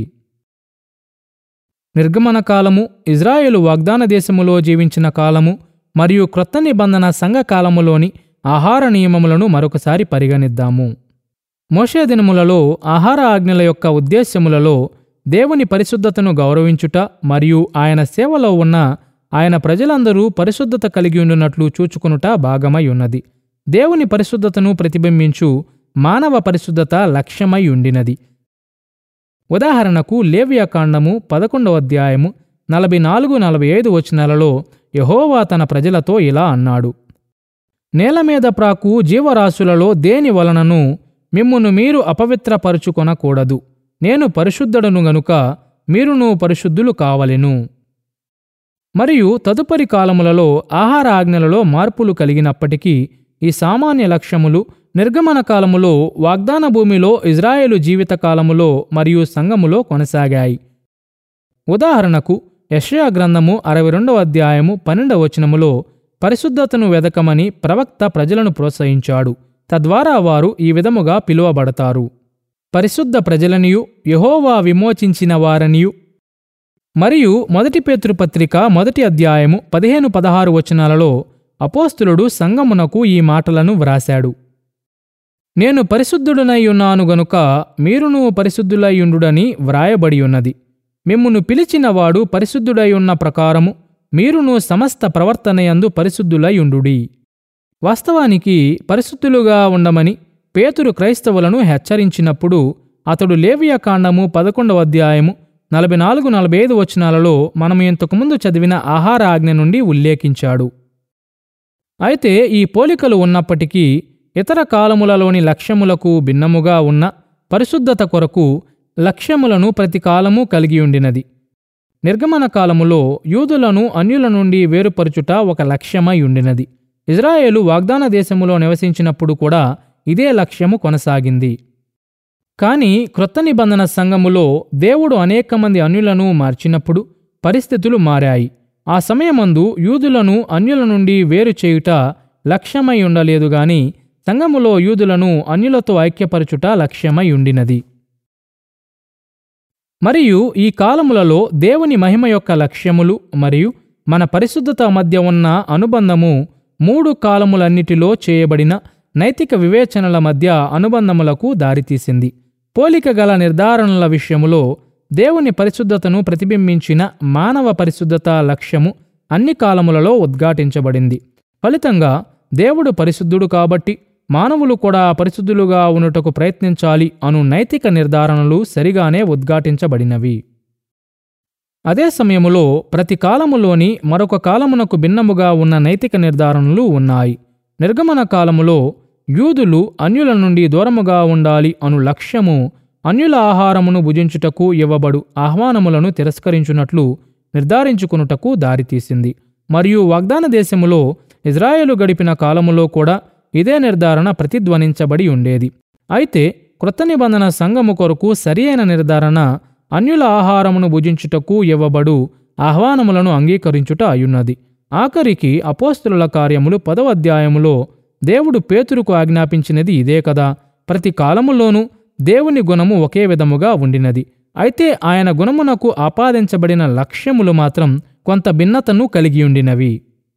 నిర్గమన కాలము ఇజ్రాయేలు వాగ్దాన దేశములో జీవించిన కాలము మరియు క్రొత్త నిబంధన సంఘ కాలములోని ఆహార నియమములను మరొకసారి పరిగణిద్దాము మోషే దినములలో ఆహార ఆజ్ఞల యొక్క ఉద్దేశ్యములలో దేవుని పరిశుద్ధతను గౌరవించుట మరియు ఆయన సేవలో ఉన్న ఆయన ప్రజలందరూ పరిశుద్ధత కలిగి ఉండునట్లు చూచుకునుట భాగమై ఉన్నది దేవుని పరిశుద్ధతను ప్రతిబింబించు మానవ పరిశుద్ధత లక్ష్యమై ఉండినది ఉదాహరణకు లేవ్యాకాండము పదకొండవ అధ్యాయము నలభై నాలుగు నలభై ఐదు వచనాలలో యహోవా తన ప్రజలతో ఇలా అన్నాడు నేల మీద ప్రాకు జీవరాశులలో దేని వలనను మిమ్మును మీరు అపవిత్రపరుచుకొనకూడదు నేను పరిశుద్ధుడను గనుక మీరును పరిశుద్ధులు కావలెను మరియు తదుపరి కాలములలో ఆహార ఆజ్ఞలలో మార్పులు కలిగినప్పటికీ ఈ సామాన్య లక్ష్యములు నిర్గమన కాలములో వాగ్దాన భూమిలో ఇజ్రాయేలు జీవిత కాలములో మరియు సంఘములో కొనసాగాయి ఉదాహరణకు యెషయా గ్రంథము అరవై రెండవ అధ్యాయము పన్నెండవ వచనములో పరిశుద్ధతను వెదకమని ప్రవక్త ప్రజలను ప్రోత్సహించాడు తద్వారా వారు ఈ విధముగా పిలువబడతారు పరిశుద్ధ ప్రజలనియు యహోవా విమోచించిన వారనియు మరియు మొదటి పేతృపత్రిక మొదటి అధ్యాయము పదిహేను పదహారు వచనాలలో అపోస్తులుడు సంగమునకు ఈ మాటలను వ్రాశాడు నేను పరిశుద్ధుడనై ఉన్నాను గనుక మీరును పరిశుద్ధులైయుండుడని వ్రాయబడి ఉన్నది మిమ్మును పిలిచినవాడు పరిశుద్ధుడై ఉన్న ప్రకారము మీరును సమస్త ప్రవర్తనయందు పరిశుద్ధులైయుండుడి వాస్తవానికి పరిశుద్ధులుగా ఉండమని పేతురు క్రైస్తవులను హెచ్చరించినప్పుడు అతడు లేవియా కాండము పదకొండవ అధ్యాయము నలభై నాలుగు నలభై ఐదు వచనాలలో మనం ఇంతకుముందు చదివిన ఆహార ఆజ్ఞ నుండి ఉల్లేఖించాడు అయితే ఈ పోలికలు ఉన్నప్పటికీ ఇతర కాలములలోని లక్ష్యములకు భిన్నముగా ఉన్న పరిశుద్ధత కొరకు లక్ష్యములను ప్రతి కాలము కలిగి ఉండినది నిర్గమన కాలములో యూదులను అన్యుల నుండి వేరుపరుచుట ఒక లక్ష్యమై ఉండినది ఇజ్రాయేలు వాగ్దాన దేశములో నివసించినప్పుడు కూడా ఇదే లక్ష్యము కొనసాగింది కాని క్రొత్త నిబంధన సంఘములో దేవుడు అనేక మంది అన్యులను మార్చినప్పుడు పరిస్థితులు మారాయి ఆ సమయమందు యూదులను అన్యుల నుండి వేరు చేయుట లక్ష్యమై ఉండలేదు గాని సంఘములో యూదులను అన్యులతో ఐక్యపరచుట లక్ష్యమై ఉండినది మరియు ఈ కాలములలో దేవుని మహిమ యొక్క లక్ష్యములు మరియు మన పరిశుద్ధత మధ్య ఉన్న అనుబంధము మూడు కాలములన్నిటిలో చేయబడిన నైతిక వివేచనల మధ్య అనుబంధములకు దారితీసింది పోలిక గల నిర్ధారణల విషయములో దేవుని పరిశుద్ధతను ప్రతిబింబించిన మానవ పరిశుద్ధత లక్ష్యము అన్ని కాలములలో ఉద్ఘాటించబడింది ఫలితంగా దేవుడు పరిశుద్ధుడు కాబట్టి మానవులు కూడా పరిశుద్ధులుగా ఉనుటకు ప్రయత్నించాలి అను నైతిక నిర్ధారణలు సరిగానే ఉద్ఘాటించబడినవి అదే సమయములో ప్రతి కాలములోని మరొక కాలమునకు భిన్నముగా ఉన్న నైతిక నిర్ధారణలు ఉన్నాయి నిర్గమన కాలములో యూదులు అన్యుల నుండి దూరముగా ఉండాలి అను లక్ష్యము అన్యుల ఆహారమును భుజించుటకు ఇవ్వబడు ఆహ్వానములను తిరస్కరించున్నట్లు నిర్ధారించుకునుటకు దారితీసింది మరియు వాగ్దాన దేశములో ఇజ్రాయేలు గడిపిన కాలములో కూడా ఇదే నిర్ధారణ ప్రతిధ్వనించబడి ఉండేది అయితే క్రొత్త నిబంధన సంఘము కొరకు సరియైన నిర్ధారణ అన్యుల ఆహారమును భుజించుటకు ఇవ్వబడు ఆహ్వానములను అంగీకరించుట అయున్నది ఆఖరికి అపోస్తుల కార్యములు పదవ అధ్యాయములో దేవుడు పేతురుకు ఆజ్ఞాపించినది ఇదే కదా ప్రతి కాలములోనూ దేవుని గుణము ఒకే విధముగా ఉండినది అయితే ఆయన గుణమునకు ఆపాదించబడిన లక్ష్యములు మాత్రం కొంత భిన్నతను కలిగి ఉండినవి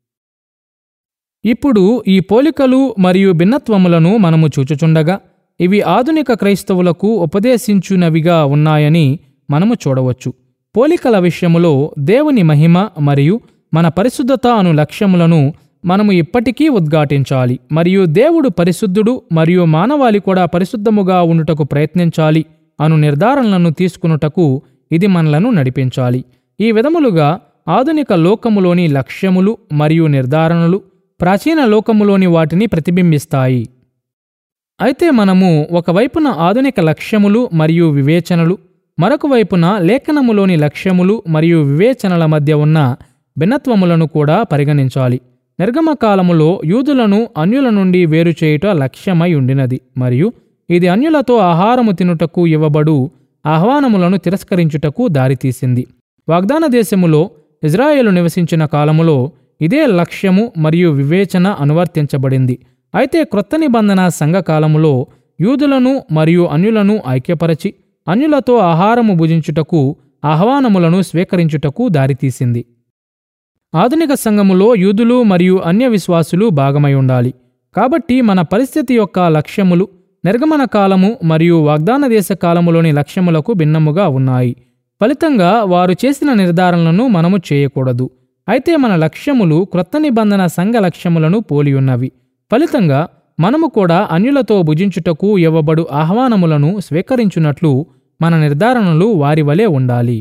ఇప్పుడు ఈ పోలికలు మరియు భిన్నత్వములను మనము చూచుచుండగా ఇవి ఆధునిక క్రైస్తవులకు ఉపదేశించునవిగా ఉన్నాయని మనము చూడవచ్చు పోలికల విషయములో దేవుని మహిమ మరియు మన పరిశుద్ధత అను లక్ష్యములను మనము ఇప్పటికీ ఉద్ఘాటించాలి మరియు దేవుడు పరిశుద్ధుడు మరియు మానవాళి కూడా పరిశుద్ధముగా ఉండుటకు ప్రయత్నించాలి అను నిర్ధారణలను తీసుకునుటకు ఇది మనలను నడిపించాలి ఈ విధములుగా ఆధునిక లోకములోని లక్ష్యములు మరియు నిర్ధారణలు ప్రాచీన లోకములోని వాటిని ప్రతిబింబిస్తాయి అయితే మనము ఒకవైపున ఆధునిక లక్ష్యములు మరియు వివేచనలు మరొక వైపున లేఖనములోని లక్ష్యములు మరియు వివేచనల మధ్య ఉన్న భిన్నత్వములను కూడా పరిగణించాలి నిర్గమ కాలములో యూదులను అన్యుల నుండి వేరు చేయుట లక్ష్యమై ఉండినది మరియు ఇది అన్యులతో ఆహారము తినుటకు ఇవ్వబడు ఆహ్వానములను తిరస్కరించుటకు దారితీసింది వాగ్దాన దేశములో ఇజ్రాయేలు నివసించిన కాలములో ఇదే లక్ష్యము మరియు వివేచన అనువర్తించబడింది అయితే క్రొత్త నిబంధన సంఘకాలములో యూదులను మరియు అన్యులను ఐక్యపరచి అన్యులతో ఆహారము భుజించుటకు ఆహ్వానములను స్వీకరించుటకు దారితీసింది ఆధునిక సంఘములో యూదులు మరియు అన్య విశ్వాసులు భాగమై ఉండాలి కాబట్టి మన పరిస్థితి యొక్క లక్ష్యములు నిర్గమన కాలము మరియు వాగ్దాన దేశ కాలములోని లక్ష్యములకు భిన్నముగా ఉన్నాయి ఫలితంగా వారు చేసిన నిర్ధారణలను మనము చేయకూడదు అయితే మన లక్ష్యములు క్రొత్త నిబంధన సంఘ లక్ష్యములను పోలి ఉన్నవి ఫలితంగా మనము కూడా అన్యులతో భుజించుటకు ఇవ్వబడు ఆహ్వానములను స్వీకరించున్నట్లు మన నిర్ధారణలు వారి వలె ఉండాలి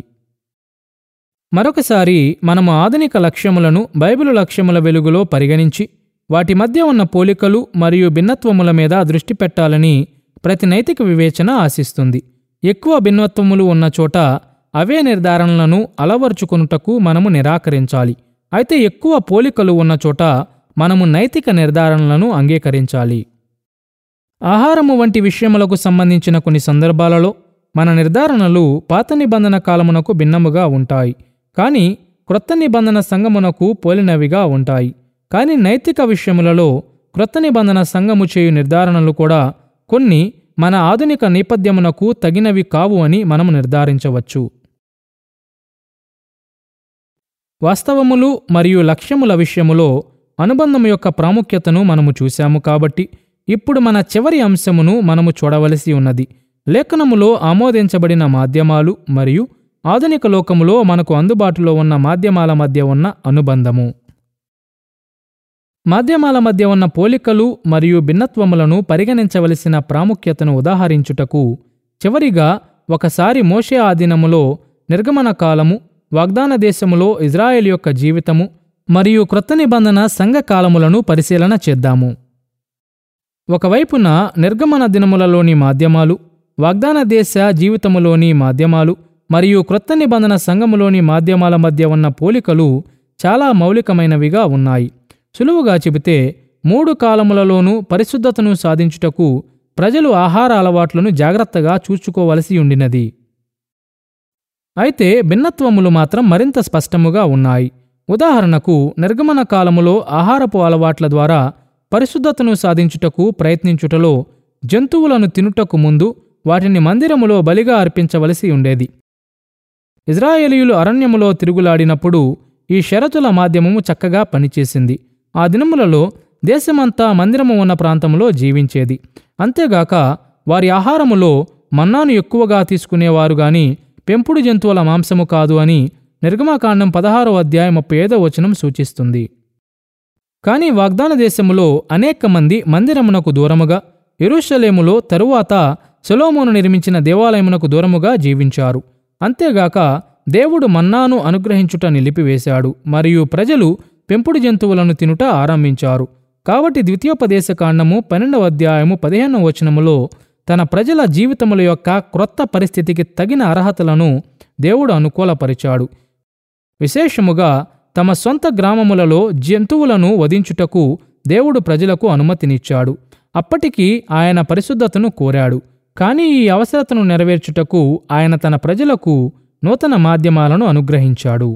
మరొకసారి మనము ఆధునిక లక్ష్యములను బైబిలు లక్ష్యముల వెలుగులో పరిగణించి వాటి మధ్య ఉన్న పోలికలు మరియు భిన్నత్వముల మీద దృష్టి పెట్టాలని ప్రతి నైతిక వివేచన ఆశిస్తుంది ఎక్కువ భిన్నత్వములు ఉన్న చోట అవే నిర్ధారణలను అలవర్చుకొనుటకు మనము నిరాకరించాలి అయితే ఎక్కువ పోలికలు ఉన్న చోట మనము నైతిక నిర్ధారణలను అంగీకరించాలి ఆహారము వంటి విషయములకు సంబంధించిన కొన్ని సందర్భాలలో మన నిర్ధారణలు పాత నిబంధన కాలమునకు భిన్నముగా ఉంటాయి కానీ క్రొత్త నిబంధన సంగమునకు పోలినవిగా ఉంటాయి కానీ నైతిక విషయములలో క్రొత్త నిబంధన సంఘము చేయు నిర్ధారణలు కూడా కొన్ని మన ఆధునిక నేపథ్యమునకు తగినవి కావు అని మనము నిర్ధారించవచ్చు వాస్తవములు మరియు లక్ష్యముల విషయములో అనుబంధం యొక్క ప్రాముఖ్యతను మనము చూశాము కాబట్టి ఇప్పుడు మన చివరి అంశమును మనము చూడవలసి ఉన్నది లేఖనములో ఆమోదించబడిన మాధ్యమాలు మరియు ఆధునిక లోకములో మనకు అందుబాటులో ఉన్న మాధ్యమాల మధ్య ఉన్న అనుబంధము మాధ్యమాల మధ్య ఉన్న పోలికలు మరియు భిన్నత్వములను పరిగణించవలసిన ప్రాముఖ్యతను ఉదాహరించుటకు చివరిగా ఒకసారి మోషే ఆధీనములో నిర్గమన కాలము వాగ్దాన దేశములో ఇజ్రాయెల్ యొక్క జీవితము మరియు క్రొత్త నిబంధన సంఘ కాలములను పరిశీలన చేద్దాము ఒకవైపున నిర్గమన దినములలోని మాధ్యమాలు వాగ్దాన దేశ జీవితములోని మాధ్యమాలు మరియు క్రొత్త నిబంధన సంఘములోని మాధ్యమాల మధ్య ఉన్న పోలికలు చాలా మౌలికమైనవిగా ఉన్నాయి సులువుగా చెబితే మూడు కాలములలోనూ పరిశుద్ధతను సాధించుటకు ప్రజలు ఆహార అలవాట్లను జాగ్రత్తగా చూచుకోవలసి ఉండినది అయితే భిన్నత్వములు మాత్రం మరింత స్పష్టముగా ఉన్నాయి ఉదాహరణకు నిర్గమన కాలములో ఆహారపు అలవాట్ల ద్వారా పరిశుద్ధతను సాధించుటకు ప్రయత్నించుటలో జంతువులను తినుటకు ముందు వాటిని మందిరములో బలిగా అర్పించవలసి ఉండేది ఇజ్రాయేలీయులు అరణ్యములో తిరుగులాడినప్పుడు ఈ షరతుల మాధ్యమము చక్కగా పనిచేసింది ఆ దినములలో దేశమంతా మందిరము ఉన్న ప్రాంతంలో జీవించేది అంతేగాక వారి ఆహారములో మన్నాను ఎక్కువగా తీసుకునేవారు గాని పెంపుడు జంతువుల మాంసము కాదు అని నిర్గమాకాండం పదహారో అధ్యాయం ముప్పై ఐదో వచనం సూచిస్తుంది కాని వాగ్దాన దేశములో అనేక మంది మందిరమునకు దూరముగా ఎరుషలేములో తరువాత సొలోమోను నిర్మించిన దేవాలయమునకు దూరముగా జీవించారు అంతేగాక దేవుడు మన్నాను అనుగ్రహించుట నిలిపివేశాడు మరియు ప్రజలు పెంపుడు జంతువులను తినుట ఆరంభించారు కాబట్టి ద్వితీయోపదేశ కాండము పన్నెండవ అధ్యాయము పదిహేనవ వచనములో తన ప్రజల జీవితముల యొక్క క్రొత్త పరిస్థితికి తగిన అర్హతలను దేవుడు అనుకూలపరిచాడు విశేషముగా తమ సొంత గ్రామములలో జంతువులను వధించుటకు దేవుడు ప్రజలకు అనుమతినిచ్చాడు అప్పటికి ఆయన పరిశుద్ధతను కోరాడు కానీ ఈ అవసరతను నెరవేర్చుటకు ఆయన తన ప్రజలకు నూతన మాధ్యమాలను అనుగ్రహించాడు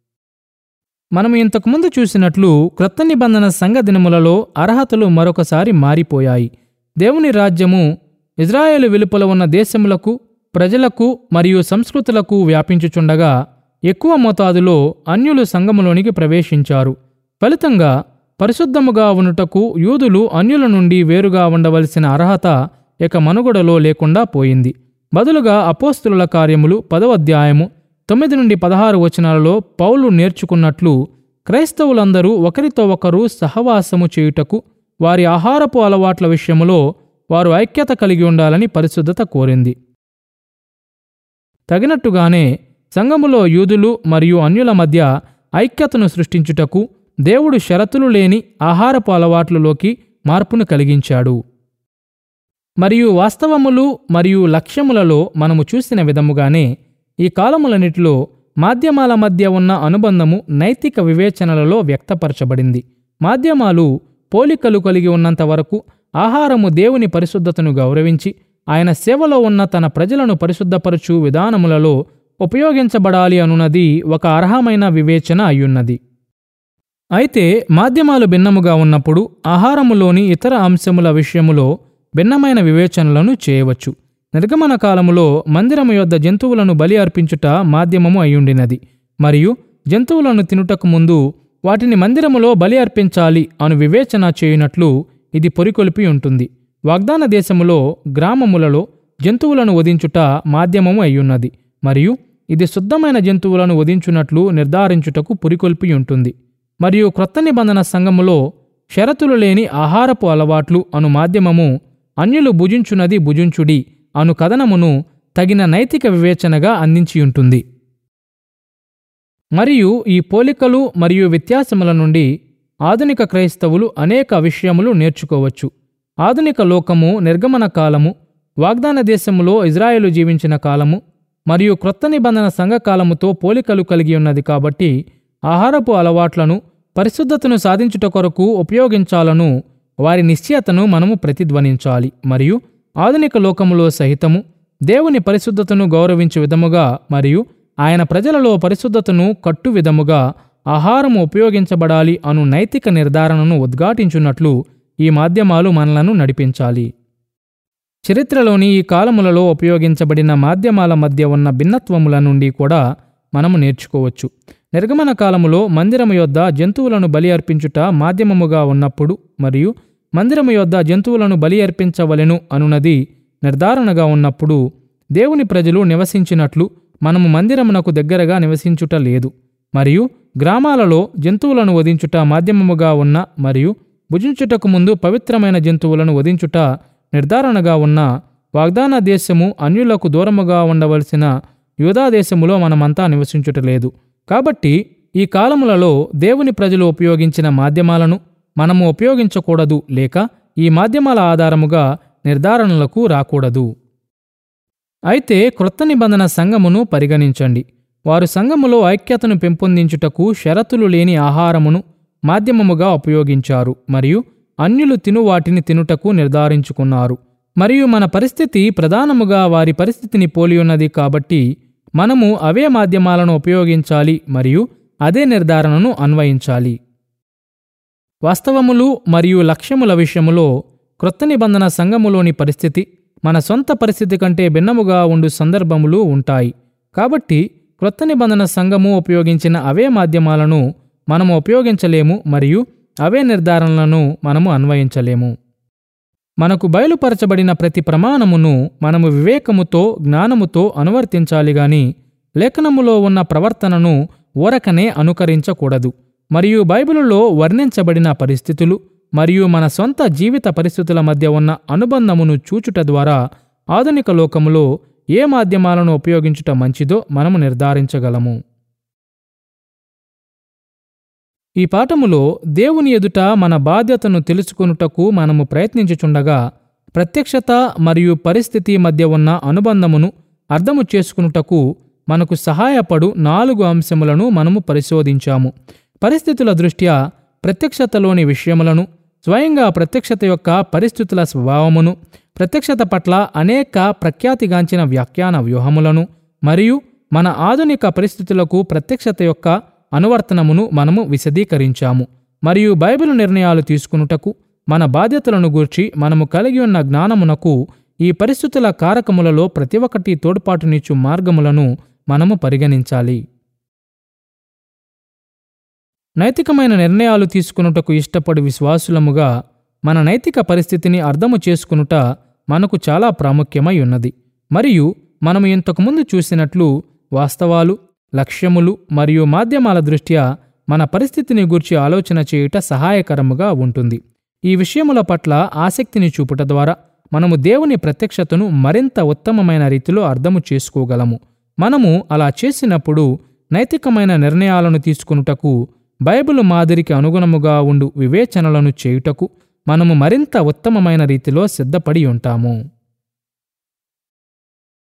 మనం ఇంతకుముందు చూసినట్లు క్రొత్త నిబంధన సంఘ దినములలో అర్హతలు మరొకసారి మారిపోయాయి దేవుని రాజ్యము ఇజ్రాయేలు వెలుపల ఉన్న దేశములకు ప్రజలకు మరియు సంస్కృతులకు వ్యాపించుచుండగా ఎక్కువ మోతాదులో అన్యులు సంఘములోనికి ప్రవేశించారు ఫలితంగా పరిశుద్ధముగా ఉండుటకు యూదులు అన్యుల నుండి వేరుగా ఉండవలసిన అర్హత ఇక మనుగడలో లేకుండా పోయింది బదులుగా అపోస్తుల కార్యములు పదవ అధ్యాయము తొమ్మిది నుండి పదహారు వచనాలలో పౌలు నేర్చుకున్నట్లు క్రైస్తవులందరూ ఒకరితో ఒకరు సహవాసము చేయుటకు వారి ఆహారపు అలవాట్ల విషయములో వారు ఐక్యత కలిగి ఉండాలని పరిశుద్ధత కోరింది తగినట్టుగానే సంఘములో యూదులు మరియు అన్యుల మధ్య ఐక్యతను సృష్టించుటకు దేవుడు షరతులు లేని ఆహారపు అలవాట్లలోకి మార్పును కలిగించాడు మరియు వాస్తవములు మరియు లక్ష్యములలో మనము చూసిన విధముగానే ఈ కాలములన్నిటిలో మాధ్యమాల మధ్య ఉన్న అనుబంధము నైతిక వివేచనలలో వ్యక్తపరచబడింది మాధ్యమాలు పోలికలు కలిగి ఉన్నంత వరకు ఆహారము దేవుని పరిశుద్ధతను గౌరవించి ఆయన సేవలో ఉన్న తన ప్రజలను పరిశుద్ధపరచు విధానములలో ఉపయోగించబడాలి అనున్నది ఒక అర్హమైన వివేచన అయ్యున్నది అయితే మాధ్యమాలు భిన్నముగా ఉన్నప్పుడు ఆహారములోని ఇతర అంశముల విషయములో భిన్నమైన వివేచనలను చేయవచ్చు నిర్గమన కాలములో మందిరము యొద్ద జంతువులను బలి అర్పించుట మాధ్యమము అయ్యుండినది మరియు జంతువులను తినుటకు ముందు వాటిని మందిరములో బలి అర్పించాలి అను వివేచన చేయునట్లు ఇది పొరికొలిపి ఉంటుంది వాగ్దాన దేశములో గ్రామములలో జంతువులను వధించుట మాధ్యమము అయ్యున్నది మరియు ఇది శుద్ధమైన జంతువులను వధించున్నట్లు నిర్ధారించుటకు పురికొల్పి ఉంటుంది మరియు క్రొత్త నిబంధన సంఘములో షరతులు లేని ఆహారపు అలవాట్లు అను మాధ్యమము అన్యులు భుజించునది భుజించుడి అను కథనమును తగిన నైతిక వివేచనగా అందించియుంటుంది మరియు ఈ పోలికలు మరియు వ్యత్యాసముల నుండి ఆధునిక క్రైస్తవులు అనేక విషయములు నేర్చుకోవచ్చు ఆధునిక లోకము నిర్గమన కాలము వాగ్దాన దేశములో ఇజ్రాయేలు జీవించిన కాలము మరియు క్రొత్త నిబంధన సంఘకాలముతో పోలికలు కలిగి ఉన్నది కాబట్టి ఆహారపు అలవాట్లను పరిశుద్ధతను సాధించుట కొరకు ఉపయోగించాలను వారి నిశ్చయతను మనము ప్రతిధ్వనించాలి మరియు ఆధునిక లోకములో సహితము దేవుని పరిశుద్ధతను గౌరవించు విధముగా మరియు ఆయన ప్రజలలో పరిశుద్ధతను కట్టు విధముగా ఆహారము ఉపయోగించబడాలి అను నైతిక నిర్ధారణను ఉద్ఘాటించున్నట్లు ఈ మాధ్యమాలు మనలను నడిపించాలి చరిత్రలోని ఈ కాలములలో ఉపయోగించబడిన మాధ్యమాల మధ్య ఉన్న భిన్నత్వముల నుండి కూడా మనము నేర్చుకోవచ్చు నిర్గమన కాలములో మందిరము యొద్ద జంతువులను బలి అర్పించుట మాధ్యమముగా ఉన్నప్పుడు మరియు మందిరము యొద్ద జంతువులను బలి అర్పించవలెను అనునది నిర్ధారణగా ఉన్నప్పుడు దేవుని ప్రజలు నివసించినట్లు మనము మందిరమునకు దగ్గరగా నివసించుట లేదు మరియు గ్రామాలలో జంతువులను వధించుట మాధ్యమముగా ఉన్న మరియు భుజించుటకు ముందు పవిత్రమైన జంతువులను వధించుట నిర్ధారణగా ఉన్న వాగ్దాన దేశము అన్యులకు దూరముగా ఉండవలసిన యూదా దేశములో మనమంతా నివసించుటలేదు కాబట్టి ఈ కాలములలో దేవుని ప్రజలు ఉపయోగించిన మాధ్యమాలను మనము ఉపయోగించకూడదు లేక ఈ మాధ్యమాల ఆధారముగా నిర్ధారణలకు రాకూడదు అయితే క్రొత్త నిబంధన సంఘమును పరిగణించండి వారు సంఘములో ఐక్యతను పెంపొందించుటకు షరతులు లేని ఆహారమును మాధ్యమముగా ఉపయోగించారు మరియు అన్యులు తిను వాటిని తినుటకు నిర్ధారించుకున్నారు మరియు మన పరిస్థితి ప్రధానముగా వారి పరిస్థితిని పోలి ఉన్నది కాబట్టి మనము అవే మాధ్యమాలను ఉపయోగించాలి మరియు అదే నిర్ధారణను అన్వయించాలి వాస్తవములు మరియు లక్ష్యముల విషయములో క్రొత్త నిబంధన సంఘములోని పరిస్థితి మన సొంత పరిస్థితి కంటే భిన్నముగా ఉండు సందర్భములు ఉంటాయి కాబట్టి క్రొత్త నిబంధన సంఘము ఉపయోగించిన అవే మాధ్యమాలను మనము ఉపయోగించలేము మరియు అవే నిర్ధారణలను మనము అన్వయించలేము మనకు బయలుపరచబడిన ప్రతి ప్రమాణమును మనము వివేకముతో జ్ఞానముతో అనువర్తించాలి గాని లేఖనములో ఉన్న ప్రవర్తనను ఊరకనే అనుకరించకూడదు మరియు బైబిలులో వర్ణించబడిన పరిస్థితులు మరియు మన సొంత జీవిత పరిస్థితుల మధ్య ఉన్న అనుబంధమును చూచుట ద్వారా ఆధునిక లోకములో ఏ మాధ్యమాలను ఉపయోగించుట మంచిదో మనము నిర్ధారించగలము ఈ పాఠములో దేవుని ఎదుట మన బాధ్యతను తెలుసుకొనుటకు మనము ప్రయత్నించుచుండగా ప్రత్యక్షత మరియు పరిస్థితి మధ్య ఉన్న అనుబంధమును అర్థము చేసుకునుటకు మనకు సహాయపడు నాలుగు అంశములను మనము పరిశోధించాము పరిస్థితుల దృష్ట్యా ప్రత్యక్షతలోని విషయములను స్వయంగా ప్రత్యక్షత యొక్క పరిస్థితుల స్వభావమును ప్రత్యక్షత పట్ల అనేక ప్రఖ్యాతిగాంచిన వ్యాఖ్యాన వ్యూహములను మరియు మన ఆధునిక పరిస్థితులకు ప్రత్యక్షత యొక్క అనువర్తనమును మనము విశదీకరించాము మరియు బైబిల్ నిర్ణయాలు తీసుకునుటకు మన బాధ్యతలను గూర్చి మనము కలిగి ఉన్న జ్ఞానమునకు ఈ పరిస్థితుల కారకములలో ప్రతి ఒక్కటి తోడ్పాటునిచ్చు మార్గములను మనము పరిగణించాలి నైతికమైన నిర్ణయాలు తీసుకునుటకు ఇష్టపడు విశ్వాసులముగా మన నైతిక పరిస్థితిని అర్థము చేసుకునుట మనకు చాలా ప్రాముఖ్యమై ఉన్నది మరియు మనము ఇంతకుముందు చూసినట్లు వాస్తవాలు లక్ష్యములు మరియు మాధ్యమాల దృష్ట్యా మన పరిస్థితిని గూర్చి ఆలోచన చేయుట సహాయకరముగా ఉంటుంది ఈ విషయముల పట్ల ఆసక్తిని చూపుట ద్వారా మనము దేవుని ప్రత్యక్షతను మరింత ఉత్తమమైన రీతిలో అర్థము చేసుకోగలము మనము అలా చేసినప్పుడు నైతికమైన నిర్ణయాలను తీసుకునుటకు బైబిల్ మాదిరికి అనుగుణముగా ఉండు వివేచనలను చేయుటకు మనము మరింత ఉత్తమమైన రీతిలో సిద్ధపడి ఉంటాము